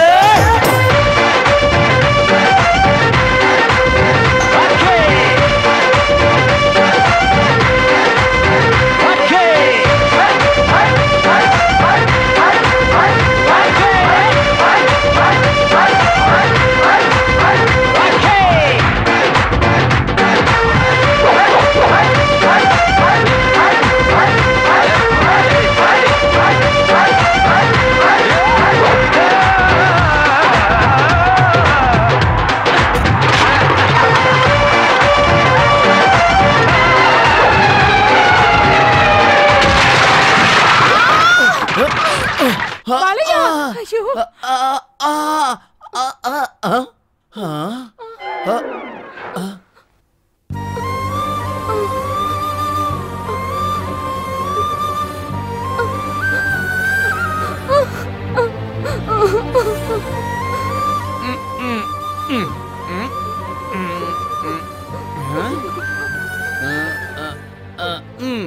பாலையா ஐயோ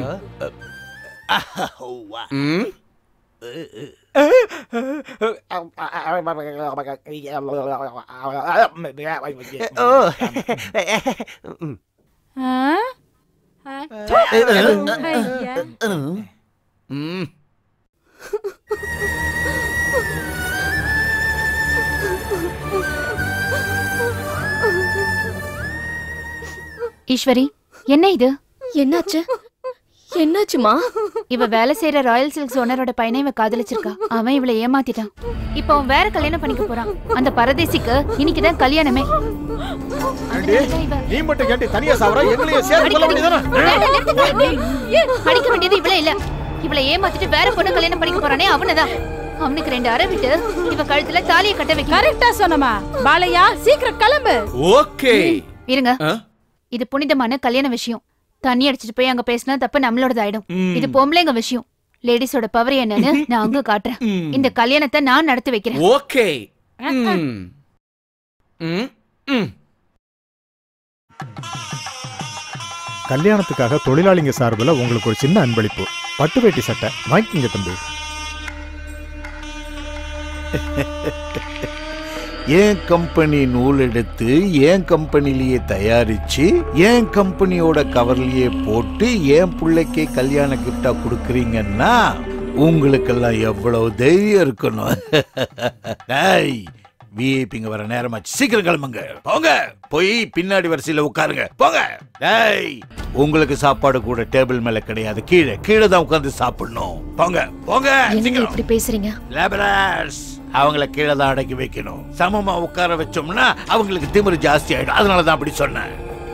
ம் ஆ? ஆ? ஐயா. ம் ஈஸ்வரி என்ன இது என்னாச்சு என்னாச்சுமா இவ வேலை செய்யற ராயல் சில்க்ஸ் ஓனரோட பையனை இவ காதலிச்சிருக்கா அவன் இவளை ஏமாத்திட்டான் இப்போ அவன் வேற கல்யாணம் பண்ணிக்க போறான் அந்த பரதேசிக்கு இன்னைக்குதான் கல்யாணமே அதனாலதான் இவ- நீ மட்டும் கேட்டு தனியா சாவற எங்களையும் சேர்த்து கொள்ள வேண்டியதானே வேண்டாம், நிறுத்துங்க. படிக்க வேண்டியது இவளே இல்ல இவளை ஏமாத்திட்டு வேற பொண்ணு கல்யாணம் பண்ணிக்க போறானே அவனதான் அவனுக்கு ரெண்டு அறை விட்டு இவ கழுத்துல தாலியை கட்ட வைக்க கரெக்டா சொன்னமா பாலையா சீக்கிரம் கிளம்பு ஓகே இருங்க இது புனிதமான கல்யாண விஷயம் தண்ணி அடிச்சிட்டு போய் அங்க பேசினா தப்பு நம்மளோடதாயிடும் ம். இது பொம்பளைங்க விஷயம் லேடிஸோட பவர் என்னன்னு நான் அங்க காட்டுறேன் ம். இந்த கல்யாணத்தை நான் நடத்தி வைக்கிறேன் ஓகே ம் ம் ம் கல்யாணத்துக்காக தொழிலாளிங்க சார்பில் உங்களுக்கு ஒரு சின்ன அன்பளிப்பு பட்டு வேட்டி சட்டை வாங்கிக்கிங்க தம்பி என் கம்பெனி நூல் எடுத்து என் கம்பெனிலேயே தயாரிச்சு என் கம்பெனியோட கவர்லயே போட்டு என் பிள்ளைக்கு கல்யாண கிஃப்டா கொடுக்குறீங்கன்னா உங்களுக்கெல்லாம் எவ்வளவு தைரியம் இருக்கணும் டேய் விஐபிங்க வர நேரமாச்சு சீக்கிரம் கிளம்புங்க போங்க போய் பின்னாடி வரிசையில உட்காருங்க போங்க டேய் உங்களுக்கு சாப்பாடு கூட டேபிள் மேல கிடையாது கீழே கீழே தான் உட்கார்ந்து சாப்பிடணும் போங்க போங்க என்னங்க சீக்கிரம் இப்படி பேசுறீங்க லேபரர்ஸ் அவங்கள கீழே தான் அடக்கி வைக்கணும் சமமா உட்கார வச்சோம்னா அவங்களுக்கு திமிரு ஜாஸ்தி ஆயிடும் அதனால தான் அப்படி சொன்னேன்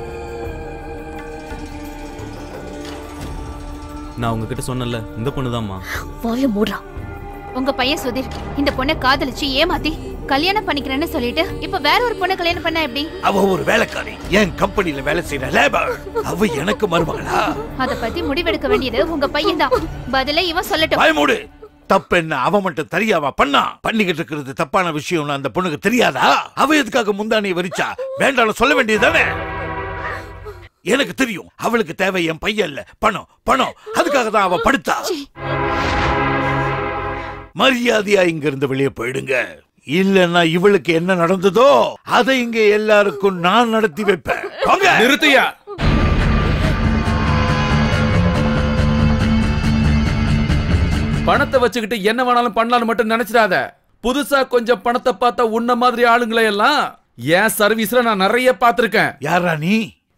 நான் உங்ககிட்ட சொன்னல இந்த பொண்ணுதாம்மா வாய மூடுறா உங்க பையன் சுதீர் இந்த பொண்ணை காதலிச்சு ஏமாத்தி கல்யாணம் பண்ணிக்கிறேன்னு சொல்லிட்டு இப்ப வேற ஒரு பொண்ணை கல்யாணம் பண்ணா எப்படி அவ ஒரு வேலைக்காரி என் கம்பெனில வேலை செய்யற லேபர் அவ எனக்கு மருமகளா அத பத்தி முடிவெடுக்க வேண்டியது உங்க பையன் தான் பதில இவன் சொல்லட்டும் பயமூடு தப்பு என்ன அவ மட்டும் தெரியாவா பண்ணா பண்ணிக்கிட்டு இருக்கிறது தப்பான விஷயம்னு அந்த பொண்ணுக்கு தெரியாதா அவ எதுக்காக முந்தானியை வரிச்சா வேண்டாம் சொல்ல வேண்டியதுதானே எனக்கு தெரியும் அவளுக்கு தேவை என் பையன் இல்ல பணம் பணம் அதுக்காக தான் அவ படுத்தா மரியாதையா இங்க இருந்து வெளியே போயிடுங்க இல்லன்னா இவளுக்கு என்ன நடந்ததோ அதை இங்க எல்லாருக்கும் நான் நடத்தி வைப்பேன் போங்க. நிறுத்தியா பணத்தை வச்சுக்கிட்டு என்ன வேணாலும் பண்ணலாம்னு மட்டும் நினைச்சிடாத புதுசா கொஞ்சம் பணத்தை பார்த்த உன்ன மாதிரி ஆளுங்களை எல்லாம் என் சர்வீஸ்ல நான் நிறைய பார்த்திருக்கேன் யாரா நீ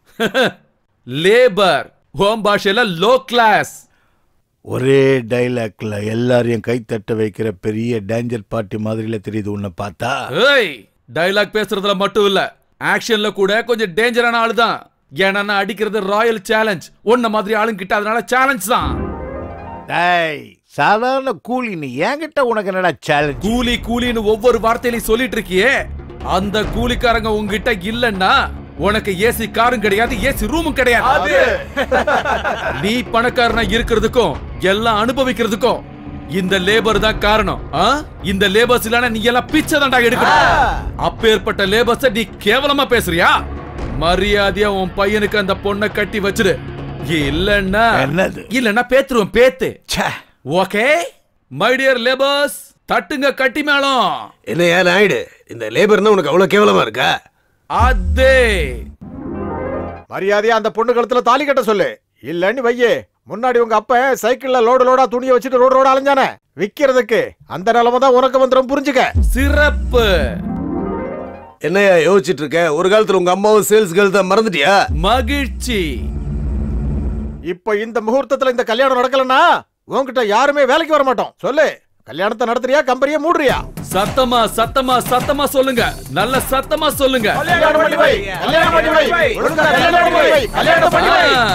லேபர் ஹோம் பாஷையில லோ கிளாஸ் ஒரே டைலாக்ல எல்லாரையும் கை தட்ட வைக்கிற பெரிய டேஞ்சர் பார்ட்டி மாதிரில தெரியுது உன்னை பார்த்தா ஏய் டைலாக் பேசுறதுல மட்டும் இல்ல ஆக்ஷன்ல கூட கொஞ்சம் டேஞ்சரான ஆளு தான் ஏன்னா நான் அடிக்கிறது ராயல் சேலஞ்ச் உன்ன மாதிரி ஆளுங்க கிட்ட அதனால சேலஞ்ச் தான் டேய் சாதாரண கூலி நீ என்கிட்ட உனக்கு என்னடா சேலஞ்ச் கூலி கூலின்னு ஒவ்வொரு வார்த்தையிலையும் சொல்லிட்டு இருக்கியே அந்த கூலிக்காரங்க உங்ககிட்ட இல்லன்னா உனக்கு ஏசி காரும் கிடையாது ஏசி ரூமும் கிடையாது நீ பணக்காரனா இருக்கிறதுக்கும் எல்லாம் அனுபவிக்கிறதுக்கும் இந்த லேபர் தான் காரணம் ஆ? இந்த லேபர்ஸ் இல்லனா நீ எல்லாம் பிச்சை தாண்டா எடுக்கணும் அப்பேற்பட்ட லேபர்ஸ நீ கேவலமா பேசுறியா மரியாதையா உன் பையனுக்கு அந்த பொண்ணை கட்டி வச்சிரு இல்லன்னா என்னது இல்லன்னா பேத்துருவேன் பேத்து ஓகே மை டியர் லேபர்ஸ் தட்டுங்க கட்டி மேளம் என்னையா நாயுடு இந்த லேபர்னா உனக்கு அவ்வளவு கேவலமா இருக்கா அதே மரியாதையா அந்த பொண்ணு கழுத்துல தாலி கட்ட சொல்லு இல்லன்னு வையே முன்னாடி உங்க அப்ப சைக்கிள்ல லோடு லோடா துணியை வச்சுட்டு ரோடு ரோடு அலைஞ்சானே விக்கிறதுக்கு அந்த நிலைமை தான் உனக்கு வந்துடும் புரிஞ்சுக்க சிறப்பு என்னையா யோசிச்சுட்டு இருக்க ஒரு காலத்துல உங்க அம்மாவும் சேல்ஸ் கேர்ள் தான் மறந்துட்டியா மகிழ்ச்சி இப்ப இந்த முகூர்த்தத்துல இந்த கல்யாணம் நடக்கலன்னா உன்கிட்ட யாருமே வேலைக்கு வர மாட்டோம் சொல்லு கல்யாணத்தை நடத்துறியா கம்பெனியை மூடுறியா சத்தமா சத்தமா சத்தமா சொல்லுங்க நல்ல சத்தமா சொல்லுங்க கல்யாணம் பண்ணி வை கல்யாணம் பண்ணி வை ஒழுங்கா கல்யாணம் பண்ணி வை கல்யாணம் பண்ணி வை ஆ.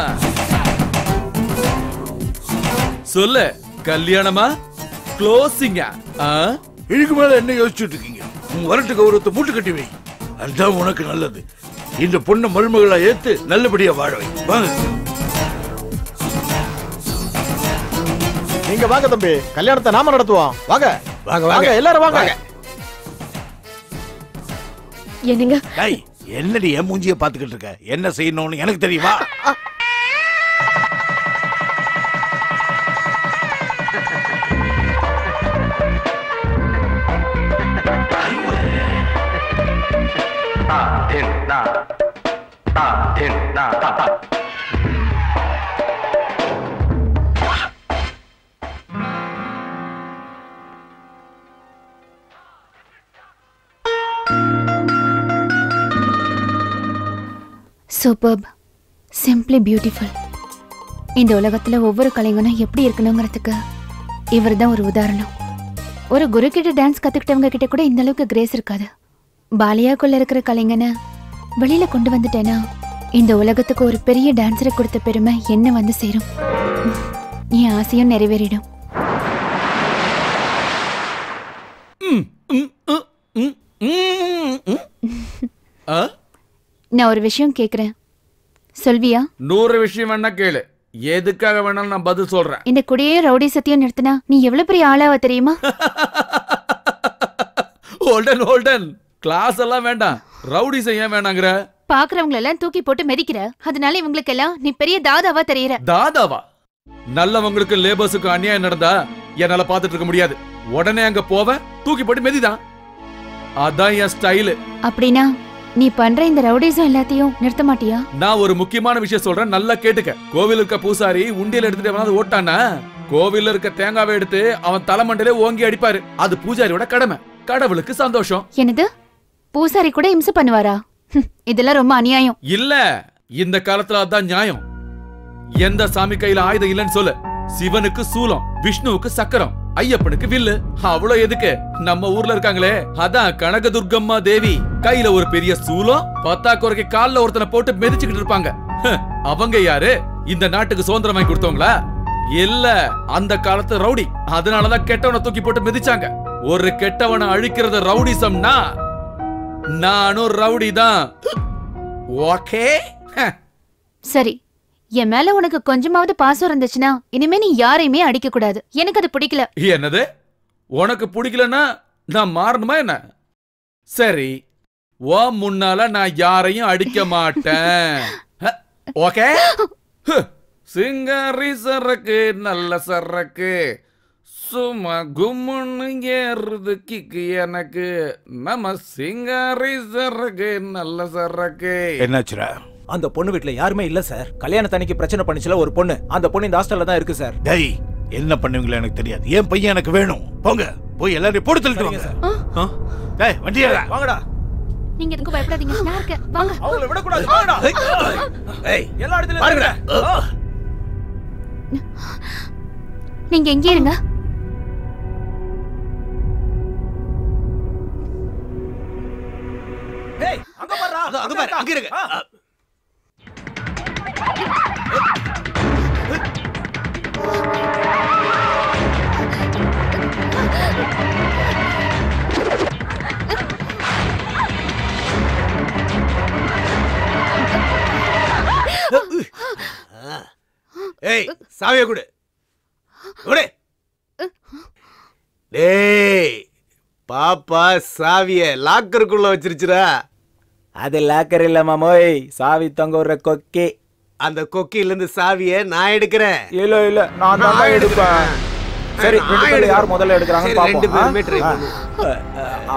சொல்லு கல்யாணமா க்ளோசிங்கா இதுக்கு மேல என்ன யோசிச்சுட்டு இருக்கீங்க உன் வரட்டு கௌரவத்தை மூட்டு கட்டி வை அதுதான் உனக்கு நல்லது இந்த பொண்ணை மருமகளா ஏத்து நல்லபடியா வாழ வை வாங்க நீங்க வாங்க தம்பி கல்யாணத்தை நாம நடத்துவோம் வாங்க வாங்க வாங்க எல்லாரும் வாங்க என்னங்க டேய் என்னடி என் மூஞ்சிய பாத்துக்கிட்டு இருக்க என்ன செய்யணும்னு எனக்கு தெரியுமா in. Nah. Superb simply beautiful இந்த உலகத்துல ஒவ்வொரு கலைஞனும் எப்படி இருக்கணுங்கிறதுக்கு இவர் தான் ஒரு உதாரணம் ஒரு குரு கிட்ட டான்ஸ் கத்துக்கிட்டவங்க கிட்ட கூட இந்த அளவுக்கு கிரேஸ் இருக்காது பாலியாக்குள்ள இருக்கிற கலைஞனை வெளியில கொண்டு வந்துட்டேனா இந்த உலகத்துக்கு ஒரு பெரிய டான்ஸரை கொடுத்த பெருமை என்ன வந்து சேரும் என் ஆசையும் நிறைவேறிடும் ஆ? நான் ஒரு விஷயம் கேக்குறேன் சொல்வியா நூறு விஷயம் வேணா கேளு எதுக்காக வேணாலும் நான் பதில் சொல்றேன் இந்த குடியே ரவுடி சத்தியம் நிறுத்தினா நீ எவ்வளவு பெரிய ஆளாவ தெரியுமா ஹோல்டன் ஹோல்டன் கிளாஸ் எல்லாம் வேண்டாம் ரவுடி செய்ய வேணாங்கிற பாக்குறவங்க எல்லாம் தூக்கி போட்டு மிதிக்கிற அதனால இவங்களுக்கு எல்லாம் நீ பெரிய தாதாவா தெரியற தாதாவா நல்லவங்களுக்கு லேபர்ஸுக்கு அநியாயம் நடந்தா என்னால பாத்துட்டு இருக்க முடியாது உடனே அங்க போவேன் தூக்கி போட்டு மெதிதான் அதான் என் ஸ்டைலு அப்படின்னா நீ பண்ற இந்த ரவுடிசம் எல்லாத்தையும் நிறுத்த மாட்டியா நான் ஒரு முக்கியமான விஷயம் சொல்றேன் நல்லா கேட்டுக்க கோவில் இருக்க பூசாரி உண்டியல் எடுத்துட்டு எவனாவது ஓட்டானா கோவில்ல இருக்க தேங்காவை எடுத்து அவன் தலைமண்டையில ஓங்கி அடிப்பாரு அது பூஜாரியோட கடமை கடவுளுக்கு சந்தோஷம் என்னது பூசாரி கூட இம்சை பண்ணுவாரா ஹம், இதெல்லாம் ரொம்ப அநியாயம் இல்ல இந்த காலத்துல அதான் நியாயம் எந்த சாமி கையில ஆயுதம் இல்லைன்னு சொல்லு சிவனுக்கு சூலம் விஷ்ணுவுக்கு சக்கரம் ஐயப்பனுக்கு வில்லு அவ்வளவு எதுக்கு நம்ம ஊர்ல இருக்காங்களே அதான் கனகதுர்கம்மா தேவி கையில ஒரு பெரிய சூலம் பத்தா குறைக்கு கால்ல ஒருத்தனை போட்டு மிதிச்சுக்கிட்டு இருப்பாங்க ஹ், அவங்க யாரு இந்த நாட்டுக்கு சுதந்திரம் வாங்கி கொடுத்தவங்களா இல்ல அந்த காலத்து ரவுடி அதனாலதான் கெட்டவனை தூக்கி போட்டு மிதிச்சாங்க ஒரு கெட்டவனை அழிக்கிறது ரவுடிசம்னா நானும் ரவுடி தான் ஓகே சரி என் மேல உனக்கு கொஞ்சமாவது பாசம் இருந்துச்சுன்னா இனிமே நீ யாரையுமே அடிக்க கூடாது எனக்கு அது பிடிக்கல என்னது உனக்கு பிடிக்கலன்னா நான் மாறணுமா என்ன சரி ஓ முன்னால நான் யாரையும் அடிக்க மாட்டேன் ஹ, ஓகே ஹு, சிங்காரி சரக்கு நல்ல சரக்கு சும்மா கும்முன்னு ஏறுது கிக்கு எனக்கு நம்ம சிங்காரி சரக்கு நல்ல சரக்கு என்னாச்சுடா அந்த பொண்ணு வீட்ல யாருமே இல்ல சார் கல்யாணத்தன்னைக்கு பிரச்சனை பண்ணுச்சுல ஒரு பொண்ணு அந்த பொண்ணு இந்த ஹாஸ்டல்ல தான் இருக்கு சார் டேய் என்ன பண்ணுவீங்களோ எனக்கு தெரியாது என் பையன் எனக்கு வேணும் போங்க போய் எல்லாரையும் போட்டு தள்ளிட்டு வாங்க டேய் வண்டி ஏறா வாங்கடா நீங்க எதுக்கும் பயப்படாதீங்க நான் இருக்கேன் வாங்க அவங்கள விடக்கூடாது வாங்கடா ஏய் எல்லா இடத்துலயும் பாருங்கடா. இருங்க. நீங்க எங்கே இருங்க ஏய் அங்க பாருடா அங்க பாரு அங்க இருங்க ஆ. ஏய் சாவிய கொடு கொடு டேய் பாப்பா சாவிய லாக்கருக்குள்ள வச்சிருச்சுடா அது லாக்கர் இல்ல மாமோய் சாவி தொங்க விடுற கொக்கி அந்த கொக்கில இருந்து சாவிய நான் எடுக்கிறேன் இல்ல இல்ல நான் தான் நான் எடுப்பேன் சரி நான் ரெண்டு பேர்ல எடுக்கிறேன். யார் முதல்ல எடுக்கறாங்கன்னு சரி, ரெண்டு பாப்போம் பேருமே try ஆ? பண்ணுவோம்.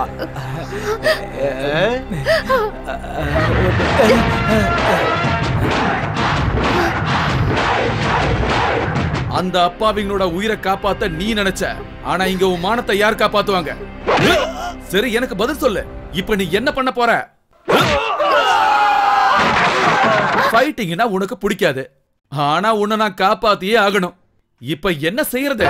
அந்த அப்பாவிங்களோட உயிரை காப்பாத்த நீ நினைச்ச ஆனா இங்க உன் மானத்தை யார் காப்பாத்துவாங்க சரி எனக்கு பதில் சொல்லு இப்ப நீ என்ன பண்ண போற ஃபைட்டிங்னா உனக்கு பிடிக்காது ஆனா உன்னை நான் காப்பாத்தியே ஆகணும் இப்ப என்ன செய்யறது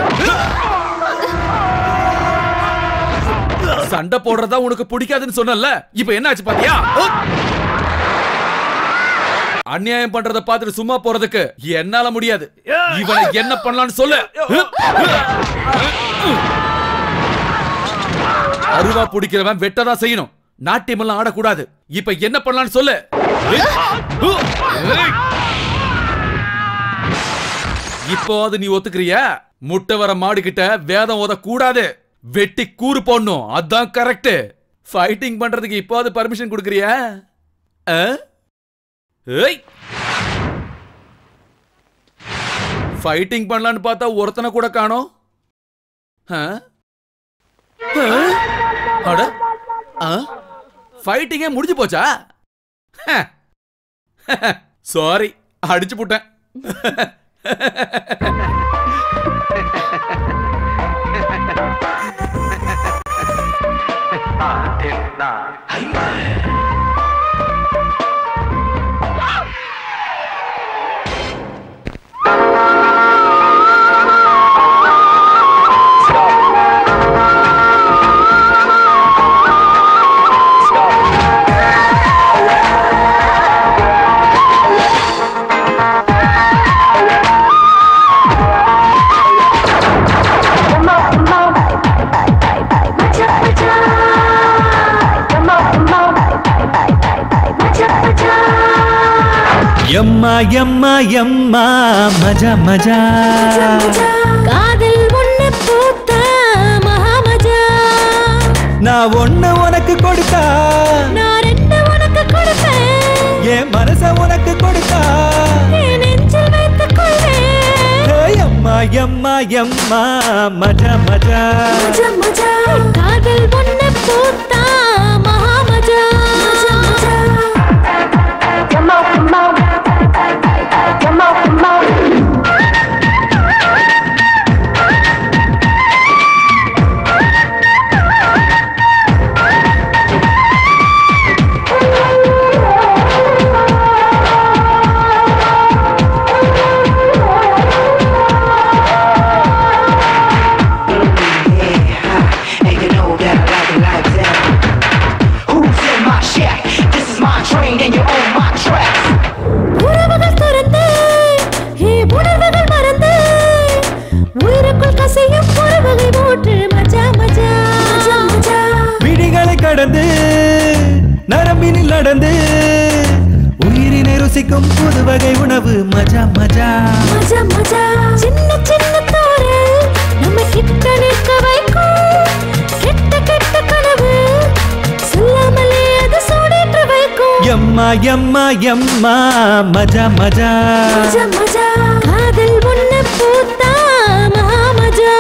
சண்டை போடுறதா உனக்கு பிடிக்காதுன்னு சொன்னல இப்ப என்ன ஆச்சு பாத்தியா அநியாயம் பண்றத பார்த்துட்டு சும்மா போறதுக்கு என்னால முடியாது இவனை என்ன பண்ணலாம்னு சொல்லு அருவா பிடிக்கிறவன் வெட்டதான் செய்யணும் நாட்டியம் எல்லாம் ஆடக்கூடாது இப்ப என்ன பண்ணலாம்னு சொல்லு இப்போது நீ ஒத்துக்கிறியா முட்டை வர மாடு கிட்ட வேதம் ஓத கூடாது வெட்டி கூறு போடணும் அதான் கரெக்ட் ஃபைட்டிங் பண்றதுக்கு இப்போது பர்மிஷன் கொடுக்கறியா ஆ? ஏய் ஃபைட்டிங் பண்ணலான்னு பார்த்தா ஒருத்தனை கூட காணோம் ஆ? ஆ? அட ஆ? ஃபைட்டிங்கே முடிஞ்சு போச்சா ஹ. சாரி அடிச்சு போட்டேன் எம்மா எம்மா எம்மா மஜா மஜா காதல் ஒண்ணு பூத்த மகாமஜா நான் ஒண்ணு உனக்கு கொடுத்தா நான் ரெண்டு உனக்கு கொடுப்பேன் என் மனச உனக்கு கொடுத்தா என் நெஞ்சில் வைத்துக் கொள்வேன் ஏய் எம்மா எம்மா எம்மா மஜா மஜா மஜா மஜா காதல் ஒண்ணு பூத்த மகாமஜா Come on, come on. Come on, come on. And you know that I like it like that. Who's in my shack? This is my train and you own my tracks. உறவுகள் துறந்து ஏ உணர்வுகள் மறந்து உயிருக்குள் கசையும் உறவுகை மூன்று மஜா மஜா மஜா மஜா விழிகளை கடந்து நரம்பினில் நடந்து உயிரினை ருசிக்கும் புது வகை உணவு மஜா மஜா மஜா மஜா சின்ன சின்ன தோரல் நம்ம கிட்ட நிற்க வைக்கும் கெட்ட கெட்ட கனவு சொல்லாமலே அது சூடேற்ற வைக்கும் எம்மா எம்மா எம்மா மஜா மஜா மஜா மஜா காதல் ஒண்ணு பூத்தா மகாமஜா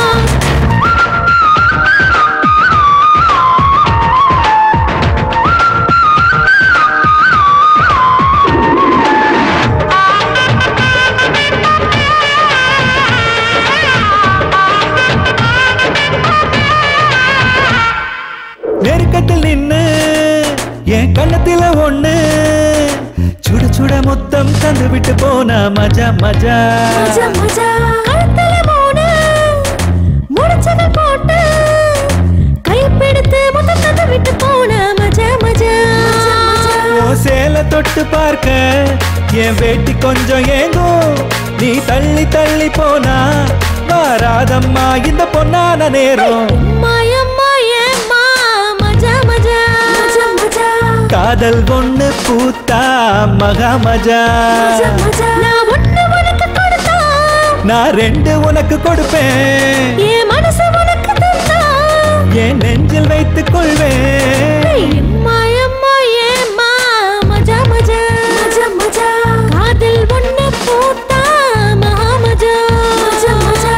நெருக்கத்தில் நின்னு என் கண்ணத்தில ஒண்ணு சுட சுட மொத்தம் தந்து விட்டு போனா மஜா மஜா மஜா மஜா கழுத்துல மூணு முடிச்சதை போட்டு கைப்பிடித்து முத்தம் தந்து விட்டு போன மஜா மஜா உன் சேலை தொட்டு பார்க்க என் வேட்டி கொஞ்சம் ஏங்கும் நீ தள்ளி தள்ளி போனா வாராதம்மா இந்த பொன்னான நேரம் மாயம்மா ஏம்மா மஜா மஜா மஜா மஜா காதல் ஒண்ணு பூத்தா மகா மஜா மஜா மஜா நான் ஒண்ணு உனக்கு கொடுத்தா நான் ரெண்டு உனக்கு கொடுப்பேன் என் மனசு உனக்கு தந்தா என் நெஞ்சில் வைத்துக் கொள்வேன் எம்மா எம்மா ஏம்மா மஜா மஜா மஜா மஜா காதல் ஒண்ணு பூத்தா மகா மஜா மஜா மஜா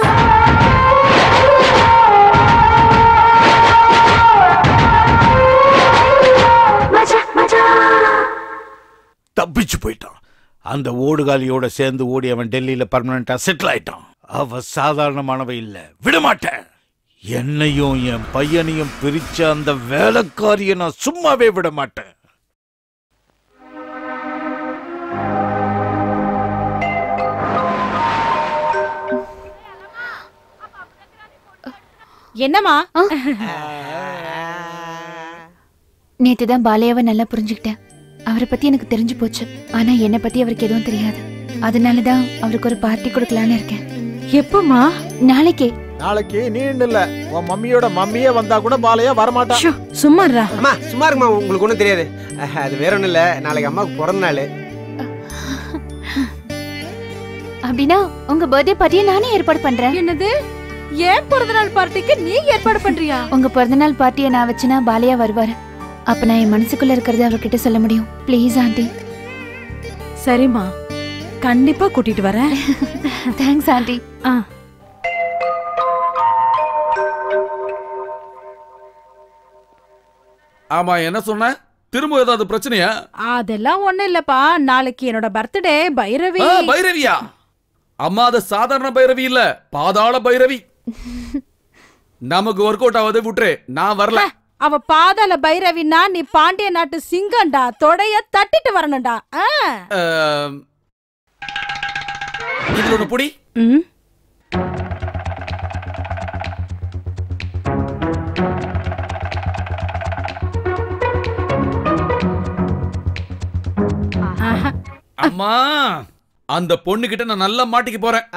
மஜா மஜா தப்பிச்சு போயிட்டான் அந்த ஓடுகாலியோட சேர்ந்து ஓடி அவன் டெல்லியில பர்மனண்டா செட்டில் ஆயிட்டான் அவ சாதாரணமானவ இல்ல விடமாட்டேன் என்னையும் என் பையனையும் பிரிச்ச அந்த வேலைக்காரியை நான் சும்மாவே விட மாட்டேன் என்னம்மா நேத்து தான் பாலையாவை நல்லா புரிஞ்சுக்கிட்டேன் அவரை பத்தி எனக்கு தெரிஞ்சு போச்சு ஆனா என்னை பத்தி அவருக்கு எதுவும் தெரியாது அதனால தான் அவருக்கு ஒரு பார்ட்டி கொடுக்கலான்னு இருக்கேன் எப்பமா நாளைக்கே நாளைக்கு நீ இல்ல உன் மம்மியோட மம்மியே வந்தா கூட பாலையா வரமாட்டான் சும்மாறா அம்மா சும்மா இருக்குமா உங்களுக்கு ஒன்றும் தெரியாது அஹ், அது வேற ஒன்றும் இல்லை நாளைக்கு அம்மாவுக்கு பிறந்த நாள் அப்படின்னா உங்க பர்த்டே பார்ட்டியை நானே ஏற்பாடு பண்றேன் என்னது ஏன் பிறந்தநாள் பார்ட்டிக்கு நீ ஏற்பாடு பண்றியா உங்க பிறந்தநாள் பார்ட்டியை நான் வச்சுனா பாலையா வருவாரு அப்ப நான் என் மனசுக்குள்ள இருக்கிறத அவர்கிட்ட சொல்ல முடியும் ப்ளீஸ் ஆண்டி சரிம்மா கண்டிப்பா கூட்டிட்டு வரேன் தேங்க்ஸ் ஆண்டி ஆ ஆமா என்ன சொன்ன திரும்ப ஏதாவது பிரச்சனையா அதெல்லாம் ஒண்ணும் இல்லப்பா நாளைக்கு என்னோட பர்த்டே பைரவி ஆ, பைரவியா அம்மா அது சாதாரண பைரவி இல்ல பாதாள பைரவி நமக்கு ஒர்க் அவுட் ஆகாது விட்டுரு நான் வரல அவ பாதாள பைரவினா நீ பாண்டிய நாட்டு சிங்கம்டா தொடைய தட்டிட்டு வரணும்டா ஆ. ஆம், இதுல ஒண்ணு புடி ம். ஆஹா. அம்மா அந்த பொண்ணு கிட்ட நான் நல்லா மாட்டிக்க போறேன்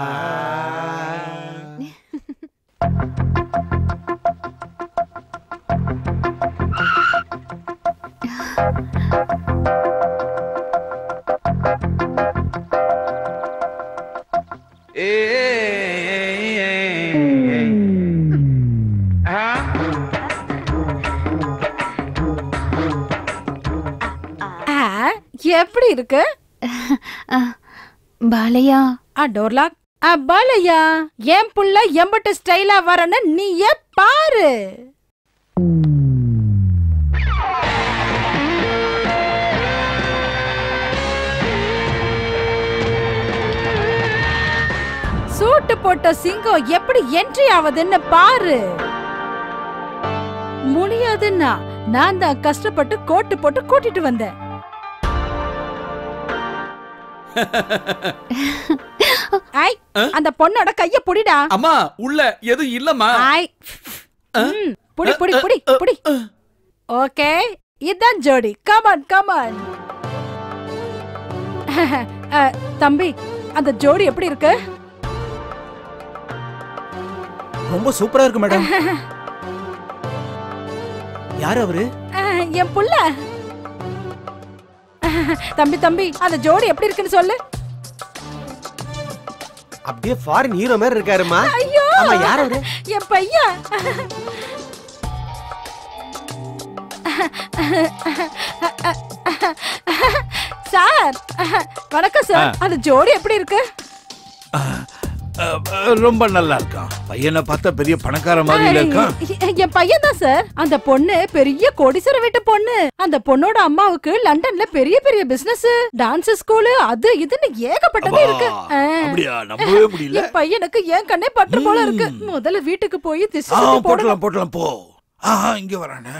ஆ, எப்படி இருக்கு பாலையா ஆ டோர்லாக் ஆ பாலையா என் புள்ள எம்பட்டு ஸ்டைலா வரன்னு நீயே பாரு சூட்டு போட்ட சிங்கம் எப்படி என்ட்ரி ஆகுதுன்னு பாரு முடியாதுன்னா நான் தான் கஷ்டப்பட்டு கோட்டு போட்டு கூட்டிட்டு வந்தேன் ஐ அந்த பொண்ணோட கைய புடிடா அம்மா உள்ள எதுவும் இல்லம்மா ஐ ம், புடி புடி புடி புடி ஓகே இதான் ஜோடி கமான் கமான் தம்பி அந்த ஜோடி எப்படி இருக்கு ரொம்ப சூப்பரா இருக்கு மேடம் யார் அவரு அஹ், என் புள்ள தம்பி தம்பி அந்த ஜோடி எப்படி இருக்குன்னு சொல்லு அப்படியே ஃபாரின் ஹீரோ மாதிரி இருக்காருமா ஐயோ ஆமா யார் அவரு என் பையன் சார் வணக்கம் சார் ஆ. அந்த ஜோடி எப்படி இருக்கு ரொம்ப நல்லா இருக்கான் பையனை பார்த்தா பெரிய பணக்கார மாதிரி இருக்கான் எ- என் பையன் தான் சார் அந்த பொண்ணு பெரிய கோடீஸ்வர வீட்டு பொண்ணு அந்த பொண்ணோட அம்மாவுக்கு லண்டன்ல பெரிய பெரிய பிசினஸ் டான்ஸ் ஸ்கூலு அது இதுன்னு ஏகப்பட்டது இருக்கு ஆ. அப்படியா நம்பவே முடியல என் பையனுக்கு ஏன் கண்ணே பட்டு போல இருக்கு முதல்ல வீட்டுக்கு போய் திசை ஆ சுத்தி போடணும் போட்டலாம் போட்டலாம் போ ஆஹா இங்க வரானே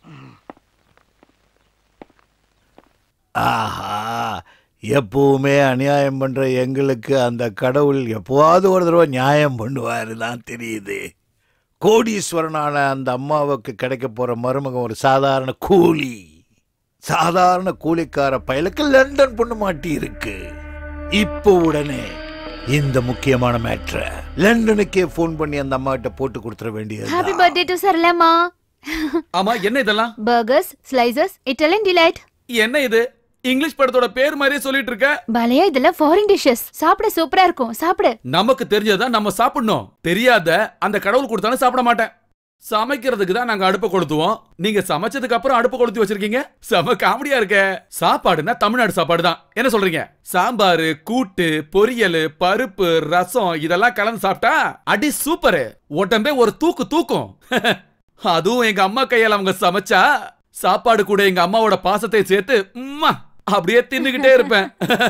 ஆஹா எப்பவுமே அநியாயம் பண்ற எங்களுக்கு அந்த கடவுள் எப்போவாவது ஒரு தடவை நியாயம் பண்ணுவாரு தான் தெரியுது கோடீஸ்வரனான அந்த அம்மாவுக்கு கிடைக்க போற மருமகன் ஒரு சாதாரண கூலி சாதாரண கூலிக்கார பயலுக்கு லண்டன் பொண்ணு மாட்டி இருக்கு இப்போ உடனே இந்த முக்கியமான மேட்ர லண்டனுக்கே ஃபோன் பண்ணி அந்த அம்மா கிட்ட போட்டு கொடுத்துட வேண்டியது ஹாப்பி பர்த்டே டு சரளாமா ஆமா என்ன இதெல்லாம் பர்கர்ஸ் ஸ்லைசஸ் இட்டாலியன் டிலைட் என்ன இது இங்கிலீஷ் படத்தோட பேர் மாதிரியே சொல்லிட்டு இருக்க பாலையா இதெல்லாம் ஃபாரின் டிஷ்ஷஸ் சாப்பிட சூப்பரா இருக்கும் சாப்பிடு நமக்கு தெரிஞ்சதா நம்ம சாப்பிடணும் தெரியாத அந்த கடவுள் கொடுத்தாலும் சாப்பிட மாட்டேன் சமைக்கிறதுக்கு தான் நாங்க அடுப்பு கொளுத்துவோம் நீங்க சமைச்சதுக்கு அப்புறம் அடுப்பு கொளுத்தி வச்சிருக்கீங்க செம காமெடியா இருக்க சாப்பாடுனா தமிழ்நாடு சாப்பாடு தான் என்ன சொல்றீங்க சாம்பார் கூட்டு பொரியல் பருப்பு ரசம் இதெல்லாம் கலந்து சாப்பிட்டா அடி சூப்பர் உடம்பே ஒரு தூக்கு தூக்கும் அதுவும் எங்க அம்மா கையால அவங்க சமைச்சா சாப்பாடு கூட எங்க அம்மாவோட பாசத்தை சேர்த்து உம்மா அப்படியே தின்னுகிட்டே இருப்பேன்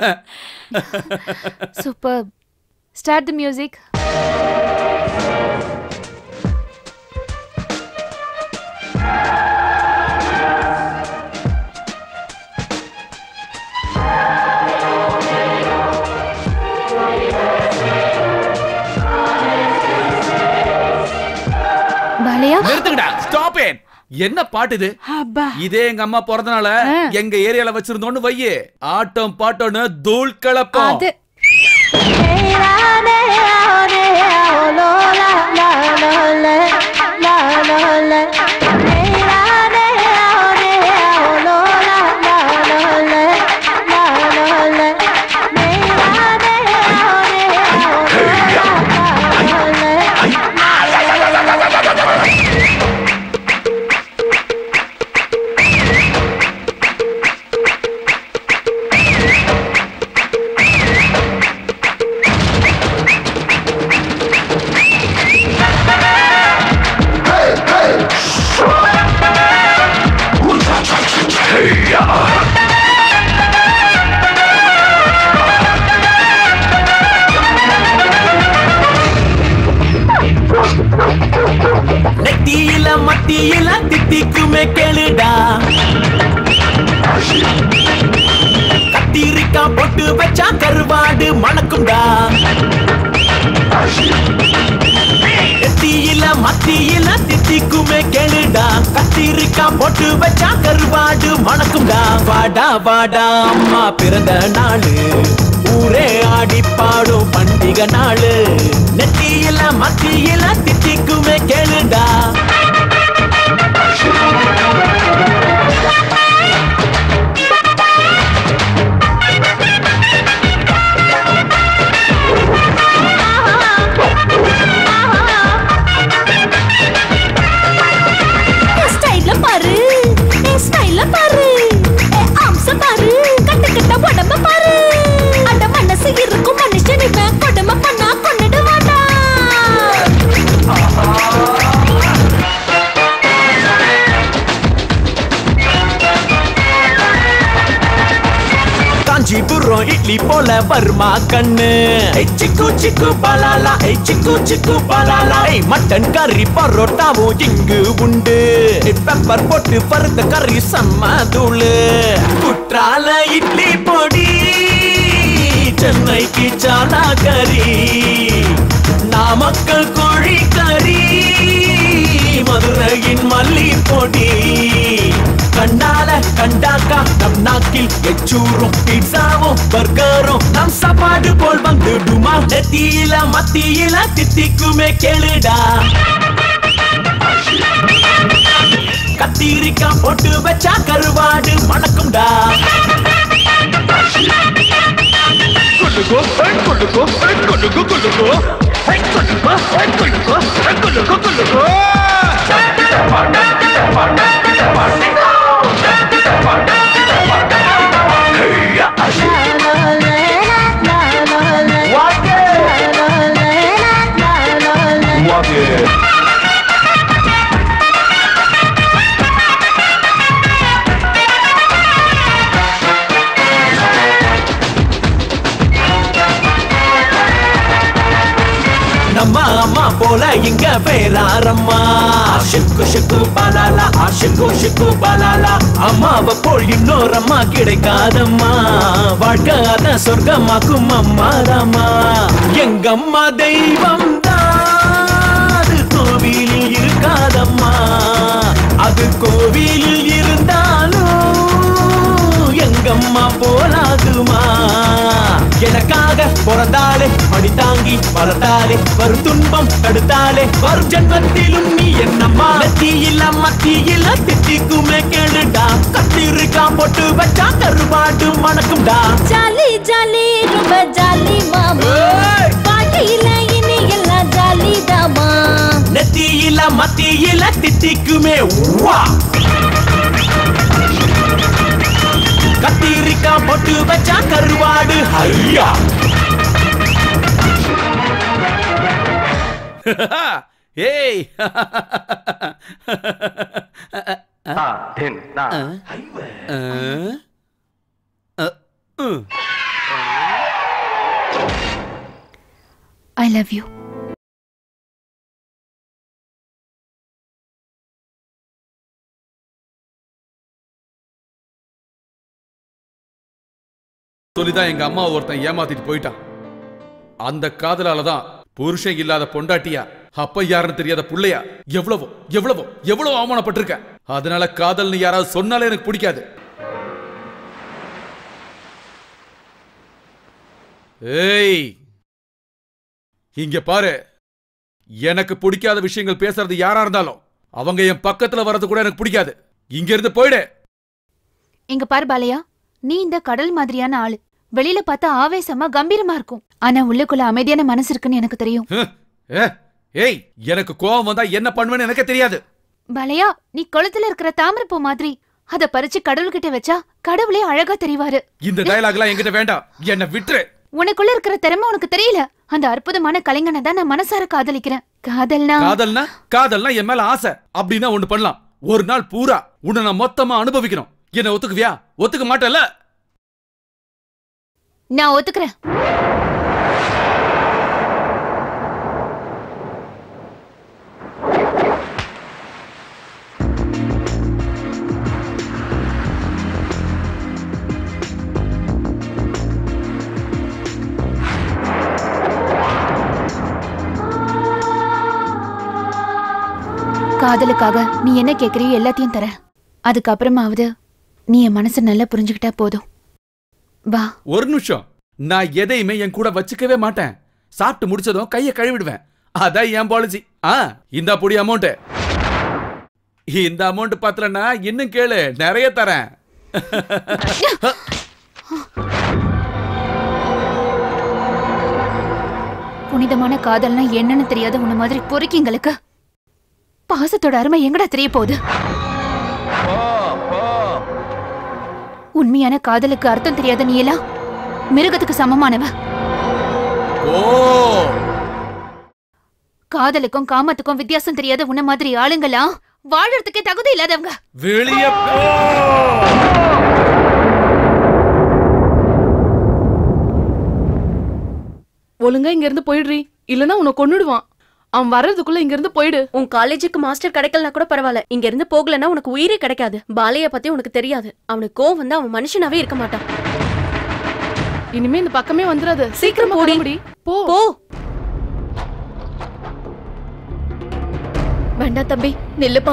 super start the music Balayya நிறுத்துங்கடா ஸ்டாப் இட் என்ன பாட்டு இது அப்பா இதே எங்க அம்மா பிறந்தனால எங்க ஏரியால வச்சிருந்தோன்னு வையே ஆட்டம் பாட்டம்னு தூள் கலப்பம் அது Hey, hey! கேளுடா கத்திரிக்கா போட்டு வச்சா கருவாடு மணக்கும்டா எத்தியில மத்தியில தித்திக்குமே கேளுடா கத்திரிக்கா போட்டு வச்சா கருவாடு மணக்கும்டா வாடா வாடா அம்மா பிறந்த நாளு ஊரே ஆடி பாடும் பண்டிகை நாளு நெத்தியில மத்தியில தித்திக்குமே கேளுடா ஸ்டைல்ல பாரு ஏ ஸ்டைல்ல பாரு ஏ ஆம்ச பாரு கட்ட கட்ட உடம்ப பாரு அட மனசு இருக்கும் மனுஷன் இவன் கொடுமை பண்ணா கொண்டுட மாட்டான் காஞ்சிபுரம் இட்லி போல வருமா கண்ணு ஏய் சிக்கு சிக்கு பலாலா ஏய் சிக்கு சிக்கு பலாலா ஏய் மட்டன் கறி பரோட்டாவும் இங்கு உண்டு பெப்பர் போட்டு பருத்த கறி செம்ம தூளு குற்றால இட்லி பொடி சென்னைக்கு சாலா கறி நாமக்கல் கோழி கறி மதுரையின் மல்லி பொடி கண்டால கண்டாக்கா நம் நாக்கில் எச்சூரும் பீட்சாவும் பர்கரும் நம் சாப்பாடு போல் வந்துடுமா நெத்தியில மத்தியில தித்திக்குமே கேளுடா கத்திரிக்கா போட்டு வச்சா கருவாடு மணக்கும்டா குலுக்கோ குலுக்கோ குலுக்கோ குலுக்கோ குலுக்கோ குலுக்கோ குலுக்கோ குலுக்கோ நம்ம அம்மா போல இங்க பேராரம்மா ஷிக்கு ஷிக்கு பலாலா ஷிக்கு ஷிக்கு பலாலா அம்மாவை போல் இன்னொரு அம்மா கிடைக்காதம்மா வாழ்க்கை அத சொர்க்கமாக்கும் அம்மா தாம்மா எங்க அம்மா தெய்வம் தான் அது கோவிலில் இருக்காதம்மா அது கோவிலில் இருந்தாலும் எங்கம்மா போலாகுமா எனக்காக பிறந்தாலே மடி தாங்கி வளர்த்தாலே வரும் துன்பம் தடுத்தாலே வரும் ஜென்மத்திலும் நீ என்னம்மா நெத்தியில மத்தியில திட்டிக்குமே கேளுடா கத்திரிக்கா போட்டு வச்சா கருவாடு மணக்கும்டா ஜாலி ஜாலி ரொம்ப ஜாலி மாமா வாழ்க்கையில இனி எல்லாம் ஜாலி தாமா நெத்தியில மத்தியில திட்டிக்குமே வா கத்திரிக்கா போட்டு வச்சா கருவாடு ஐயா ஏய் दिन ना ஐ லவ் யூ சொல்லிதான் எங்க அம்மா ஒருத்தன் ஏமாத்திட்டு போயிட்டான் அந்த காதலால தான் புருஷன் இல்லாத பொண்டாட்டியா அப்ப யாருன்னு தெரியாத புள்ளையா எவ்வளவோ எவ்வளவோ எவ்வளவு அவமானப்பட்டிருக்க அதனால காதல்னு யாராவது சொன்னாலே எனக்கு பிடிக்காது ஏய் இங்க பாரு எனக்கு பிடிக்காத விஷயங்கள் பேசுறது யாரா இருந்தாலும் அவங்க என் பக்கத்துல வர்றது கூட எனக்கு பிடிக்காது இங்க இருந்து போயிடு இங்க பாரு பாலையா நீ இந்த கடல் மாதிரியான ஆளு வெளியில பார்த்தா ஆவேசமா கம்பீரமா இருக்கும் ஆனா உள்ளுக்குள்ள அமைதியான மனசு இருக்குன்னு எனக்கு தெரியும் ஹ், ஏ, ஏய் எனக்கு கோவம் வந்தா என்ன பண்ணுவேன்னு எனக்கு தெரியாது பாலையா நீ குளத்துல இருக்கிற தாமரைப்பூ மாதிரி அத பறிச்சு கடவுள்கிட்ட வச்சா கடவுளே அழகா தெரிவாரு இந்த டயலாக்லாம் என்கிட்ட வேண்டாம் என்ன விட்டுரு உனக்குள்ள இருக்கிற திறமை உனக்கு தெரியல அந்த அற்புதமான கலைஞனை தான் நான் மனசார காதலிக்கிறேன் காதல்னா காதல்னா காதல்னா என் மேல ஆசை அப்படின்னா ஒண்ணு பண்ணலாம் ஒரு நாள் பூரா உன்னை நான் மொத்தமா அனுபவிக்கணும் என்ன ஒத்துக்குவியா ஒத்துக்க மாட்டேல்ல நான் ஒத்துக்கிறேன் காதலுக்காக நீ என்ன கேக்குறியோ எல்லாத்தையும் தரேன் அதுக்கப்புறமாவது நீ என் மனசை நல்லா புரிஞ்சுக்கிட்டா போதும் வா ஒரு நிமிஷம் நான் எதையுமே என் கூட வச்சுக்கவே மாட்டேன் சாப்பிட்டு முடிச்சதும் கையை கழுவிடுவேன் அதான் என் பாலிசி ஆ இந்த பொடி அமௌண்ட் இந்த அமௌண்ட் பத்தலன்னா இன்னும் கேளு நிறைய தரேன் புனிதமான காதல்னா என்னன்னு தெரியாத உன்ன மாதிரி பொறுக்கிங்களுக்கு பாசத்தோட அருமை எங்கடா தெரிய போகுது உண்மையான காதலுக்கு அர்த்தம் தெரியாத நீ எல்லாம் மிருகத்துக்கு சமமானவ ஓ காதலுக்கும் காமத்துக்கும் வித்தியாசம் தெரியாத உன்ன மாதிரி ஆளுங்களாம் வாழறதுக்கே தகுதி இல்லாதவங்க வெளிய போ ஒழுங்கா இங்க இருந்து போயிடுறி இல்லனா உன்னை கொன்னுடுவான் அவன் வர்றதுக்குள்ள இங்க இருந்து போயிடு உன் காலேஜுக்கு மாஸ்டர் கிடைக்கலனா கூட பரவாயில்ல இங்க இருந்து போகலன்னா உனக்கு உயிரே கிடைக்காது பாலைய பத்தி உனக்கு தெரியாது அவனுக்கு கோவம் வந்து அவன் மனுஷனாவே இருக்க மாட்டான் இனிமே இந்த பக்கமே வந்துடாது சீக்கிரம் சீக்கிரமா போடி. கிளம்புடி. போ போ வேண்டாம் தம்பி நில்லுப்பா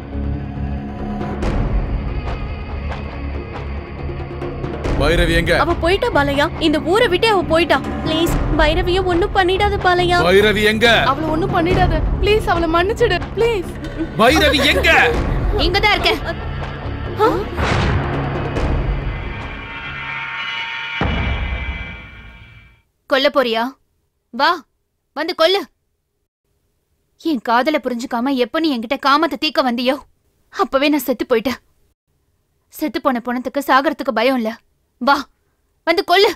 பைரவி எங்க அவ போயிட்டா பாலையா இந்த ஊரை விட்டு அவ போயிட்டா ப்ளீஸ் பைரவிய ஒண்ணும் பண்ணிடாத பாலையா பைரவி எங்க அவள ஒண்ணும் பண்ணிடாத ப்ளீஸ் அவளை மன்னிச்சிடு ப்ளீஸ் பைரவி எங்க இங்கதான் இருக்கேன் கொல்ல போறியா வா வந்து கொல்லு என் காதல புரிஞ்சுக்காம எப்ப நீ என்கிட்ட காமத்தை தீக்க வந்தியோ அப்பவே நான் செத்து போயிட்டேன் செத்து போன பொணத்துக்கு சாகறதுக்கு பயம் இல்ல வா வந்து கொல்லு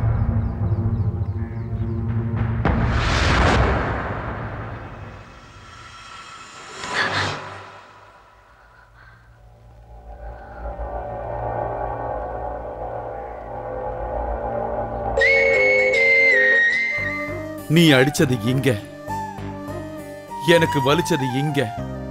நீ அடிச்சது இங்க எனக்கு வலிச்சது இங்க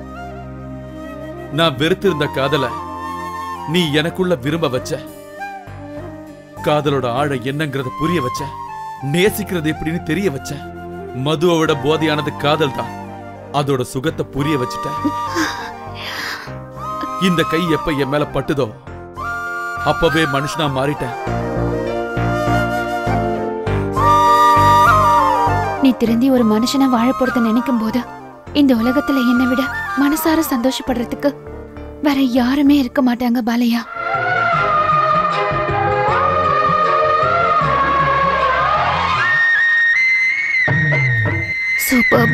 நான் வெறுத்திருந்த காதல நீ எனக்குள்ள விரும்ப வச்ச காதலோட ஆழ என்னங்கறத புரிய வச்ச நேசிக்கிறது எப்படின்னு தெரிய வச்ச மதுவோட போதையானது காதல் தான் அதோட சுகத்தை புரிய வச்சுட்ட இந்த கை எப்ப என் மேல பட்டுதோ அப்பவே மனுஷனா மாறிட்டேன் நீ திருந்தி ஒரு மனுஷனா வாழ போறத நினைக்கும் போது இந்த உலகத்துல என்னை விட மனசார சந்தோஷப்படுறதுக்கு வேற யாருமே இருக்க மாட்டாங்க பாலையா சூப்பர்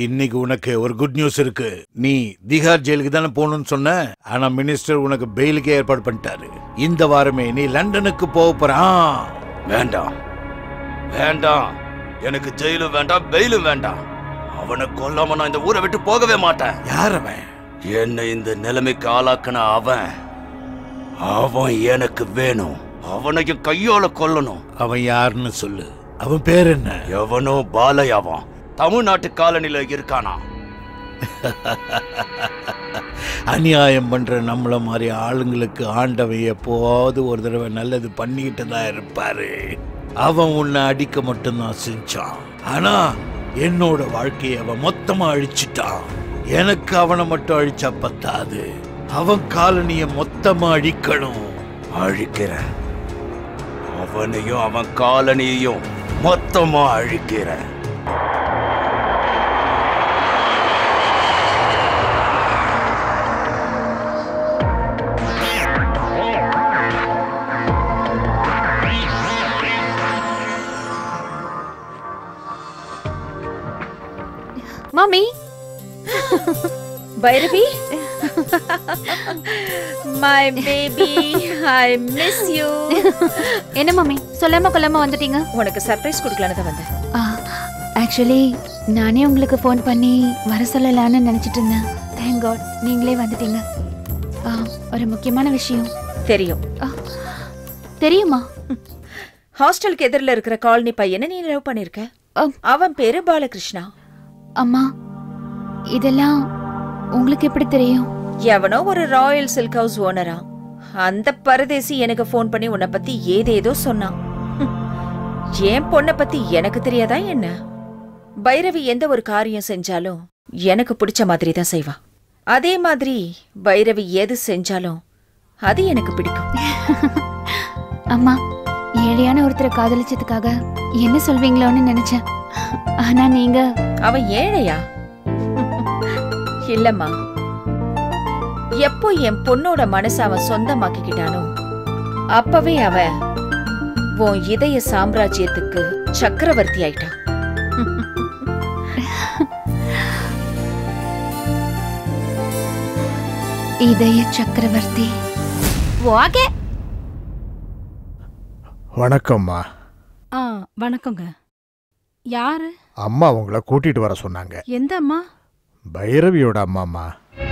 இன்னைக்கு உனக்கு ஒரு குட் நியூஸ் இருக்கு நீ திகார் ஜெயிலுக்கு தானே போகணும்னு சொன்ன ஆனா மினிஸ்டர் உனக்கு பெயிலுக்கு ஏற்பாடு பண்ணிட்டாரு இந்த வாரமே நீ லண்டனுக்கு போக போறான் வேண்டாம் வேண்டாம் எனக்கு ஜெயிலும் வேண்டாம் பெயிலும் வேண்டாம் அவனை கொல்லாம நான் இந்த ஊரை விட்டு போகவே மாட்டேன் யார் அவன் என்னை இந்த நிலைமைக்கு ஆளாக்குன அவன் அவன் எனக்கு வேணும் அவனையும் கையோல கொல்லணும் அவன் யாருன்னு சொல்லு அவன் பேர் என்ன எவனோ பாலையாவான் தமிழ்நாட்டு காலனில இருக்கானா அநியாயம் பண்ற நம்மள மாதிரி ஆளுங்களுக்கு ஆண்டவன் எப்போது ஒரு தடவை நல்லது பண்ணிக்கிட்டு தான் இருப்பாரு அவன் உன்னை அடிக்க மட்டும்தான் செஞ்சான் ஆனா என்னோட வாழ்க்கையை அவன் மொத்தமா அழிச்சிட்டான் எனக்கு அவனை மட்டும் அழிச்சா பத்தாது அவன் காலனிய மொத்தமா அழிக்கணும் அழிக்கிறேன் அவனையும் அவன் காலனியையும் மொத்தமா அழிக்கிறேன் மாமி Bhairavi my baby I miss you என்ன மாமி சொல்லாம கொல்லாம வந்துட்டீங்க உனக்கு சர்ப்ரைஸ் கொடுக்கலான்னு தான் வந்தேன் ஆக்சுவலி நானே உங்களுக்கு ஃபோன் பண்ணி வர சொல்லலாம்னு நினைச்சிட்டு இருந்தேன் தேங்க் காட் நீங்களே வந்துட்டீங்க ஆ, ஒரு முக்கியமான விஷயம் தெரியும் தெரியுமா ஹாஸ்டலுக்கு எதிரில் இருக்கிற காலனி பையனை நீ லவ் பண்ணிருக்க அவன் பேரு பாலகிருஷ்ணா அம்மா இதெல்லாம் உங்களுக்கு எப்படி தெரியும் எவனோ ஒரு ராயல் சில்க் ஹவுஸ் ஓனரா அந்த பரதேசி எனக்கு ஃபோன் பண்ணி உன்னை பத்தி ஏதேதோ சொன்னான் ஹம். என் பொண்ணை பத்தி எனக்கு தெரியாதா என்ன பைரவி எந்த ஒரு காரியம் செஞ்சாலும் எனக்கு பிடிச்ச மாதிரி தான் செய்வா அதே மாதிரி பைரவி எது செஞ்சாலும் அது எனக்கு பிடிக்கும் அம்மா ஏழையான ஒருத்தரை காதலிச்சதுக்காக என்ன சொல்வீங்களோன்னு நினைச்சேன் ஆனா நீங்க அவன் ஏழையா இல்லம்மா எப்போ என் பொண்ணோட மனச அவன் சொந்தமாக்கிக்கிட்டானோ அப்பவே அவன் உன் இதய சாம்ராஜ்யத்துக்கு சக்கரவர்த்தி ஆயிட்டான் இதய சக்கரவர்த்தி ஓகே வணக்கம்மா ஆ வணக்கங்க யாரு அம்மா உங்களை கூட்டிட்டு வர சொன்னாங்க எந்த அம்மா பைரவியோட அம்மாம்மா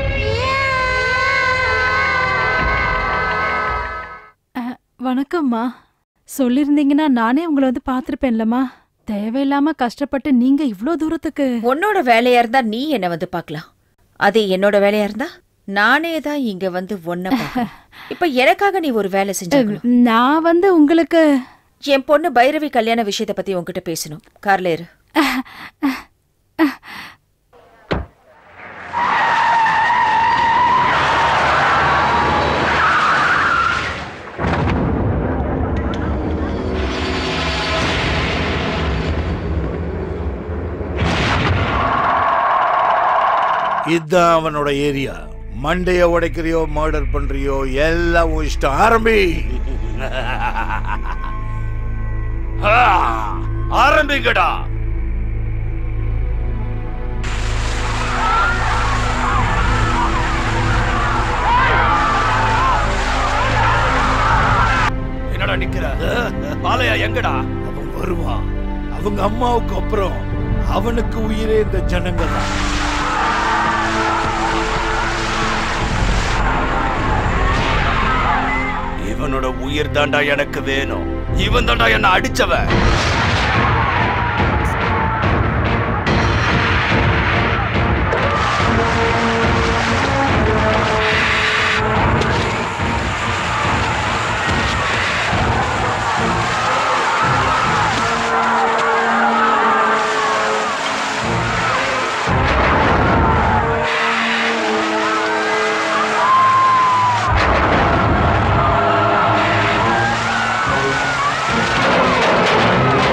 அஹ், வணக்கம்மா சொல்லிருந்தீங்கன்னா நானே உங்களை வந்து பார்த்துருப்பேன்லம்மா தேவையில்லாம கஷ்டப்பட்டு நீங்க இவ்ளோ தூரத்துக்கு உன்னோட வேலையா இருந்தா நீ என்ன வந்து பார்க்கலாம் அதே என்னோட வேலையா இருந்தா நானே தான் இங்க வந்து ஒன்ன இப்ப எனக்காக நீ ஒரு வேலை செஞ்சாகணும் நான் வந்து உங்களுக்கு என் பொண்ணு பைரவி கல்யாண விஷயத்தை பத்தி உன்கிட்ட பேசணும் கார்ல இரு இதுதான் அவனோட ஏரியா மண்டைய உடைக்கிறியோ மர்டர் பண்றியோ எல்லாம் உன் இஷ்டம் ஆரம்பி ஆ, ஆரம்பிங்கடா என்னடா நிக்கிற பாலையா எங்கடா அவன் வருவான் அவங்க அம்மாவுக்கு அப்புறம் அவனுக்கு உயிரே இந்த ஜனங்க தான் இவனோட உயிர் தாண்டா எனக்கு வேணும் இவன் தாண்டா என்ன அடிச்சவன் ஆ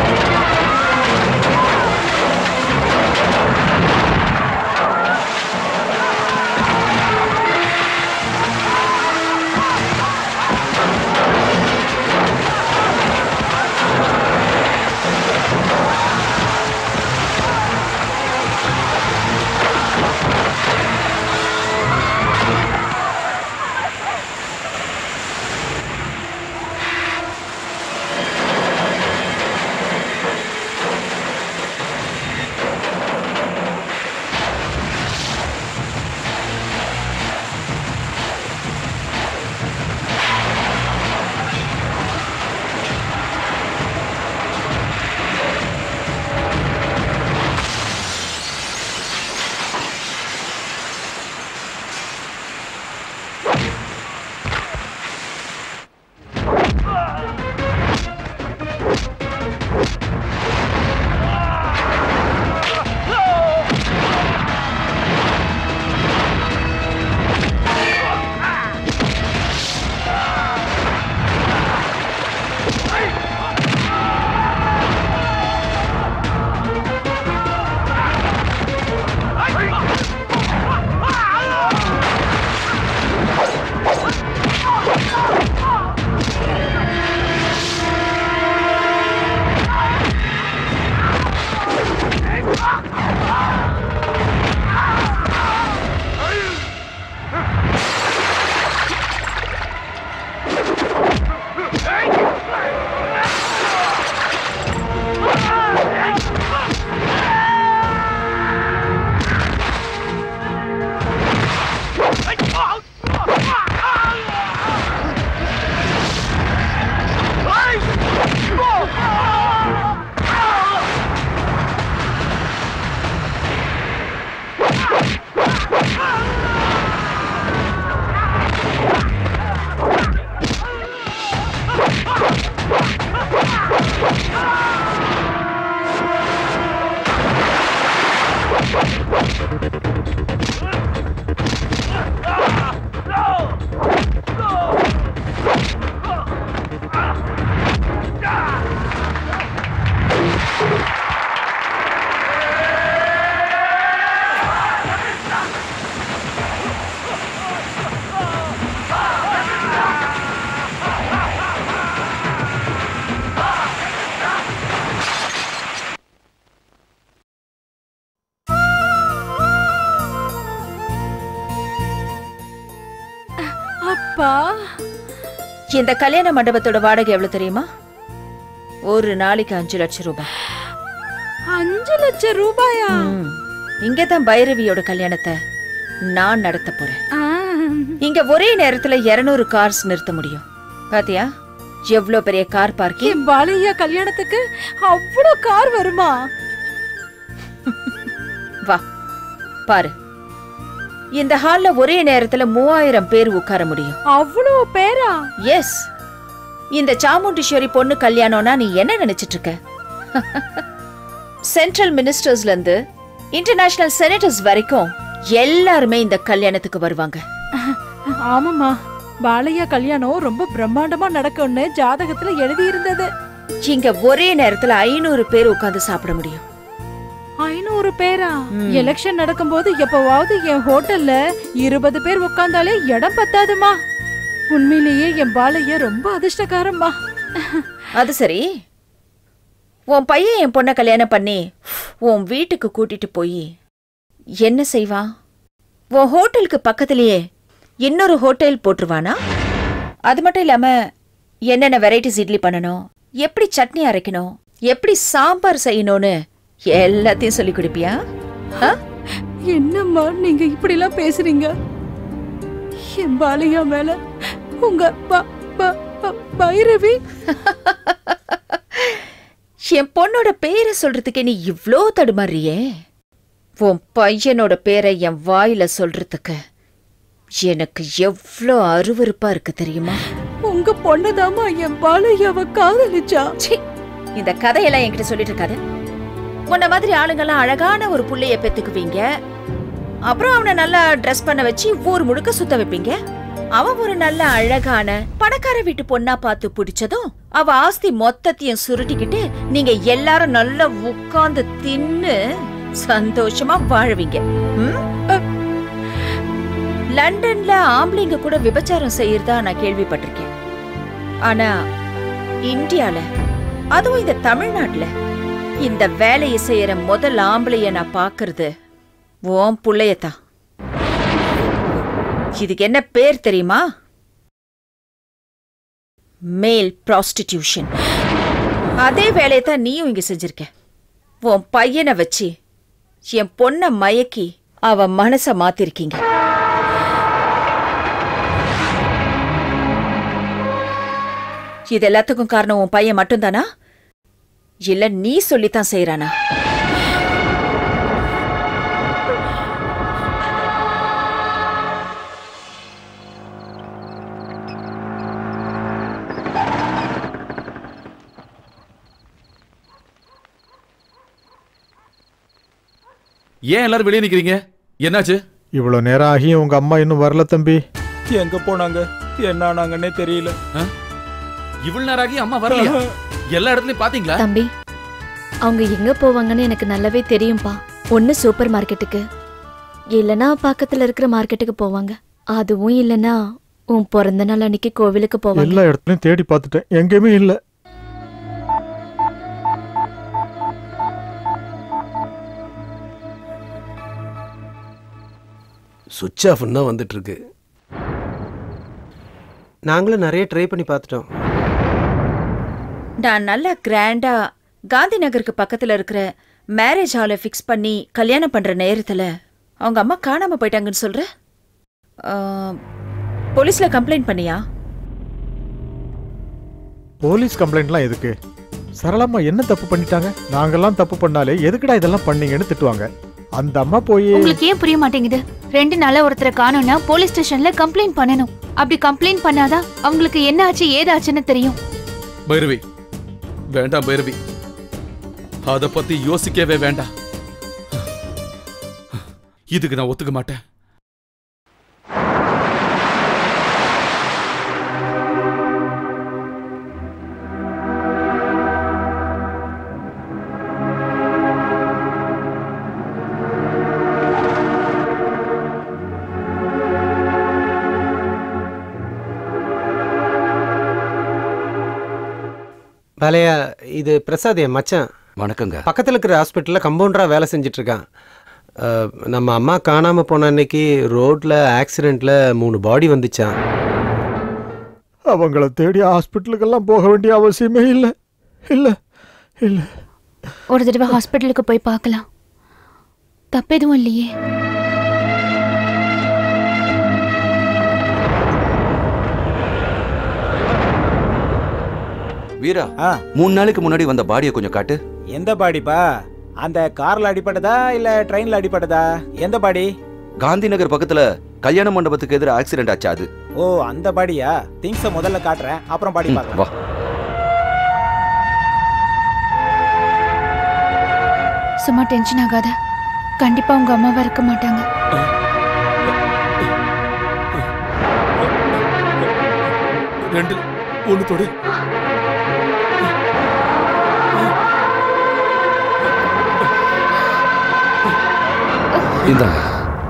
பா இந்த கல்யாண மண்டபத்தோட வாடகை எவ்வளவு தெரியுமா ஒரு நாளைக்கு அஞ்சு லட்சம் ரூபாய் அஞ்சு லட்சம் ரூபாயா இங்கதான் பைரவியோட கல்யாணத்தை நான் நடத்த போறேன் ஆ, இங்க ஒரே நேரத்துல 200 கார்ஸ் நிறுத்த முடியும் பாத்தியா எவ்வளவு பெரிய கார் பார்க்கிங் என் பாலையா கல்யாணத்துக்கு அவ்வளோ கார் வருமா வா பாரு இந்த ஹால்ல ஒரே நேரத்துல மூவாயிரம் பேர் உட்கார முடியும் அவ்வளோ பேரா எஸ் இந்த சாமுண்டீஸ்வரி பொண்ணு கல்யாணம்னா நீ என்ன நினைச்சிட்டு இருக்க சென்ட்ரல் மினிஸ்டர்ஸ்ல இருந்து இன்டர்நேஷனல் செனட்டர்ஸ் வரைக்கும் எல்லாருமே இந்த கல்யாணத்துக்கு வருவாங்க ஆமாம்மா பாலையா கல்யாணம் ரொம்ப பிரம்மாண்டமா நடக்கும்னு ஜாதகத்துல எழுதி இருந்தது இங்க ஒரே நேரத்துல ஐநூறு பேர் உட்கார்ந்து சாப்பிட முடியும் ஐநூறு பேரா எலெக்ஷன் நடக்கும்போது எப்பவாவது என் ஹோட்டல்ல இருபது பேர் உட்கார்ந்தாலே இடம் பத்தாதுமா உண்மையிலேயே என் பாலையா ரொம்ப அதிர்ஷ்டக்காரம்மா அது சரி உன் பையன் என் பொண்ணை கல்யாணம் பண்ணி உன் வீட்டுக்கு கூட்டிட்டு போய் என்ன செய்வான் உன் ஹோட்டலுக்கு பக்கத்திலேயே இன்னொரு ஹோட்டல் போட்டுருவானா அது மட்டும் இல்லாம என்னென்ன வெரைட்டிஸ் இட்லி பண்ணணும் எப்படி சட்னி அரைக்கணும் எப்படி சாம்பார் செய்யணும்னு எல்லாத்தையும் சொல்லி கொடுப்பியா ஆ? என்னம்மா நீங்க இப்படி எல்லாம் பேசுறீங்க என் பாலையா மேல உங்க ப- ப- ப- பைரவி என் பொண்ணோட பேரை சொல்றதுக்கு நீ இவ்ளோ தடுமாறியே உன் பையனோட பேரை என் வாயில சொல்றதுக்கு எனக்கு எவ்ளோ அருவருப்பா இருக்கு தெரியுமா உங்க பொண்ணுதாம்மா என் பாலையாவை காதலிச்சா இந்த கதையெல்லாம் என்கிட்ட சொல்லிட்டு இருக்காது உன்ன மாதிரி ஆளுங்கெல்லாம் அழகான ஒரு புள்ளைய பெத்துக்குவீங்க அப்புறம் அவனை நல்லா ட்ரெஸ் பண்ண வச்சு ஊர் முழுக்க சுத்த வைப்பீங்க அவன் ஒரு நல்ல அழகான பணக்கார வீட்டு பொண்ணா பார்த்து பிடிச்சதும் அவ ஆஸ்தி மொத்தத்தையும் சுருட்டிக்கிட்டு நீங்க எல்லாரும் நல்லா உட்கார்ந்து தின்னு சந்தோஷமா வாழுவீங்க ம்? லண்டன்ல ஆம்பளைங்க கூட விபச்சாரம் செய்யறதா நான் கேள்விப்பட்டிருக்கேன் ஆனா இந்தியால அதுவும் இந்த தமிழ்நாட்டுல இந்த வேலையை செய்யற முதல் ஆம்பளைய நான் பாக்குறது ஓம் புள்ளையத்தான் இதுக்கு என்ன பேர் தெரியுமா மேல் ப்ராஸ்டிடியூஷன் அதே வேலையை தான் நீயும் இங்க செஞ்சிருக்க உன் பையனை வச்சு என் பொண்ண மயக்கி அவ மனச மாத்திருக்கீங்க இது எல்லாத்துக்கும் காரணம் உன் பையன் மட்டும்தானா இல்ல நீ சொல்லித்தான் செய்யறானா ஏன் எல்லாரும் வெளியே நிக்கிறீங்க என்னாச்சு இவ்வளோ நேரம் ஆகியும் உங்க அம்மா இன்னும் வரல தம்பி எங்க போனாங்க என்ன ஆனாங்கன்னே தெரியல இவ்வளவு நேரம் ஆகி அம்மா வரலையா எல்லா இடத்துலயும் பாத்தீங்களா தம்பி அவங்க எங்க போவாங்கன்னு எனக்கு நல்லாவே தெரியும்பா ஒன்னு சூப்பர் மார்க்கெட்டுக்கு இல்லனா பக்கத்துல இருக்கிற மார்க்கெட்டுக்கு போவாங்க அதுவும் இல்லனா உன் பிறந்த நாள் அன்னைக்கு கோவிலுக்கு போவாங்க எல்லா இடத்துலயும் தேடி பார்த்துட்டேன் எங்கேயுமே இல்ல சுவிட்ச் ஆஃப்னு தான் வந்துட்டு இருக்கு நாங்களும் நிறைய ட்ரை பண்ணி பார்த்துட்டோம் நான் நல்லா கிராண்டா காந்தி நகருக்கு பக்கத்துல இருக்கிற மேரேஜ் ஹாலை ஃபிக்ஸ் பண்ணி கல்யாணம் பண்ற நேரத்துல அவங்க அம்மா காணாம போயிட்டாங்கன்னு சொல்ற ஆ, போலீஸ்ல கம்ப்ளைண்ட் பண்ணியா போலீஸ் கம்ப்ளைண்ட்லாம் எதுக்கு சரளம்மா என்ன தப்பு பண்ணிட்டாங்க நாங்கெல்லாம் தப்பு பண்ணாலே எதுக்குடா இதெல்லாம் பண்ணீங்கன்னு திட்டுவாங்க அந்த அம்மா போய் உங்களுக்கு ஏன் புரிய மாட்டேங்குது ரெண்டு நாளா ஒருத்தரை காணோம்னா போலீஸ் ஸ்டேஷன்ல கம்ப்ளைண்ட் பண்ணணும் அப்படி கம்ப்ளைண்ட் பண்ணாதான் அவங்களுக்கு என்ன ஆச்சு ஏதாச்சுன்னு தெரியும் பைரவி வேண்டாம் பைரவி அத பத்தி யோசிக்கவே வேண்டாம் இதுக்கு நான் ஒத்துக்க மாட்டேன் பாலையா இது பிரசாத் என் மச்சான் வணக்கங்க பக்கத்தில் இருக்கிற ஹாஸ்பிட்டலில் கம்பவுண்டராக வேலை செஞ்சுட்டு இருக்கான் அஹ், நம்ம அம்மா காணாமல் போன அன்னைக்கு ரோட்டில் ஆக்சிடெண்ட்டில் மூணு பாடி வந்துச்சான் அவங்கள தேடி ஹாஸ்பிட்டலுக்கெல்லாம் போக வேண்டிய அவசியமே இல்லை இல்லை இல்லை ஒரு தடவை ஹாஸ்பிட்டலுக்கு போய் பார்க்கலாம் தப்பு எதுவும் இல்லையே வீரா மூணு நாளைக்கு முன்னாடி வந்த பாடியை கொஞ்சம் காட்டு எந்த பாடிப்பா அந்த கார்ல அடிபட்டதா இல்ல ட்ரெயின்ல அடிபட்டதா எந்த பாடி காந்தி நகர் பக்கத்துல கல்யாண மண்டபத்துக்கு எதிர ஆக்சிடென்ட் ஆச்சு அது ஓ அந்த பாடியா திங்ஸ முதல்ல காட்டுறேன் அப்புறம் பாடி ம், பார்க்கலாம் வா சும்மா டென்ஷன் ஆகாத கண்டிப்பா உங்க அம்மாவா இருக்க மாட்டாங்க ரெண்டு ஒண்ணு தொடு இந்தாங்க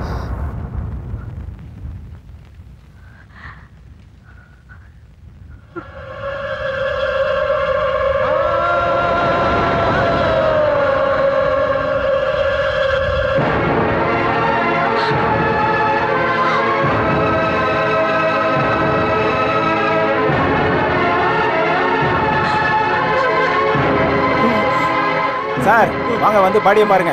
சார் வாங்க வந்து பாடியை பாருங்க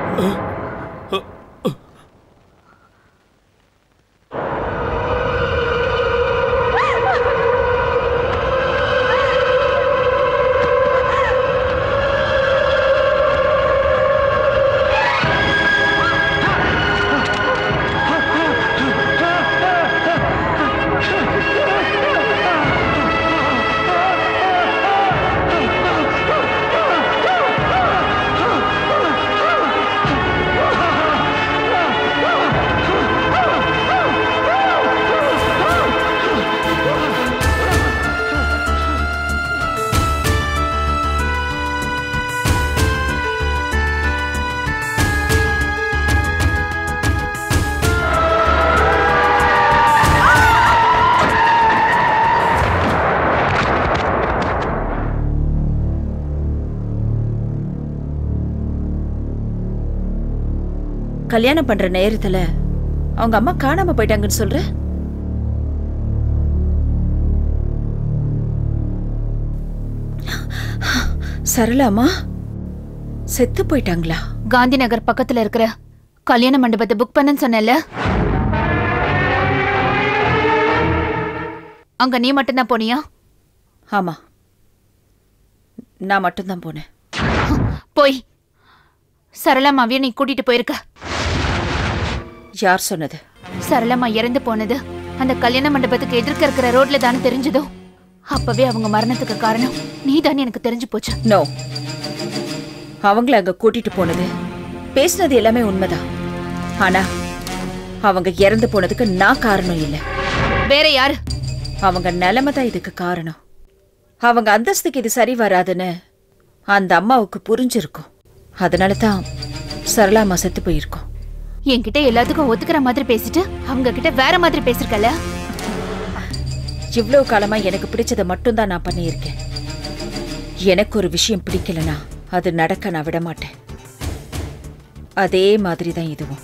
கல்யாணம் பண்ற நேரத்துல அவங்க அம்மா காணாம போயிட்டாங்கன்னு சொல்ற சரளாமா செத்து போயிட்டாங்களா காந்தி நகர் பக்கத்துல இருக்கிற கல்யாண மண்டபத்தை புக் பண்ணன்னு சொன்னேன்ல அங்க நீ மட்டும்தான் போனியா ஆமா நான் மட்டும்தான் போனேன் போய் சரளாமாவையும் நீ கூட்டிட்டு போயிருக்க யார் சொன்னது சரளம்மா இறந்து போனது அந்த கல்யாண மண்டபத்துக்கு எதிர்க்க இருக்கிற ரோட்ல தானே தெரிஞ்சதோ அப்பவே அவங்க மரணத்துக்கு காரணம் நீ எனக்கு தெரிஞ்சு போச்சு நோ அவங்கள அங்க கூட்டிட்டு போனது பேசினது எல்லாமே உண்மைதான் ஆனா அவங்க இறந்து போனதுக்கு நான் காரணம் இல்ல வேற யாரு அவங்க நிலைமை தான் இதுக்கு காரணம் அவங்க அந்தஸ்துக்கு இது சரி வராதுன்னு அந்த அம்மாவுக்கு புரிஞ்சிருக்கும் அதனால தான் சரளாமா செத்து போயிருக்கோம் என்கிட்ட எல்லாத்துக்கும் ஒத்துக்கிற மாதிரி பேசிட்டு அவங்க கிட்ட வேற மாதிரி பேசிருக்கல இவ்வளவு காலமா எனக்கு பிடிச்சதை மட்டும்தான் நான் பண்ணியிருக்கேன் எனக்கு ஒரு விஷயம் பிடிக்கலனா அது நடக்க நான் விட மாட்டேன் அதே மாதிரி தான் இதுவும்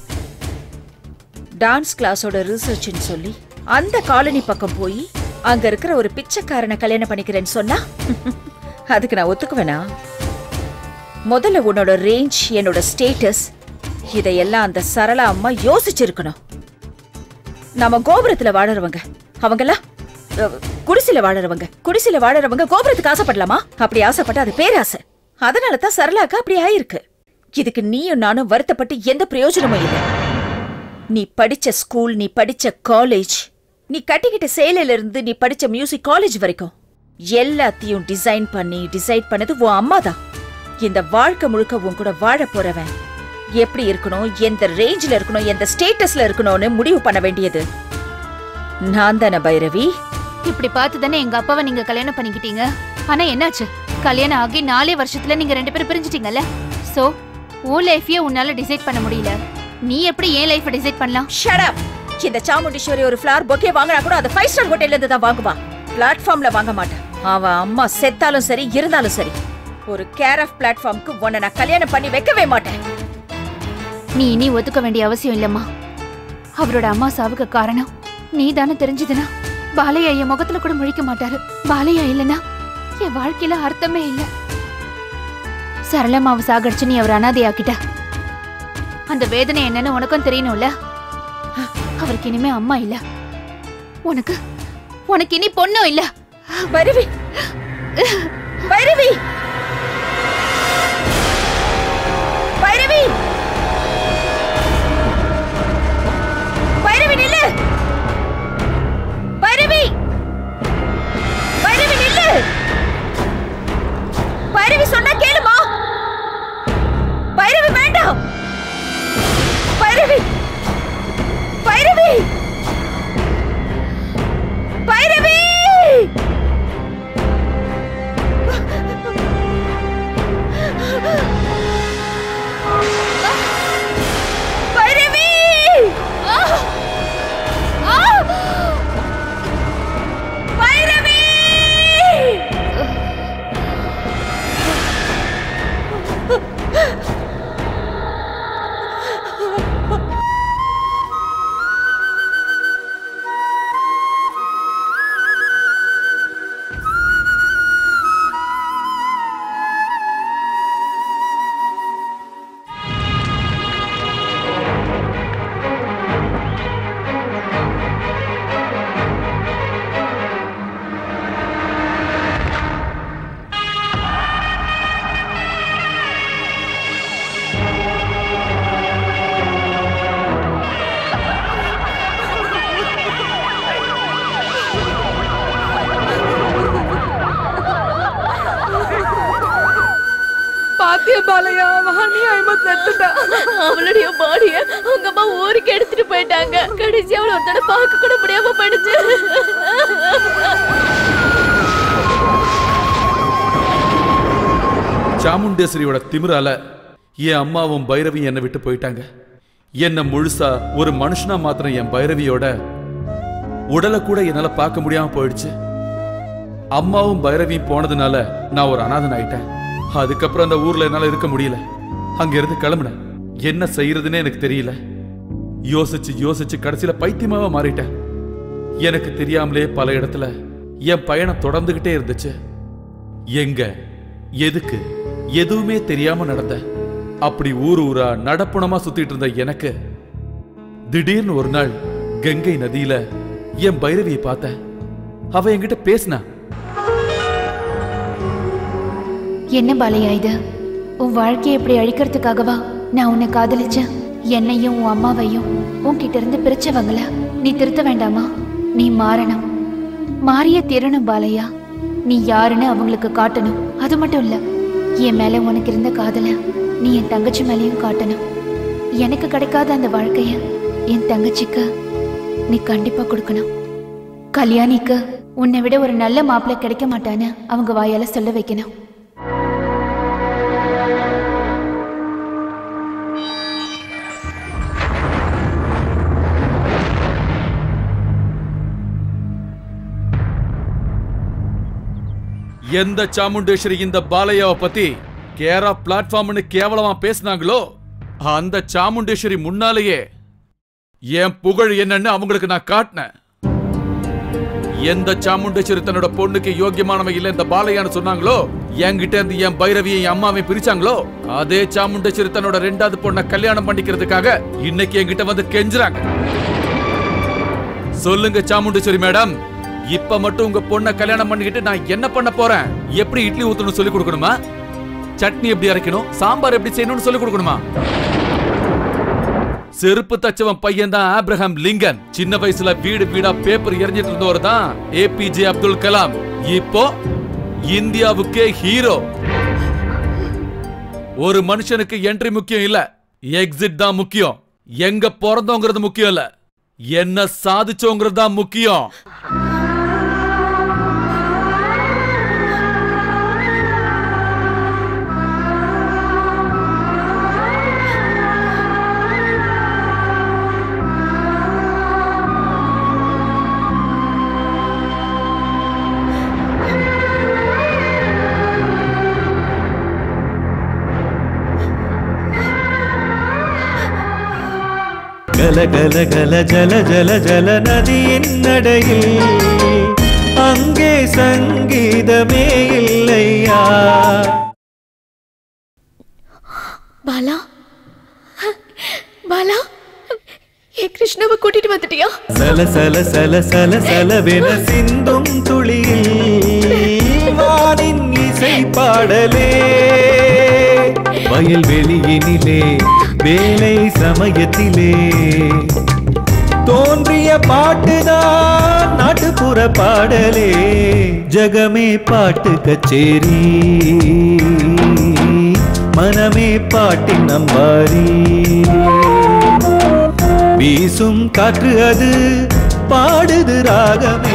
டான்ஸ் கிளாஸோட ரிசர்ச்னு சொல்லி அந்த காலனி பக்கம் போய் அங்க இருக்கிற ஒரு பிச்சைக்காரனை கல்யாணம் பண்ணிக்கிறேன்னு சொன்னா அதுக்கு நான் ஒத்துக்குவேனா முதல்ல உன்னோட ரேஞ்ச் என்னோட ஸ்டேட்டஸ் இதையெல்லாம் அந்த சரளா அம்மா யோசிச்சிருக்கணும் நாம கோபுரத்துல வாழறவங்க அவங்கெல்லாம் அஹ், குடிசையில வாழறவங்க குடிசையில வாழறவங்க கோபுரத்துக்கு ஆசைப்படலாமா அப்படி ஆசைப்பட்டா அது பேராசை அதனால தான் சரளாக்கு அப்படி ஆயிருக்கு இதுக்கு நீயும் நானும் வருத்தப்பட்டு எந்த பிரயோஜனமும் இல்லை நீ படிச்ச ஸ்கூல் நீ படிச்ச காலேஜ் நீ கட்டிக்கிட்ட சேலையில இருந்து நீ படிச்ச மியூசிக் காலேஜ் வரைக்கும் எல்லாத்தையும் டிசைன் பண்ணி டிசைட் பண்ணது உன் அம்மா தான் இந்த வாழ்க்கை முழுக்க உன் கூட வாழ போறவன் எப்படி இருக்கணும் எந்த ரேஞ்சில இருக்கணும் எந்த ஸ்டேட்டஸ்ல இருக்கணும்னு முடிவு பண்ண வேண்டியது நான் தானே பைரவி இப்படி பார்த்து தானே எங்க அப்பாவை நீங்க கல்யாணம் பண்ணிக்கிட்டீங்க ஆனா என்னாச்சு கல்யாணம் ஆகி நாலே வருஷத்துல நீங்க ரெண்டு பேரும் பிரிஞ்சிட்டீங்கல்ல சோ உன் லைஃபையே உன்னால டிசைட் பண்ண முடியல நீ எப்படி என் லைஃபை டிசைட் பண்ணலாம் ஷட் அப் இந்த சாமுண்டீஸ்வரி ஒரு ஃபிளார் பொக்கே வாங்கினா கூட அது ஃபைவ் ஸ்டார் ஹோட்டல்ல இருந்து தான் வாங்குவா பிளாட்ஃபார்ம்ல வாங்க மாட்டேன் அவன் அம்மா செத்தாலும் சரி இருந்தாலும் சரி ஒரு கேர் ஆஃப் பிளாட்ஃபார்முக்கு உன்னை நான் கல்யாணம் பண்ணி வைக்கவே மாட்டேன் நீ இனி ஒத்துக்க வேண்டிய அவசியம் இல்லம்மா அவரோட அம்மா சாவுக்கு காரணம் நீ தானே தெரிஞ்சதுனா பாலையா என் முகத்துல கூட முழிக்க மாட்டாரு பாலையா இல்லனா என் வாழ்க்கையில அர்த்தமே இல்ல சரளமாவை சாகடிச்சு நீ அவர் அனாதையாக்கிட்ட அந்த வேதனை என்னன்னு உனக்கும் தெரியணும்ல அவருக்கு இனிமே அம்மா இல்ல உனக்கு உனக்கு இனி பொண்ணும் இல்ல பைரவி பைரவி பைரவி பைரவி நில்லு பைரவி பைரவி நில்லு பைரவி சொன்னா கேளுமா பைரவி வேண்டாம் பைரவி பைரவி பைரவி பைரவி பைரவி பாத்தியா பாலையா வாணி அஹமத் நட்டுட்டா அவளுடைய பாடிய உங்க அம்மா ஊருக்கு எடுத்துட்டு போயிட்டாங்க கடைசி அவளை ஒரு தடவை பார்க்க கூட முடியாம போயிடுச்சு சாமுண்டேஸ்வரியோட திமிரால என் அம்மாவும் பைரவியும் என்னை விட்டு போயிட்டாங்க என்ன முழுசா ஒரு மனுஷனா மாத்திரம் என் பைரவியோட உடலை கூட என்னால பார்க்க முடியாம போயிடுச்சு அம்மாவும் பைரவியும் போனதுனால நான் ஒரு அனாதன் ஆயிட்டேன் அதுக்கப்புறம் அந்த ஊர்ல என்னால இருக்க முடியல அங்க இருந்து கிளம்புனேன் என்ன செய்யறதுன்னே எனக்கு தெரியல யோசிச்சு யோசிச்சு கடைசியில பைத்தியமாவா மாறிட்டேன் எனக்கு தெரியாமலே பல இடத்துல என் பயணம் தொடர்ந்துகிட்டே இருந்துச்சு எங்க எதுக்கு எதுவுமே தெரியாம நடந்த அப்படி ஊர் ஊரா நடப்புணமா சுத்திட்டு இருந்த எனக்கு திடீர்னு ஒரு நாள் கங்கை நதியில என் பைரவியை பார்த்தேன் அவ என்கிட்ட பேசினா என்ன பாலையா இது உன் வாழ்க்கையை இப்படி அழிக்கிறதுக்காகவா நான் உன்னை காதலிச்சேன் என்னையும் உன் அம்மாவையும் உன்கிட்ட இருந்து பிரிச்சவங்கள நீ திருத்த வேண்டாமா நீ மாறணும் மாறிய தீரணும் பாலையா நீ யாருன்னு அவங்களுக்கு காட்டணும் அது மட்டும் இல்ல என் மேல உனக்கு இருந்த காதல நீ என் தங்கச்சி மேலேயும் காட்டணும் எனக்கு கிடைக்காத அந்த வாழ்க்கைய என் தங்கச்சிக்கு நீ கண்டிப்பா கொடுக்கணும் கல்யாணிக்கு உன்னை விட ஒரு நல்ல மாப்பிள்ளை கிடைக்க மாட்டான்னு அவங்க வாயால சொல்ல வைக்கணும் எந்த சாமுண்டேஸ்வரி இந்த பாலையாவை பத்தி கேரா பிளாட்ஃபார்ம்னு கேவலமா பேசினாங்களோ அந்த சாமுண்டேஸ்வரி முன்னாலேயே என் புகழ் என்னன்னு அவங்களுக்கு நான் காட்டினேன் எந்த சாமுண்டேஸ்வரி தன்னோட பொண்ணுக்கு யோக்கியமானவன் இல்ல இந்த பாலையான்னு சொன்னாங்களோ என்கிட்ட இருந்து என் பைரவியை என் அம்மாவை பிரிச்சாங்களோ அதே சாமுண்டேஸ்வரி தன்னோட ரெண்டாவது பொண்ணை கல்யாணம் பண்ணிக்கிறதுக்காக இன்னைக்கு என்கிட்ட வந்து கெஞ்சுறாங்க சொல்லுங்க சாமுண்டேஸ்வரி மேடம் இப்ப மட்டும் உங்க பொண்ணை கல்யாணம் பண்ணிக்கிட்டு நான் என்ன பண்ண போறேன் எப்படி இட்லி ஊத்தணும் சொல்லி கொடுக்கணுமா சட்னி எப்படி அரைக்கணும் சாம்பார் எப்படி செய்யணும்னு சொல்லி கொடுக்கணுமா செருப்பு தச்சவன் பையன் தான் ஆப்ரஹாம் லிங்கன் சின்ன வயசுல வீடு வீடா பேப்பர் எரிஞ்சிட்டு இருந்தவர் தான் ஏபிஜே அப்துல் கலாம் இப்போ இந்தியாவுக்கே ஹீரோ ஒரு மனுஷனுக்கு என்ட்ரி முக்கியம் இல்ல எக்ஸிட் தான் முக்கியம் எங்க பிறந்தோங்கிறது முக்கியம் இல்ல என்ன சாதிச்சோங்கிறது தான் முக்கியம் கல கல கல ஜல ஜல ஜல நதியின் நடையில் அங்கே சங்கீதமே இல்லையா பாலா பாலா ஏ கிருஷ்ணாவை கூட்டிட்டு வந்துட்டியா சல சல சல சல சலவென சிந்தும் துளியில் வானின் இசை பாடலே வயல்வெளியினிலே வேலை சமயத்திலே தோன்றிய பாட்டுதான் நாட்டுப்புற பாடலே ஜகமே பாட்டு கச்சேரி மனமே பாட்டின் நம்பாரி வீசும் காற்று அது பாடுது ராகமே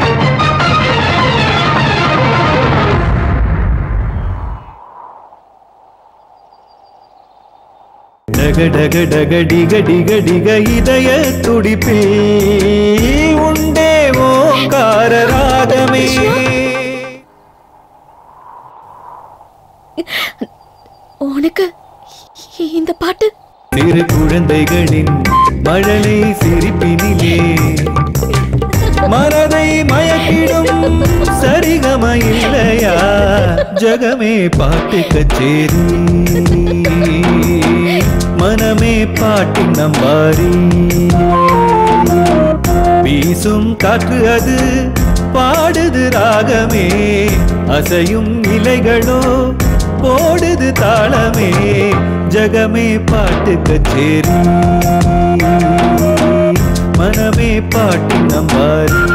டக டக டக டிக டிக டிக இதய துடிப்பில் உண்டே ஓங்கார ராகமே உனக்கு இந்த பாட்டு சிறு குழந்தைகளின் மழலை சிரிப்பினிலே மனதை மயக்கிடும் சரிகம இல்லையா ஜகமே பாட்டு கச்சேரி மனமே பாட்டின் நம்பாரி வீசும் காற்று அது பாடுது ராகமே அசையும் இலைகளோ போடுது தாளமே ஜகமே பாட்டு கச்சேரி மனமே பாட்டின் நம்பாரி